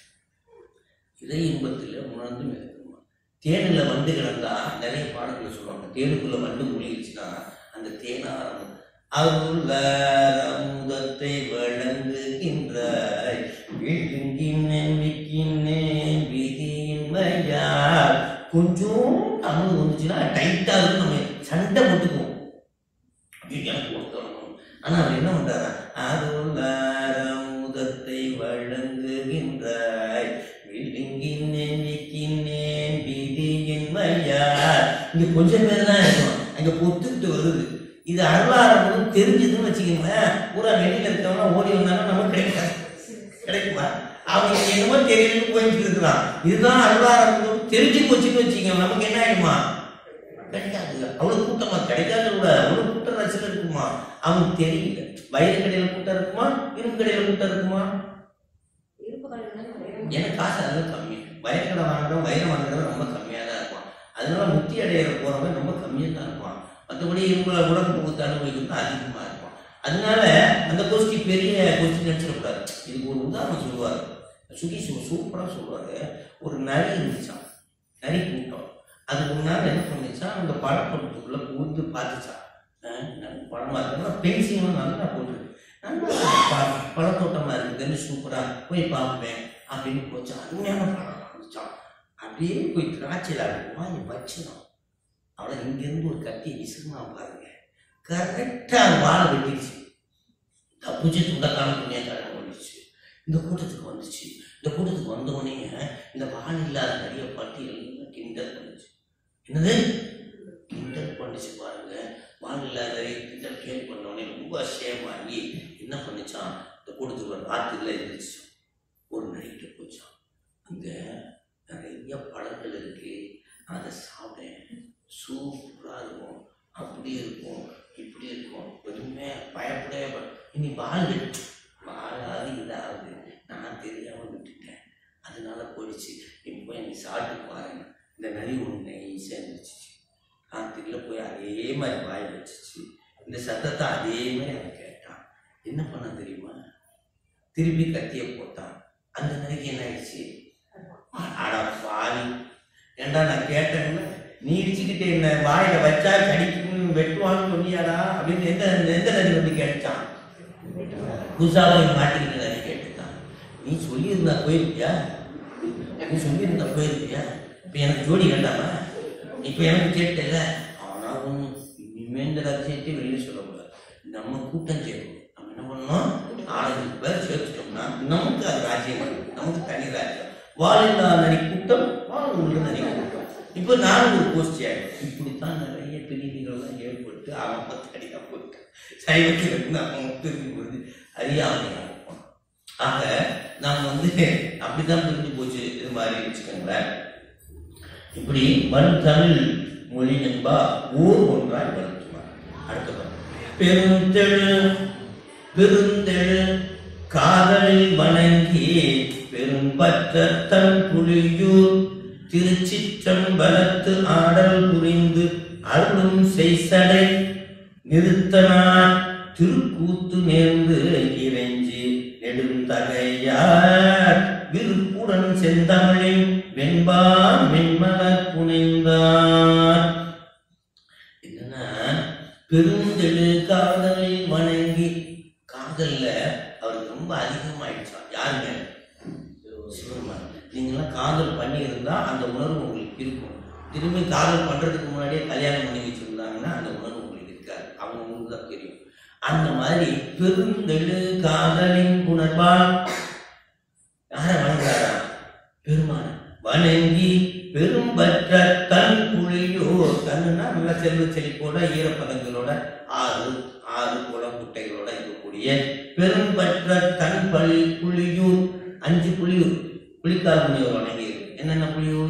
இதை இன்பத்தில் உணர்ந்து மிதக்கணுமா தேனில் வண்டு கிடந்தா நிறைய பாடல்கள் சொல்லுவாங்க தேனுக்குள்ள வண்டு மூழ்கிடுச்சுன்னா அந்த தேனாரம் அருள் அமுதத்தை வழங்குகின்றாய் விழுங்கினேன் விக்கினேன் விதியின்மையார் கொஞ்சம் அமுது வந்துச்சுன்னா டைட்டா இருக்கும் நம்ம சண்டை போட்டுக்குவோம் ஐயோ, எனக்கு ஒருத்தவனும் ஆனா அவர் என்ன பண்றாரா அருள் அமுதத்தை வழங்குகின்றாய் விழுங்கினேன் விக்கினேன் விதியின்மையார் இங்க கொஞ்சம் பேர் தான் இருக்கும் அங்க பொத்துக்கிட்டு வருது இது அருளாரமும் தெரிஞ்சதுன்னு வச்சுக்கோங்களேன் பூரா வெளியில இருக்கவங்க ஓடி வந்தாலும் நமக்கு கிடைக்காது கிடைக்குமா அவன் என்னமோ தெரியலன்னு போயிட்டு இருக்கிறான் இதுதான் அருளாரம் தெரிஞ்சு போச்சுன்னு வச்சுக்கோங்க நமக்கு என்ன ஆயிடுமா கிடைக்காது அவ்வளவு கூட்டமா கிடைக்காத கூட அவ்வளவு கூட்டம் ரசிகர் இருக்குமா அவனுக்கு தெரியல வயிறு கடையில கூட்டம் இருக்குமா இரும்பு கடையில கூட்டம் இருக்குமா எனக்கு காசு அதெல்லாம் கம்மி வயக்கடை வாங்குறோம் வயிறு வாங்குறவன் ரொம்ப கம்மியாக தான் இருப்பான் அதனால முக்தி அடையிற போறவன் ரொம்ப கம்மியாக தான் இருப்பான் மற்றபடி இரும்புல உடம்பு கொடுத்து அனுபவிக்கிறது அதிகமாக இருப்பான் அதனால அந்த கோஷ்டி பெரிய கோஷ்டி நினச்சிடக்கூடாது இதுக்கு ஒரு உதாரணம் சொல்லுவார் சுகி சூப்பராக சொல்லுவார் ஒரு நரி இருந்துச்சான் நரி கூட்டம் அது ஒரு நாள் என்ன பண்ணுச்சான் அந்த பழத்தோட்டத்துக்குள்ள புகுந்து பார்த்துச்சான் அஹ் நல்ல பழமா இருக்குன்னா பென்சிலும் நல்லா போட்டுருக்கு நல்லா ப- பழத்தோட்டமா இருக்குதுன்னு சூப்பரா போய் பார்ப்பேன் அப்படின்னு போச்சு அருமையான பழம் இருந்துச்சான் அப்படியே போய் திராட்சையில் அப்படி வாங்கி வச்சிடும் அவளை இங்கேருந்து ஒரு கத்தி விசிறுனா பாருங்க கரெக்டாக வாழை வெட்டிடுச்சு தப்பிச்சு துண்டக்கான புண்ணியக்காரன் வந்துச்சு இந்த கூட்டத்துக்கு வந்துச்சு இந்த கூட்டத்துக்கு வந்த உடனே இந்த வால் இல்லாத நிறைய பட்டி எல்லாம் கிண்டல் பண்ணுச்சு என்னது கிண்டல் பண்ணுச்சு பாருங்க வால் இல்லாத கிண்டல் கேள்வி பண்ண உடனே ரொம்ப அசேமாகி என்ன பண்ணுச்சான் இந்த கூட்டத்துக்கு ஒரு ராத்திரில இருந்துச்சு ஒரு நைட்டு போச்சான் அங்க நிறைய பழங்கள் இருக்கு அதை சாப்பிட்டேன் சூப்பராக இருக்கும் அப்படி இருக்கும் இப்படி இருக்கும் எதுவுமே பயப்படவே பட- இனி வாழு வாழாது இதாகுது நான் தெரியாம விட்டுட்டேன் அதனால போயிடுச்சு இப்போ நீ சாப்பிட்டு பாருங்க இந்த நரி ஒன்று நைஸாக இருந்துச்சு ராத்திரியில் போய் அதே மாதிரி வாய் வச்சுச்சு இந்த சத்தத்தை அதே மாதிரி அவன் கேட்டான் என்ன பண்ண தெரியுமா திருப்பி கத்தியை போட்டான் அந்த நரிக்கு என்ன ஆயிடுச்சு அடா பாவி ஏண்டா நான் கேட்டேன்ல நீ இடிச்சுக்கிட்டு என்ன வாயில வச்சா கடிக்கும் வெட்டுவான்னு சொன்னியாடா அப்படின்னு எந்த எந்த நரி வந்து கேட்டான் புதுசாக மாட்டிக்கிட்டு நரி கேட்டுட்டான் நீ சொல்லியிருந்தா போயிருப்பியா நீ சொல்லியிருந்தா போயிருப்பியா இப்போ எனக்கு ஜோடி வேண்டாமா இப்போ எனக்கு கேட்டல ஆனா ஒன்று இனிமே இந்த ரகசியத்தை வெளியே சொல்லக்கூடாது நம்ம கூட்டம் சேர்க்கணும் நம்ம என்ன பண்ணணும் நாலஞ்சு பேர் சேர்த்துட்டோம்னா நமக்கு அது ராஜ்யம் வரும். நமக்கு தனி ராஜ்யம் வாழில்லா நரி கூட்டம் வாழ்வுள்ள நரி கூட்டம் இப்போ நானும் ஒரு கோஷ்டி ஆகிடும் இப்படித்தான் நிறைய பிரிவுகள்லாம் ஏற்பட்டு அவன் பத்து அடியாக போட்டு சைவத்தில் இருந்து அவன் பிரிஞ்சு போகுது அறியாமையாக இருப்பான் ஆக நாம் வந்து அப்படித்தான் பிரிஞ்சு போச்சு இது மாதிரி வச்சுக்கோங்களேன் இப்படி வன் தமிழ் மொழி என்பா ஊர் ஒன்றாய் வளர்த்துவார் அடுத்த பாட்டு. பெருந்தெழு பெருந்தெழு காதலில் வணங்கி பெரும்பற்ற தன் புலியூர் திருச்சிற்றம்பலத்து ஆடல் புரிந்து அருளும் செய்சடை நிறுத்தனார் திருக்கூத்து நேர்ந்து இறைஞ்சி நெடுந்தகையார் விருப்புடன் செந்தமிழின் வெண்பா மென்மலர் புனைந்தார் என்னன்னா பெருந்தெழு காதலில் வணங்கி காதல்ல அவருக்கு ரொம்ப அதிகமாயிடுச்சான் யாருங்க சிவருமான் நீங்களாம் காதல் பண்ணி இருந்தா அந்த உணர்வு உங்களுக்கு இருக்கும் திரும்பி காதல் பண்றதுக்கு முன்னாடியே கல்யாணம் பண்ணி வச்சிருந்தாங்கன்னா அந்த உணர்வு உங்களுக்கு இருக்காது அவங்க உங்களுக்கு தான் தெரியும் அந்த மாதிரி பெருந்தெழு காதலின் உணர்வால் யாரை வணங்குறாரா பெருமான வணங்கி பெரும்பற்ற தன் புலியோ தன்னுனா நல்ல செல்வ செழிப்போட ஈரப்பதங்களோட ஆறு ஆறு குளம் குட்டைகளோட இருக்கக்கூடிய பெரும்பற்ற தன் பள்ளி புலியூர் அஞ்சு புலியூர் புலிக்கால் முனிவர் வணங்கி இருக்கு என்னென்ன புலியூர்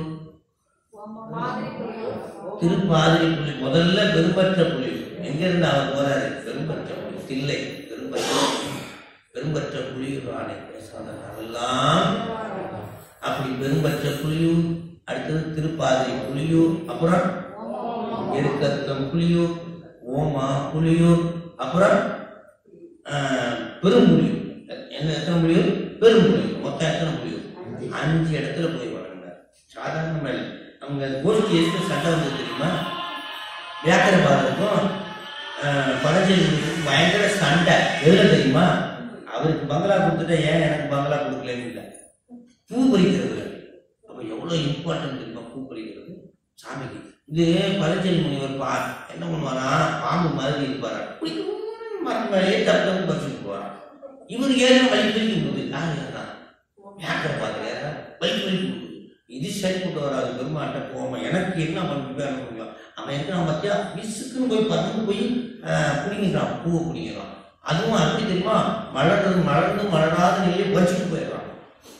திருப்பாதிரி புலி முதல்ல பெரும்பற்ற புலியூர் எங்க இருந்து அவர் போறாரு பெரும்பற்ற புலி தில்லை பெரும்பற்ற பெரும்பற்ற புலியூர் ஆணை பேசாதெல்லாம் அப்படி பெரும்பற்ற புலியூர் அடுத்தது திருப்பாதிரி புலியூர் அப்புறம் எருக்கத்தம் புலியூர் ஓமா புலியூர் அப்புறம் ஆஹ், பெரும்புலியூர் என்ன எத்தனை புலியூர் பெரும்புலியூர் மொத்தம் எத்தனை புலியூர் அஞ்சு இடத்துல போய் வழங்கினார் சாதாரண இல்லை அவங்க கோஷ்டி எதுக்கு சண்டை வந்து தெரியுமா வியாக்கர பாதருக்கும் பரஞ்சலிக்கும் பயங்கர சண்டை எதுல தெரியுமா அவருக்கு பங்களா கொடுத்துட்டா ஏன் எனக்கு பங்களா கொடுக்கலன்னு இல்லை பூ பறிக்கிறது அப்ப எவ்வளவு இம்பார்ட்டன்ட் தெரியுமா பூ பறிக்கிறது சாமிக்கு இது பரஞ்சலி முனிவர் பா என்ன பண்ணுவாரா பாம்பு மாதிரி இருப்பாரா மரம் மேலேயே தப்பு தப்பு பறிச்சுட்டு போவாரா இவர் ஏற வழி வலிக்கு கொடுக்குது யார் ஏறா வியாக்கர பாதர் ஏறா வலி வலிக்கு கொடுக்குது இது சரிப்பட்டு வராது பெருமாட்ட போகாம எனக்கு என்ன பண்ண முடியும் அவன் என்ன பார்த்தியா விசுக்குன்னு போய் பறந்து போய் பிடிங்கிறான் பூவை பிடிங்கிறான் அதுவும் அப்படி தெரியுமா மலர்றது மலர்ந்து மலராத நிலையை வச்சுட்டு போயிடுறான்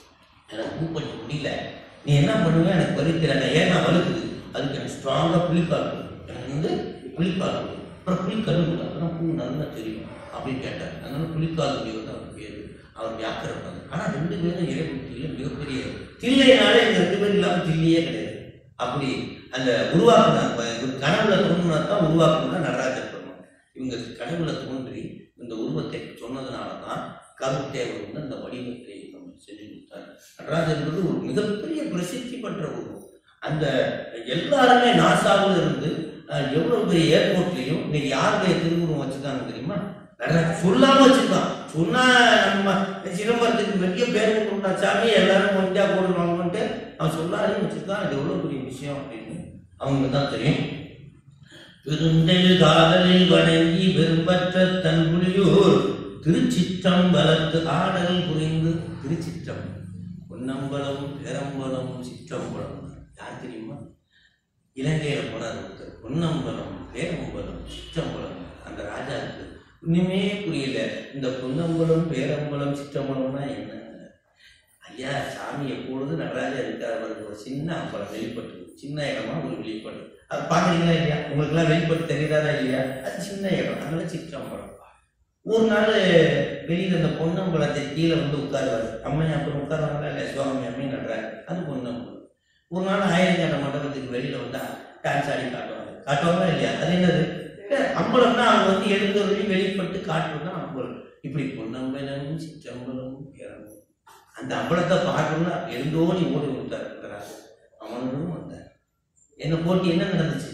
எனக்கு மூவ் பண்ண முடியல நீ என்ன பண்ணுவ எனக்கு வலி தெரியல ஏன்னா வலுக்குது அதுக்கு எனக்கு ஸ்ட்ராங்காக புளிக்கால் கொடு. எனக்கு வந்து புளிக்கால் கொடு. அப்புறம் புளிக்கல் கொடு. அப்புறம் பூ நல்லா தெரியும் அப்படின்னு கேட்டார் அதனால புளிக்கால் வந்து அவர் பேர் அவர் வியாக்கரம் ஆனால் ரெண்டு பேரும் இறைபக்தியில் மிகப்பெரிய தில்லைனாலே இந்த ரெண்டு பேரும் இல்லாமல் தில்லையே கிடையாது அப்படி அந்த உருவாக்குனாங்க கனவுல தோன்றினா தான் உருவாக்குனா நடராஜர் பெருமாள் இவங்க கனவுல தோன்றி இந்த உருவத்தை சொன்னதுனால தான் கருத்தேவர் வந்து அந்த வடிவத்தை நமக்கு செஞ்சு கொடுத்தார் நடராஜர்ன்றது ஒரு மிகப்பெரிய பிரசித்தி பெற்ற உருவம் அந்த எல்லாருமே நாசாவில் இருந்து அஹ், எவ்வளவு பெரிய ஏர்போர்ட்லையும் இன்னைக்கு யாருடைய திருவுருவம் வச்சுருக்காங்க தெரியுமா நடராஜர் சொல்லாம வச்சிருக்கான் சொன்னா நம்ம சிதம்பரத்துக்கு பெரிய பேர் கொடுத்தா சாமி எல்லாரும் இந்தியா போடுவாங்கன்ட்டு அவன் சொல்லாருன்னு வச்சிருக்கான் அது எவ்வளவு பெரிய விஷயம் அப்படின்னு அவங்க தான் தெரியும் பெருந்தெழு காதலில் வணங்கி பெரும்பற்ற தன்புலியூர் திருச்சிற்றம்பலத்து ஆடல் புரிந்து திருச்சிற்றம் பொன்னம்பலம் பேரம்பலம் சிற்றம்பலம் யார் தெரியுமா இலங்கையில போனார் ஒருத்தர் பொன்னம்பலம் பேரம்பலம் சிற்றம்பலம் அந்த ராஜாவுக்கு ஒண்ணுமே புரியல இந்த பொன்னம்பலம் பேரம்பலம் சிற்றம்பலம்னா என்ன ஐயா சாமி எப்பொழுது நடராஜா இருக்கார் அவருக்கு ஒரு சின்ன அம்பலம் வெளிப்பட்டு சின்ன இடமா ஒரு வெளிப்பாடு அது பார்க்குறீங்களா இல்லையா உங்களுக்குலாம் வெளிப்பட்டு தெரியுதாரா இல்லையா அது சின்ன இடம் அதனால சிற்றம்பலம் ஒரு நாள் வெளியில் அந்த பொன்னம்பலத்தை கீழே வந்து உட்காருவார் அம்மையா அப்புறம் உட்காருவாங்களா இல்லை சிவகாமி அம்மையும் நடுறாரு அது பொன்னம்பலம் ஒரு நாள் ஆயிரங்காட்ட மண்டபத்துக்கு வெளியில் வந்தா டான்ஸ் ஆடி காட்டுவாங்க காட்டுவாங்களா இல்லையா அது என்னது அஹ் அம்பலம்னா அவங்க வந்து எழுந்தொருளி வெளிப்பட்டு காட்டுறது தான் அம்பலம் இப்படி பொன்னம்பலம் சிற்றம்பலம் பேரம்பலம் அந்த அம்பலத்தை பார்க்கணும்னா எழுந்தோடி ஓடி கொடுத்தாரு இந்த ராஜா. அவனும் வந்தார் என்ன போட்டி என்ன நடந்துச்சு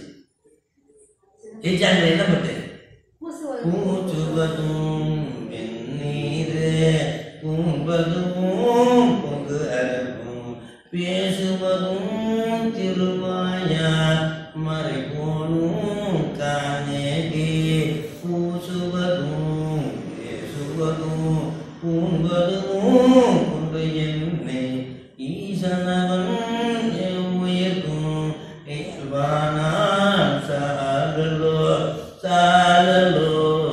ஜெயிச்சாங்க என்ன பட்டு பூச்சுவதும் வெந்நீரு துன்பதும் பொங்கு அழகும் பேசுவதும் திருவாயார் மறை போனும் காணேடி பூசுவதும் பேசுவதும் பூண்பதும் கொண்டு என்னை ஈசனவன் எவ்வுயிர்க்கும் இயல்பானான் சாலலோ சாலலோ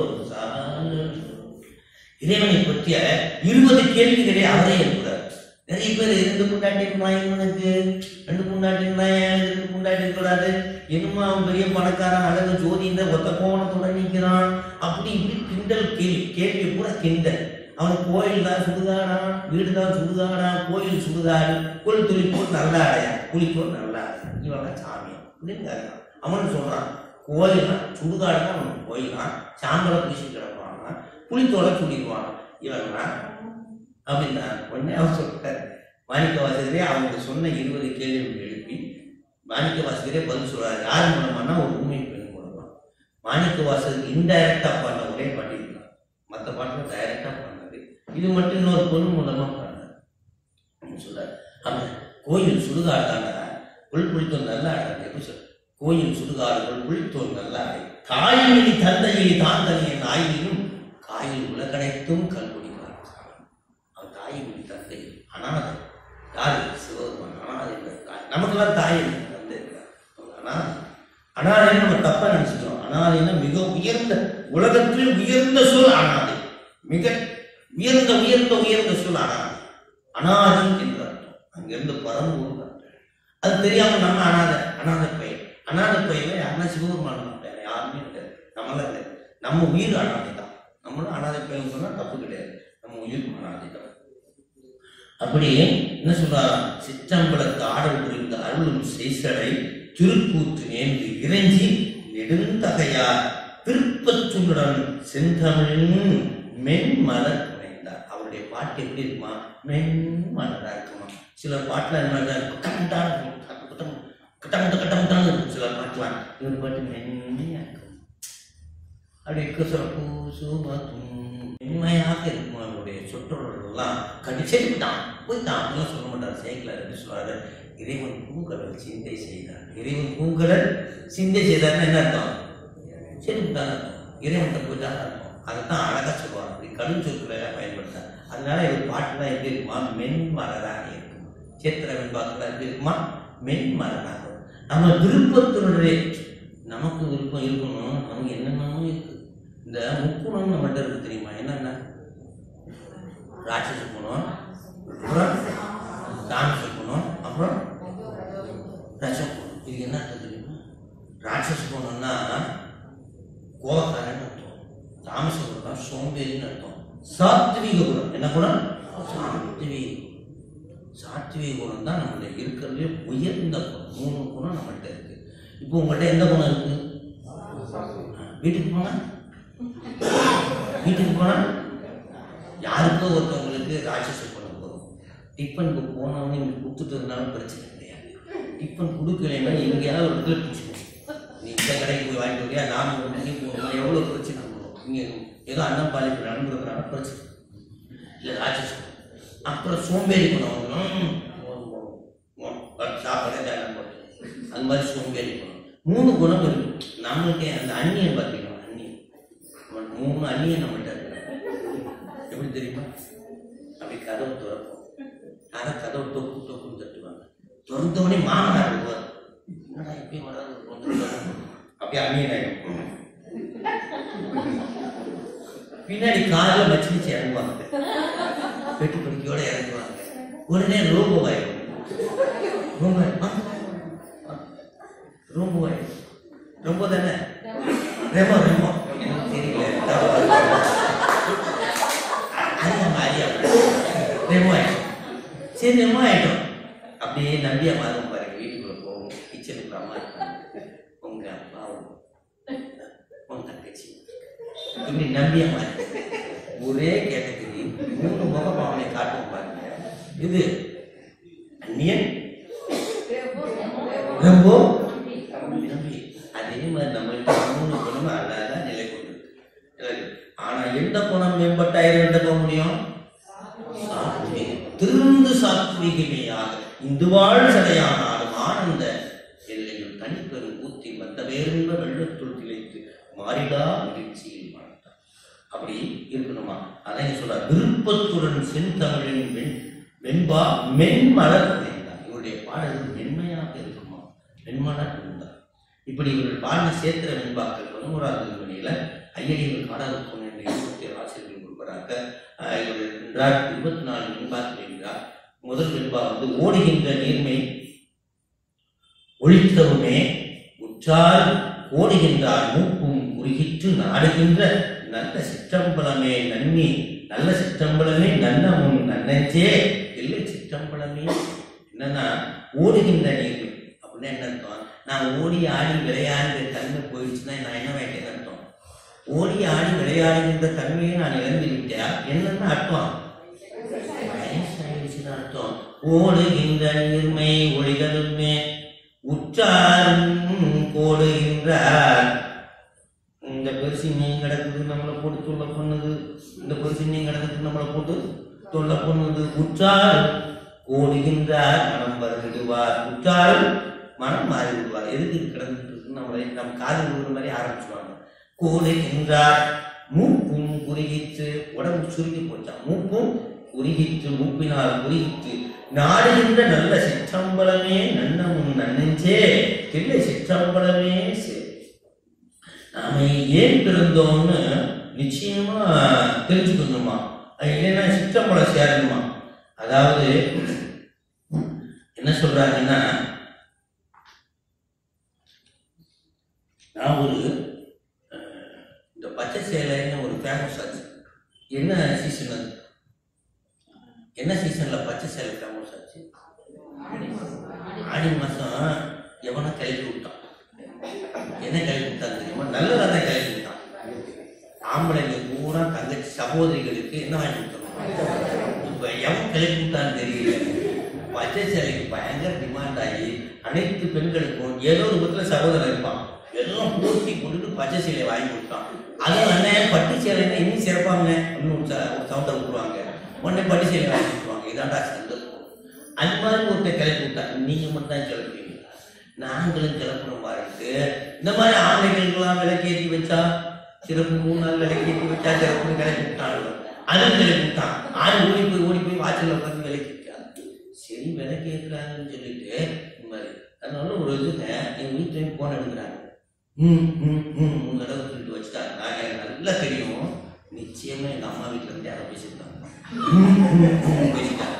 சாலலோ இறைவனை பற்றிய இருபது கேள்விகளை அவரே எழுப்புறார் நிறைய பேர் ரெண்டு முண்டாட்டி இருக்கலாம் இவனுக்கு ரெண்டு முண்டாட்டி இருந்தான் எனக்கு ரெண்டு முண்டாட்டி இருக்கக்கூடாது என்னமோ அவன் பெரிய பணக்காரன் அழகு ஜோதின்ற ஒத்த கோவணத்தோட நிற்கிறான் அப்படி இப்படி கிண்டல் கேள்வி கேள்வி கூட கிண்டல் அவனுக்கு கோயில் தான் சுடுகாடா வீடு தான் சுடுகாடா கோயில் சுடுகாடு கொள் துளிப்போல் நல்லா அடையா குளிப்போல் நல்லா அடையா இவன் சாமி அப்படின்னு கேட்கறான் அவன் சொல்றான் கோயில்னா சுடுகாடு தான் அவனுக்கு கோயில்னா சாம்பலை பூசி கிடப்பானா புளித்தோட சொல்லிடுவான் இவன்னா அப்படின்னா உடனே அவர் சொல்லிட்டார் மாணிக்க வாசகரே அவங்க சொன்ன இருபது கேள்விகள் எழுப்பி மாணிக்க வாசகரே பதில் சொல்றாரு யார் மூலமானா ஒரு உண்மை பெண் மூலமா மாணிக்க வாசகருக்கு இன்டைரக்டா பண்ண ஒரே பாட்டிருக்கலாம் மற்ற பாட்டுல டைரக்டா பண்ணது இது மட்டும் இன்னொரு பொண்ணு மூலமா பண்ணார் அப்படின்னு சொல்றாரு ஆமா கோயில் சுடுகாடு தானடா புல் புளித்தோன் நல்ல ஆடாது எப்படி சொல் கோயில் சுடுகாடுகள் புளித்தோன் நல்ல ஆடை தாயினி தந்தையை தான் தனியன் ஆயினும் காயில் உலகனைத்தும் கல்குடிக்கிறார் அவன் தாய் மொழி தந்தை அனாதை யாரு சிவபெருமான் அனாதை இல்லை. தாய் நமக்கெல்லாம் தாய் இருக்கு, தந்தை இருக்கிறார் அவங்க அனாதை அனாதைன்னு நம்ம தப்பா நினைச்சுக்கிறோம் அனாதைன்னா மிக உயர்ந்த உலகத்தில் உயர்ந்த சொல் அனாதை மிக உயர்ந்த உயர்ந்த உயர்ந்த சொல் அனாதை அனாதை என்று அர்த்தம் அங்கிருந்து பரம்பு அது தெரியாம நம்ம அனாதை அனாதை பையன் அனாதை பையன் யாருன்னா சிவபெருமான் தான் வேற யாருமே கிடையாது நம்மளாம் இல்லை நம்ம உயிர் அனாதை தான் நம்மளும் அனாதை பையன் சொன்னா தப்பு கிடையாது நம்ம உயிர் அனாதை தான் அப்படி என்ன சொல்றாராம் சிற்றம்பலத்து ஆடல் புரிந்த அருளும் செய்சடை திருக்கூத்து நேர்ந்து இறைஞ்சி நெடுந்தகையார் திருப்பச்சுடன் செந்தமிழின் மென்மலர் புனைந்தார் அவருடைய பாட்டு எப்படி இருக்குமா மென்மலரா இருக்குமா சில பாட்டுல என்ன இருக்கும் கட்டமுட்டா இருக்கும் கட்டம் கட்டம் கட்டம் இருக்கும் சில பாட்டுலாம் இவர் பாட்டு மென்மையா இருக்கும் அப்படி இருக்க சொல்ல பூசுமதும் மென்மையாக இருக்கும் அவருடைய சொற்றொடர்கள்லாம் கடிச்சே விட்டான் போய்தான் அப்படிலாம் சொல்ல மாட்டார் சேக்கில் எப்படி சொல்றாரு இறைவன் பூங்கடல் சிந்தை செய்தார் இறைவன் பூங்கடல் சிந்தை செய்தார்னு என்ன அர்த்தம் சரி விட்டான் இறைவன்கிட்ட போயிட்டான் அர்த்தம் அதைத்தான் அழகா சொல்லுவாங்க அப்படி கடும் சொற்களை பயன்படுத்தார் அதனால இவர் பாட்டுலாம் எப்படி இருக்குமா மென்மலராக இருக்கும் சேத்திர வெண்பாக்கெல்லாம் எப்படி இருக்குமா மென்மலராக இருக்கும். நம்ம விருப்பத்தினுடைய நமக்கு விருப்பம் இருக்கணும் நமக்கு என்னென்னமோ இருக்கு இந்த முக்குணம் நம்மகிட்ட இருக்கு தெரியுமா என்னென்ன ராட்சச குணம் அப்புறம் ராட்சச குணம் அப்புறம் ரஜ குணம் இது என்ன அர்த்தம் தெரியுமா ராட்சச குணம்னா கோபக்காரன் அர்த்தம் தாமச குணம் சோம்பேறின்னு அர்த்தம் சாத்விக குணம் என்ன குணம் சாத்விக சாத்விக குணம் தான் நம்மளுடைய இருக்கிறதுலே உயர்ந்த குணம் மூணு குணம் நம்மள்கிட்ட இருக்கு இப்போ உங்கள்கிட்ட எந்த குணம் இருக்கு வீட்டுக்கு போனா வீட்டுக்கு போனா யாருக்கோ ஒருத்தவங்களுக்கு ராட்சச குணம் வரும் டிஃபனுக்கு போனவங்க இங்க கொடுத்துட்டு இருந்தாலும் பிரச்சனை கிடையாது டிஃபன் கொடுக்கலைன்னா எங்கேயாவது ஒரு இடத்துல பிடிச்சிக்கும் நீ இந்த கடைக்கு போய் வாங்கிட்டு வரியா நாம ஒரு கடைக்கு போகணும் எவ்வளோ பிரச்சனை வரும் இங்கே ஏதோ அண்ணன் பாலிப்பு நடந்துருக்கிறாங்க பிரச்சனை இல்லை ராட்சசம் அப்புறம் சோம்பேறி குணம் வரும். ம், போதும், போதும். பட் சாப்பாடே தேவை போட்டு அது மாதிரி சோம்பேறி குணம் மூணு குணம் இருக்கு நம்மளுக்கு அந்த அந்நியன் பார்த்தீங்கன்னா அந்நியன் நம்ம மூணு அந்நியன் நம்மகிட்ட இருக்கு எப்படி தெரியுமா அப்படி கதவு திறப்போம் யாரை கதவு தொக்கு தொக்குன்னு தட்டுவாங்க திறந்தவொடனே மாமனார் வருவார் என்னடா இப்பயும் வராது வந்துருக்காரு. அப்படியே அந்நியன் ஆயிடும் பின்னாடி காலில் வச்சு வச்சு இறங்குவாங்க பெட்டு படிக்கையோட இறங்குவாங்க உடனே ரோபோவாயிடும் ரோபோ ரோபோவாயிடும் ரொம்ப தானே ரெமோ ரெமோ எனக்கு தெரியல அரியா அரியா ரெமோ ஆயிடும் சரி ரெமோ ஆயிட்டோம் அப்படியே நம்பியா மாறும் பாருங்க வீட்டுக்குள்ள போவோம் கிச்சனுக்கு அம்மா இருப்பாங்க. உங்க அப்பாவும் உங்க தங்கச்சி இப்படி நம்பியா மாறி ஒரே கேட்டகரி மூணு முகபாவனை காட்டும் பாருங்க இது அந்நியன் ரொம்ப நம்பி அதே மாதிரி நம்மள்கிட்ட மூணு குணம் அழகா நிலை கொண்டிருக்கு ஆனா எந்த குணம் மேம்பட்டா எந்த போக முடியும் சாத்வீகம். திருந்து சாத்வீகமேயாக இந்துவாழ் சடையானாலும் ஆனந்த எல்லையில் தனிப்பெரும் ஊத்தி வந்த வேறும்ப வெள்ளத்துள் திளைத்து மாறிடா மகிழ்ச்சியில் வாழ்ந்தார் அப்படி இருக்கணுமா அதான் சொல்ற விருப்பத்துடன் செந்தமிழின் வெண் வெண்பா மென்மலர் புனைந்தார் இவருடைய பாடல்கள் மென்மையாக இருக்குமா மென்மலர் இருந்தார் இப்படி இவர்கள் பாடின சேத்திர வெண்பாக்கள் பதினோராவது மணியில ஐயடிகள் பாடாத பொண்ணு என்ற இருபத்தி ஏழு ஆசிரியர்கள் கொடுக்கிறாங்க ஆஹ் இவர் என்றார் இருபத்தி நாலு வெண்பாக்கள் என்கிறார் முதல் வெண்பா வந்து ஓடுகின்ற நீர்மை ஒழித்தவுமே உற்றார் ஓடுகின்றார் மூக்கும் குறுகிற்று நாடுகின்ற நல்ல சிற்றம்பலமே நன்னி நல்ல சிற்றம்பலமே நன்ன முன் நன்னஞ்சே இல்லை சிற்றம்பலமே என்னன்னா ஓடுகின்ற நீர்மை அப்படின்னா என்ன அர்த்தம் நான் ஓடி ஆடி விளையாடுற தன்மை போயிடுச்சுன்னா நான் என்ன வேட்டேன்னு அர்த்தம் ஓடி ஆடி விளையாடுகின்ற தன்மையை நான் இழந்து விட்டா என்னன்னு அர்த்தம் வயசாயிடுச்சுன்னு அர்த்தம் ஓடுகின்ற நீர்மை ஒளிகளுமே உற்றாரும் கோடுகின்றார் இந்த பெருசு மீன் கிடக்குது நம்மளை போட்டு தொல்லை பண்ணுது இந்த பெருசு மீன் கிடக்குது நம்மளை போட்டு தொல்லை பண்ணுது உற்றார் கோடுகின்றார் மனம் வருகிடுவார் உற்றார் மனம் மாறி விடுவார் எதுக்கு இது கிடந்துட்டு இருக்கு நம்மளை நம்ம காது விடுற மாதிரி ஆரம்பிச்சுவாங்க கோடுகின்றார் மூக்கும் குறுகிற்று உடம்பு சுருங்கி போச்சான் மூக்கும் குறுகிற்று மூப்பினால் குறுகிற்று நாடுகின்ற நல்ல சிற்றம்பலமே நன்னமும் நன்னெஞ்சே இல்லை சிற்றம்பலமே சே நாம ஏன் பிறந்தோம்னு நிச்சயமா தெரிஞ்சுக்கணுமா அது இல்லைன்னா சிற்றம்பலம் சேரணுமா அதாவது என்ன சொல்றாங்கன்னா நான் ஒரு அஹ், இந்த பச்சை சேலைன்னு ஒரு ஃபேமஸ் ஆச்சு என்ன சீசன் அது என்ன சீசன்ல பச்சை சேலை ஃபேமஸ் ஆச்சு ஆடி மாசம் எவனை கிளப்பி விட்டான் என்ன கிளப்பி விட்டான் தெரியுமா நல்லதா தான் கிளப்பி விட்டான் ஆம்பளைங்க பூரா தங்கச்சி சகோதரிகளுக்கு என்ன வாங்கி கொடுத்தோம் இப்ப எவன் கிளப்பி விட்டான்னு தெரியல பச்சை சேலைக்கு பயங்கர டிமாண்ட் ஆகி அனைத்து பெண்களுக்கும் ஏதோ ஒரு விதத்துல சகோதரன் இருப்பான் எல்லாம் பூர்த்தி கொண்டுட்டு பச்சை சேலையை வாங்கி கொடுத்தான் அதுவும் அண்ணன் பட்டு சேலைன்னா இன்னும் சிறப்பாங்க அப்படின்னு ஒரு ச- ஒரு சவுண்டை விட்டுருவாங்க உடனே பட்டு சேலை வாங்கி கொடுத்துருவாங்க இதாண்டா சந்தோஷம் அது மாதிரி ஒருத்தர் கிளப்பி விட்டாங்க நீங்க மட்டும் தான் கிளப்புவீங்களா நாங்களும் கிளப்புறோம் பாருட்டு இந்த மாதிரி ஆண்களுக்கெல்லாம் விளக்கேற்றி வச்சா சிறப்பு மூணு நாள் விளக்கேற்றி வச்சா சிறப்பு கிளப்பி விட்டாங்க அதுவும் கிளப்பி விட்டான் ஆள் ஓடி போய் ஓடி போய் வாசல்ல உட்காந்து விளக்கி விட்டாங்க சரி விளக்கேற்கிறாங்கன்னு சொல்லிட்டு இந்த மாதிரி அதனால ஒரு இதுங்க எங்க வீட்டுல போன் எடுக்கிறாங்க ம் ம் ம் மூணு தடவை சொல்லிட்டு வச்சுட்டாங்க எனக்கு நல்லா தெரியும் நிச்சயமா எங்க அம்மா வீட்டுல இருந்து யாரோ பேசியிருக்காங்க ம், ம், ம் பேசிட்டாங்க அவங்க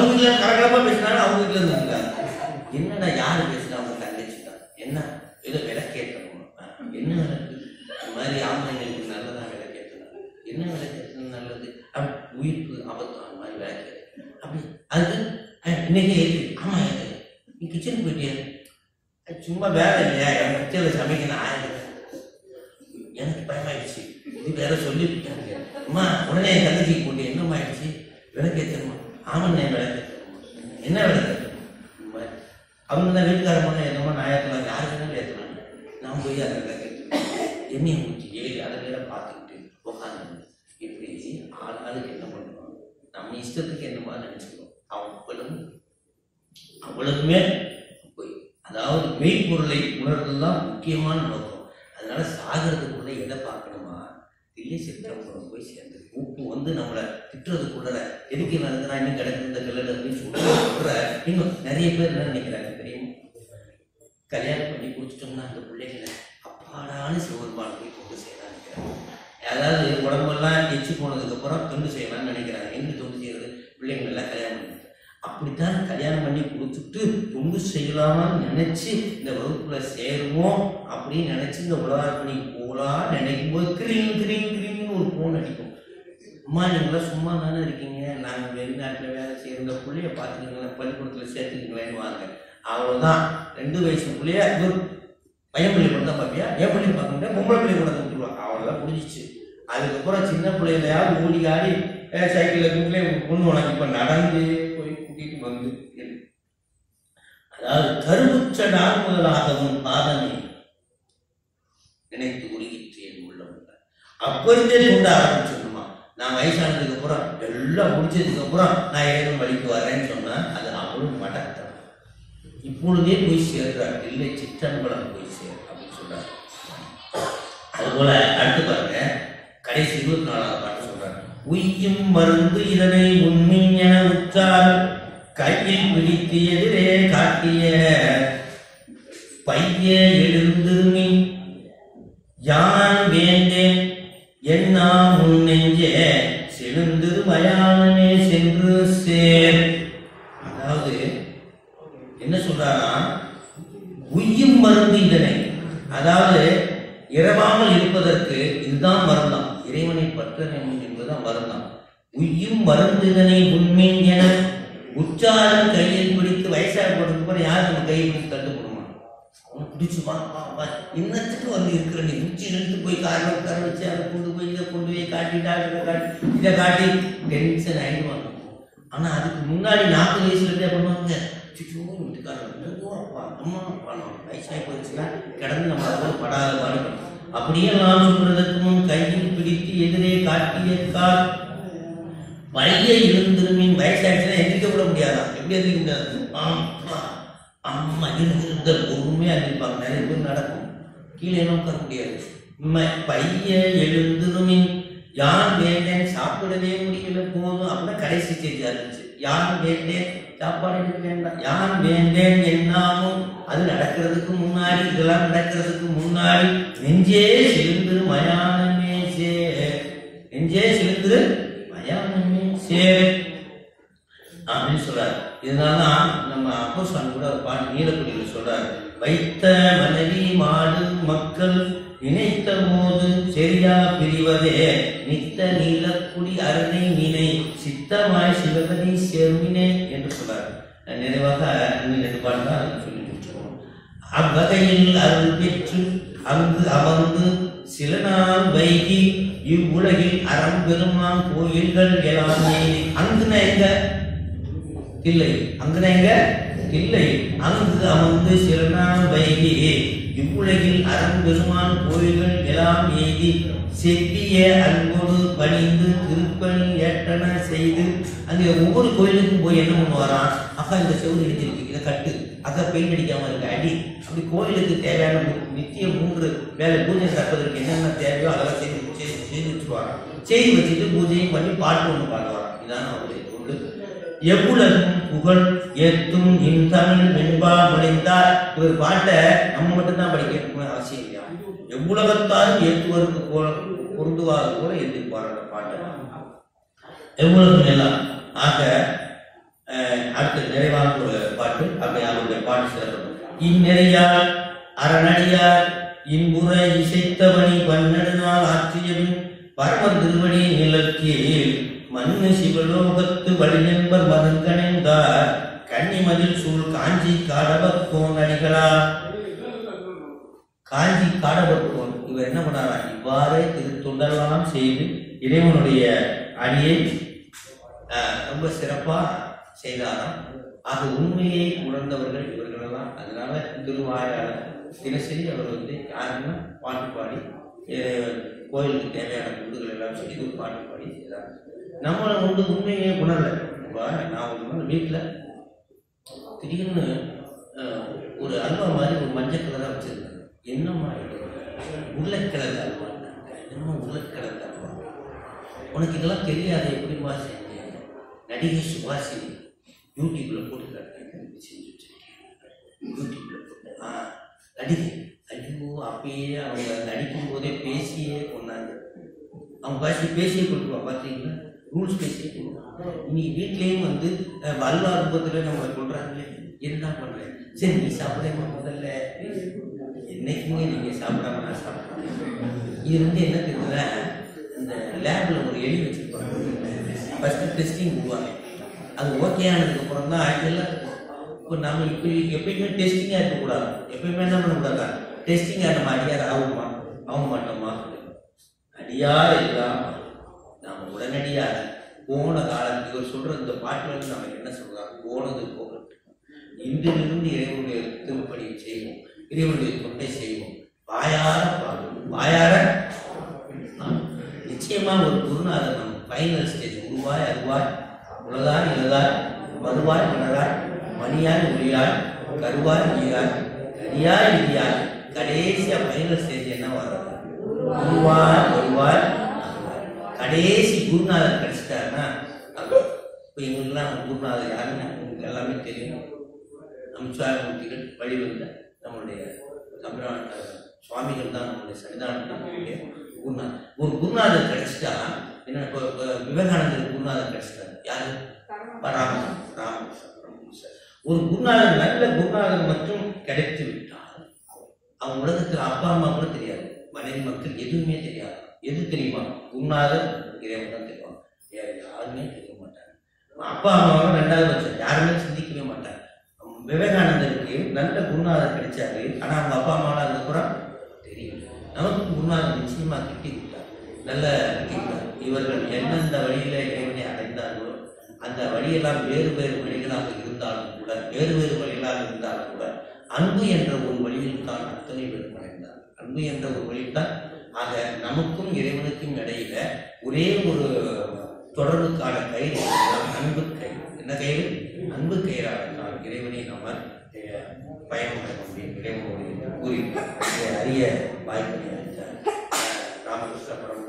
அவங்க வீட்டுல கரகரப்பா பேசினாலும் அவங்க வீட்டுல இருந்து இருக்காங்க என்னடா யாரு பேசுறா அவங்க தங்கச்சிதான் என்ன ஏதோ விளக்கேற்றணும் என்ன விளக்கு இந்த மாதிரி ஆம்பளைங்களுக்கு நல்லதா விளக்கேற்றணும் என்ன விளக்கேற்றணும் நல்லது அப்படி உயிருக்கு ஆபத்து அந்த மாதிரி விளக்கு அப்படி அது அஹ், இன்னைக்கு ஏத்து ஆமா ஏத்து நீ கிச்சனுக்கு போயிட்டியா அஹ், சும்மா வேலை இல்லையா என் கிச்சனில் சமைக்கணும் ஆயிரம் எனக்கு பயமாயிடுச்சு இது வேற சொல்லிவிட்டாங்க அம்மா உடனே என் தங்கச்சிக்கு போட்டு என்னம்மா ஆயிடுச்சு விளக்கேற்றணுமா ஆமாண்ணே விளக்கேற்றணுமா என்ன விளக்கேற்றணும் இந்த மாதிரி அவங்க தான் வீட்டுக்காரமான என்னமோ நான் ஏற்றலாம் யாருக்கு என்ன ஏற்றலாம் நான் போய் அதை விளக்கேற்றணும் எண்ணெயை ஊற்றி ஏறி அதை வேற பார்த்துக்கிட்டு உட்காந்து இப்படி ஆள் ஆளுக்கு என்ன பண்ணுவோம் நம்ம இஷ்டத்துக்கு என்னமா நினச்சிக்கணும் அவங்களும் அவ்வளவுமே போய் அதாவது மெய்ப்பொருளை உணர்றது தான் முக்கியமான நோக்கம் அதனால சாகிறதுக்குள்ள எதை பார்க்கணுமா இல்லை சித்திரம் போய் சேர்ந்து உப்பு வந்து நம்மளை திட்டுறதுக்குள்ள எதுக்கு நடந்துனா இன்னும் கிடக்கு இந்த கல்லு அப்படின்னு சொல்ற இன்னும் நிறைய பேர் என்ன நினைக்கிறாங்க தெரியுமா கல்யாணம் பண்ணி கொடுத்துட்டோம்னா அந்த பிள்ளைங்களை அப்பாடான சிவருமான் போய் கொண்டு செய்யலாம் நினைக்கிறாங்க அதாவது உடம்பெல்லாம் எச்சு போனதுக்கு அப்புறம் தொண்டு செய்யலாம்னு நினைக்கிறாங்க எங்க தொண்டு செய்யறது பிள்ளைங்க எல்லாம் கல்யாணம் பண்ணி அப்படித்தான் கல்யாணம் பண்ணி கொடுத்துட்டு தொண்டு செய்யலாமான்னு நினைச்சு இந்த வகுப்புல சேருவோம் அப்படின்னு நினைச்சு இந்த உலகார்பணி போலாம் நினைக்கும் போது கிரீங் கிரீங் கிரீங்னு ஒரு போன் அடிக்கும் அம்மா நீங்களாம் சும்மா தானே இருக்கீங்க நாங்கள் வெளிநாட்டில் வேலை செய்கிற இந்த பிள்ளைய பார்த்துக்கீங்களேன் பள்ளிக்கூடத்தில் சேர்த்துக்கீங்களேன்னு வாங்க அவ்வளோதான் ரெண்டு வயசு பிள்ளைய ஒரு பையன் பள்ளிக்கூடம் தான் பார்ப்பியா என் பள்ளி பார்க்க முடியாது பொம்பளை பள்ளிக்கூடத்தை விட்டுருவாங்க அவ்வளோதான் முடிஞ்சிச்சு அதுக்கப்புறம் சின்ன பிள்ளைகளையாவது ஓடி ஆடி அஹ், சைக்கிளில் கூட்டிலே பொண்ணு உனக்கு இப்போ நடந்து போய் கூட்டிட்டு வந்து இரு. அதாவது கருவுச்ச நாள் முதலாகவும் பாதமே நினைத்து உருகிற்று என் உள்ளம் அப்போ இருந்தே தூண்ட ஆரம்பிச்சிடணுமா நான் வயசானதுக்கு அப்புறம் எல்லாம் முடிச்சதுக்கு அப்புறம் நான் இறைவன் வழிக்கு வரேன்னு சொன்னா அது அவளும் மடத்தம் இப்பொழுதே போய் சேர்றார் இல்லை சிற்றம்பலம் போய் சேர் அப்படின்னு சொல்றாரு அதுபோல அடுத்து பாருங்க கடைசி இருபத்தி நாலாவது பாட்டு சொல்றாரு உய்யும் மருந்து இதனை உண்மையின் என உற்றார் கையில் பிடித்து எதிரே காட்டிய பைய எழுந்திருமி யான் வேண்டேன் என்னா முன் நெஞ்சே செழுந்து மயானமே சென்று சேர் அதாவது என்ன சொல்றாரா உய்யும் மருந்து இதனை அதாவது இரவாமல் இருப்பதற்கு இதுதான் மருந்தாம் இறைவனை பற்ற வேண்டும் என்பதுதான் மருந்தாம் உய்யும் மருந்து இதனை உண்மையின் என உச்சாரம் கையில் பிடித்து வயசாக போடுறதுக்கு அப்புறம் யார் நம்ம கையை பிடித்து தட்டு போடுமா அவனை பிடிச்சு வா வா வா இன்னத்துக்கு வந்து இருக்கிற நீ உச்சி இழுத்து போய் காரில் உட்கார வச்சு அதை கொண்டு போய் இதை கொண்டு போய் காட்டி டாக்டரை காட்டி இதை காட்டி டென்ஷன் ஆயிடுவாங்க ஆனா அதுக்கு முன்னாடி நாற்பது வயசுல இருந்தே பண்ணுவாங்க சுச்சோ வீட்டுக்காரர் ஐயோ, அப்பா அம்மா அப்பா நம்ம வயசாகி போச்சுன்னா கிடந்து நம்ம அதை படாத பாடுபடும் அப்படியே நான் சொல்றதுக்கு முன் கையில் பிடித்து எதிரே காட்டிய கால் பைய இருந்திருமின் வயசாயிடுச்சுன்னா எந்திரிக்க கூட முடியாதான் எப்படி எந்திரிக்க முடியாது ஆமா அம்மா இருந்திருந்த பொறுமையா எந்திரிப்பாங்க நிறைய பேர் நடக்கும் கீழே எல்லாம் உட்கார முடியாது ம- பைய எழுந்திருமின் யான் வேண்டேன் சாப்பிடவே முடியல போதும் அப்படின்னா கடைசி ஸ்டேஜ் இருந்துச்சு யான் வேண்டேன் சாப்பாடு எனக்கு வேண்டாம் யான் வேண்டேன் என்னாமும் அது நடக்கிறதுக்கு முன்னாடி இதெல்லாம் நடக்கிறதுக்கு முன்னாடி நெஞ்சே சிலிந்திரு மயானமே சே நெஞ்சே சிலிந்திரு மயானமே சே அப்படின்னு சொல்றாரு இதனாலதான் நம்ம அப்போ சாமி கூட ஒரு பாட்டு நீலக்குடியில் சொல்றாரு வைத்த மனைவி மாடு மக்கள் நினைத்த போது சரியா பிரிவதே நித்த நீலக்குடி அரணை நினை சித்தமாய் சிவகதி சேர்மினே என்று சொல்றாரு நிறைவாக இன்னும் ரெண்டு பாட்டு தான் சொல்லி முடிச்சிருவோம் அவ்வகையில் அருள் பெற்று அங்கு அமர்ந்து சில நாள் வைகி இவ்வுலகில் அறம்பெருமான் கோயில்கள் எல்லாமே அங்குன எங்க இல்லை அங்குன எங்க இல்லை அங்கு அமர்ந்து சில நாள் வைகி இவ்வுலகில் அறம்பெருமான் கோயில்கள் எல்லாம் எய்தி செப்பிய அன்போடு பணிந்து திருப்பணி ஏற்றன செய்து அங்கே ஒவ்வொரு கோயிலுக்கும் போய் என்ன பண்ணுவாராம் அக்கா இந்த செவ்வறு இடிச்சிருக்கு இதை கட்டு அக்கா பெயிண்ட் அடிக்காம இருக்க அடி அப்படி கோயிலுக்கு தேவையான மு- நித்திய மூன்று வேலை பூஜை நடப்பதற்கு என்னென்ன தேவையோ அதெல்லாம் செய்து செய்து செய்து வச்சுருவாராம் செய்து வச்சுட்டு பூஜையும் பண்ணி பாட்டு ஒன்று பாடுவாராம் இதான் அவருடைய தொண்டு எவ்வுலகும் புகழ் ஏத்தும் இன் தமிழ் வெண்பா முளைந்தார் இவர் பாட்டை நம்ம மட்டும்தான் படிக்கணும்னு அவசியம் இல்லையா எவ்வுலகத்தாலும் ஏற்றுவதற்கு போல பொருந்துவாது போல எழுதியிருப்பார் அந்த பாட்டை எவ்வளவு எல்லாம் ஆக அஹ், அடுத்து நிறைவான ஒரு பாட்டு அப்படி அவருடைய பாட்டு சிறப்பு இந்நெறியார் அரணடியார் இன்புற இசைத்தவனி பன்னெடுநாள் ஆற்றியபின் பரம திருவடி நிலக்கீழ் மண்ணு சிவலோகத்து வழிநண்பர் மதங்கணிந்தார் கன்னிமதில் சூழ் காஞ்சி காடவக்கோன் அடிகளா காஞ்சி காடவக்கோன் இவர் என்ன பண்ணாரா இவ்வாறே திருத்தொண்டெல்லாம் செய்து இறைவனுடைய அடியை ஆஹ், ரொம்ப சிறப்பா செய்தாராம் ஆக உண்மையை உணர்ந்தவர்கள் இவர்களெல்லாம் அதனால திருவாயால தினசரி அவர் வந்து யாருன்னா பாட்டு பாடி அஹ், கோயிலுக்கு தேவையான குண்டுகள் எல்லாம் செய்து பாட்டு பாடி செய்தார் நம்மளை வந்து உண்மையை உணரல இப்ப நான் ஒரு வீட்டில் திடீர்னு அஹ், ஒரு அல்வா மாதிரி ஒரு மஞ்சள் கலராக வச்சிருந்தேன் என்னம்மா இது உருளைக்கிழங்கு அல்வா என்னம்மா உருளைக்கிழங்கு அல்வா உனக்கு இதெல்லாம் தெரியாது எப்படிமா செஞ்சேன் நடிகை சுபாஷினி யூடியூப்ல போட்டு காட்டுறேன் செஞ்சு வச்சிருக்கேன் யூடியூப்ல போட்டு ஆ நடிகை ஐயோ அப்பயே அவங்க நடிக்கும் போதே பேசியே கொண்டாங்க அவங்க பேசி பேசியே கொடுப்பா பார்த்தீங்களா ரூல்ஸ் பேசியே கொடுப்பாங்க இன்னைக்கு வீட்லேயும் வந்து அஹ், அல்வா ரூபத்தில் நம்ம சொல்கிறாங்களே என்ன பண்ணுறேன் சரி நீ சாப்பிடமா முதல்ல என்னைக்குமே நீங்கள் சாப்பிடாம நான் சாப்பிட்றேன் இது வந்து என்ன தெரியுதுன்னா இந்த லேபில் ஒரு எலி வச்சுருப்பாங்க ஃபஸ்ட்டு டெஸ்டிங் போவாங்க அது ஓகே ஆனதுக்கப்புறம் தான் எல்லாத்துக்கும் இப்போ நம்ம இப்போ எப்பயுமே டெஸ்டிங்காக இருக்கக்கூடாது எப்பயுமே என்ன பண்ணக்கூடாதா டெஸ்டிங்காக நம்ம அடியார் ஆகுமா ஆக மாட்டோமா அடியார் எல்லாம் நாம் உடனடியாக போன காலம் இவர் சொல்ற இந்த பாட்டுல இருந்து நம்ம என்ன சொல்றாங்க போனது போகட்டும் இன்றிலிருந்து இறைவனுடைய திருப்பணியை செய்வோம் இறைவனுடைய தொண்டை செய்வோம் வாயார பாடுவோம் வாயார ஆ, நிச்சயமா ஒரு குருநாதர் நம்ம ஃபைனல் ஸ்டேஜ் உருவாய் அருவாய் உலகாய் இலதாய் மறுவாய் மலராய் மணியாய் ஒளியாய் கருவாய் ஈராய் கரியாய் விதியாய் கடைசியா ஃபைனல் ஸ்டேஜ் என்ன வர்றது உருவாய் வருவாய் அருவாய். கடைசி குருநாதர் கிடைச்சிட்டாருன்னா அது இப்போ எங்களுக்கெல்லாம் குருநாதர் யாருன்னு உங்களுக்கு எல்லாமே தெரியும் அம்சாமூர்த்திகள் வழிவந்த நம்மளுடைய தமிழ்நாட்டு சுவாமிகள் தான் நம்மளுடைய சன்னிதானம் நம்மளுடைய குருநாதர் ஒரு குருநாதர் கிடைச்சிட்டா என்ன இப்போ இப்போ விவேகானந்தர் குருநாதர் கிடைச்சிட்டாரு யாரு ராமகிருஷ்ணன் ராமகிருஷ்ணன் ராமகிருஷ்ணன். ஒரு குருநாதர் நல்ல குருநாதர் மட்டும் கிடைத்து விட்டால் அவன் உலகத்தில் அப்பா அம்மா கூட தெரியாது மனைவி மக்கள் எதுவுமே தெரியாது எது தெரியுமா குருநாதர் இறைவன் தான் தெரியும் வேற யாருமே தெரிய மாட்டாங்க அப்பா அம்மாவை ரெண்டாவது பட்சம் யாருமே சிந்திக்கவே மாட்டாங்க விவேகானந்தருக்கு நல்ல குருநாதர் கிடைச்சாரு ஆனா அவங்க அப்பா அம்மாலாம் அதுக்கப்புறம் தெரியும் நமக்கு குருநாதர் நிச்சயமா கிட்டி விட்டார் நல்ல கிட்டி விட்டார் இவர்கள் எந்தெந்த வழியில இறைவனை அடைந்தார்களோ அந்த வழியெல்லாம் வேறு வேறு வழிகளாக இருந்தாலும் கூட வேறு வேறு வழிகளாக இருந்தாலும் கூட அன்பு என்ற ஒரு வழியில் தான் அத்தனை பேரும் அடைந்தார் அன்பு என்ற ஒரு வழியில் தான் ஆக நமக்கும் இறைவனுக்கும் இடையில ஒரே ஒரு தொடர்புக்கான கயிறு இதுதான் அன்பு கயிறு என்ன கயிறு அன்பு கயிறாக இறைவனை நம்ம அஹ், பயணம் பண்ண முடியும் இறைவனுடைய கூறி இதை அறிய வாய்ப்பு அளித்தார் ராமகிருஷ்ண பரம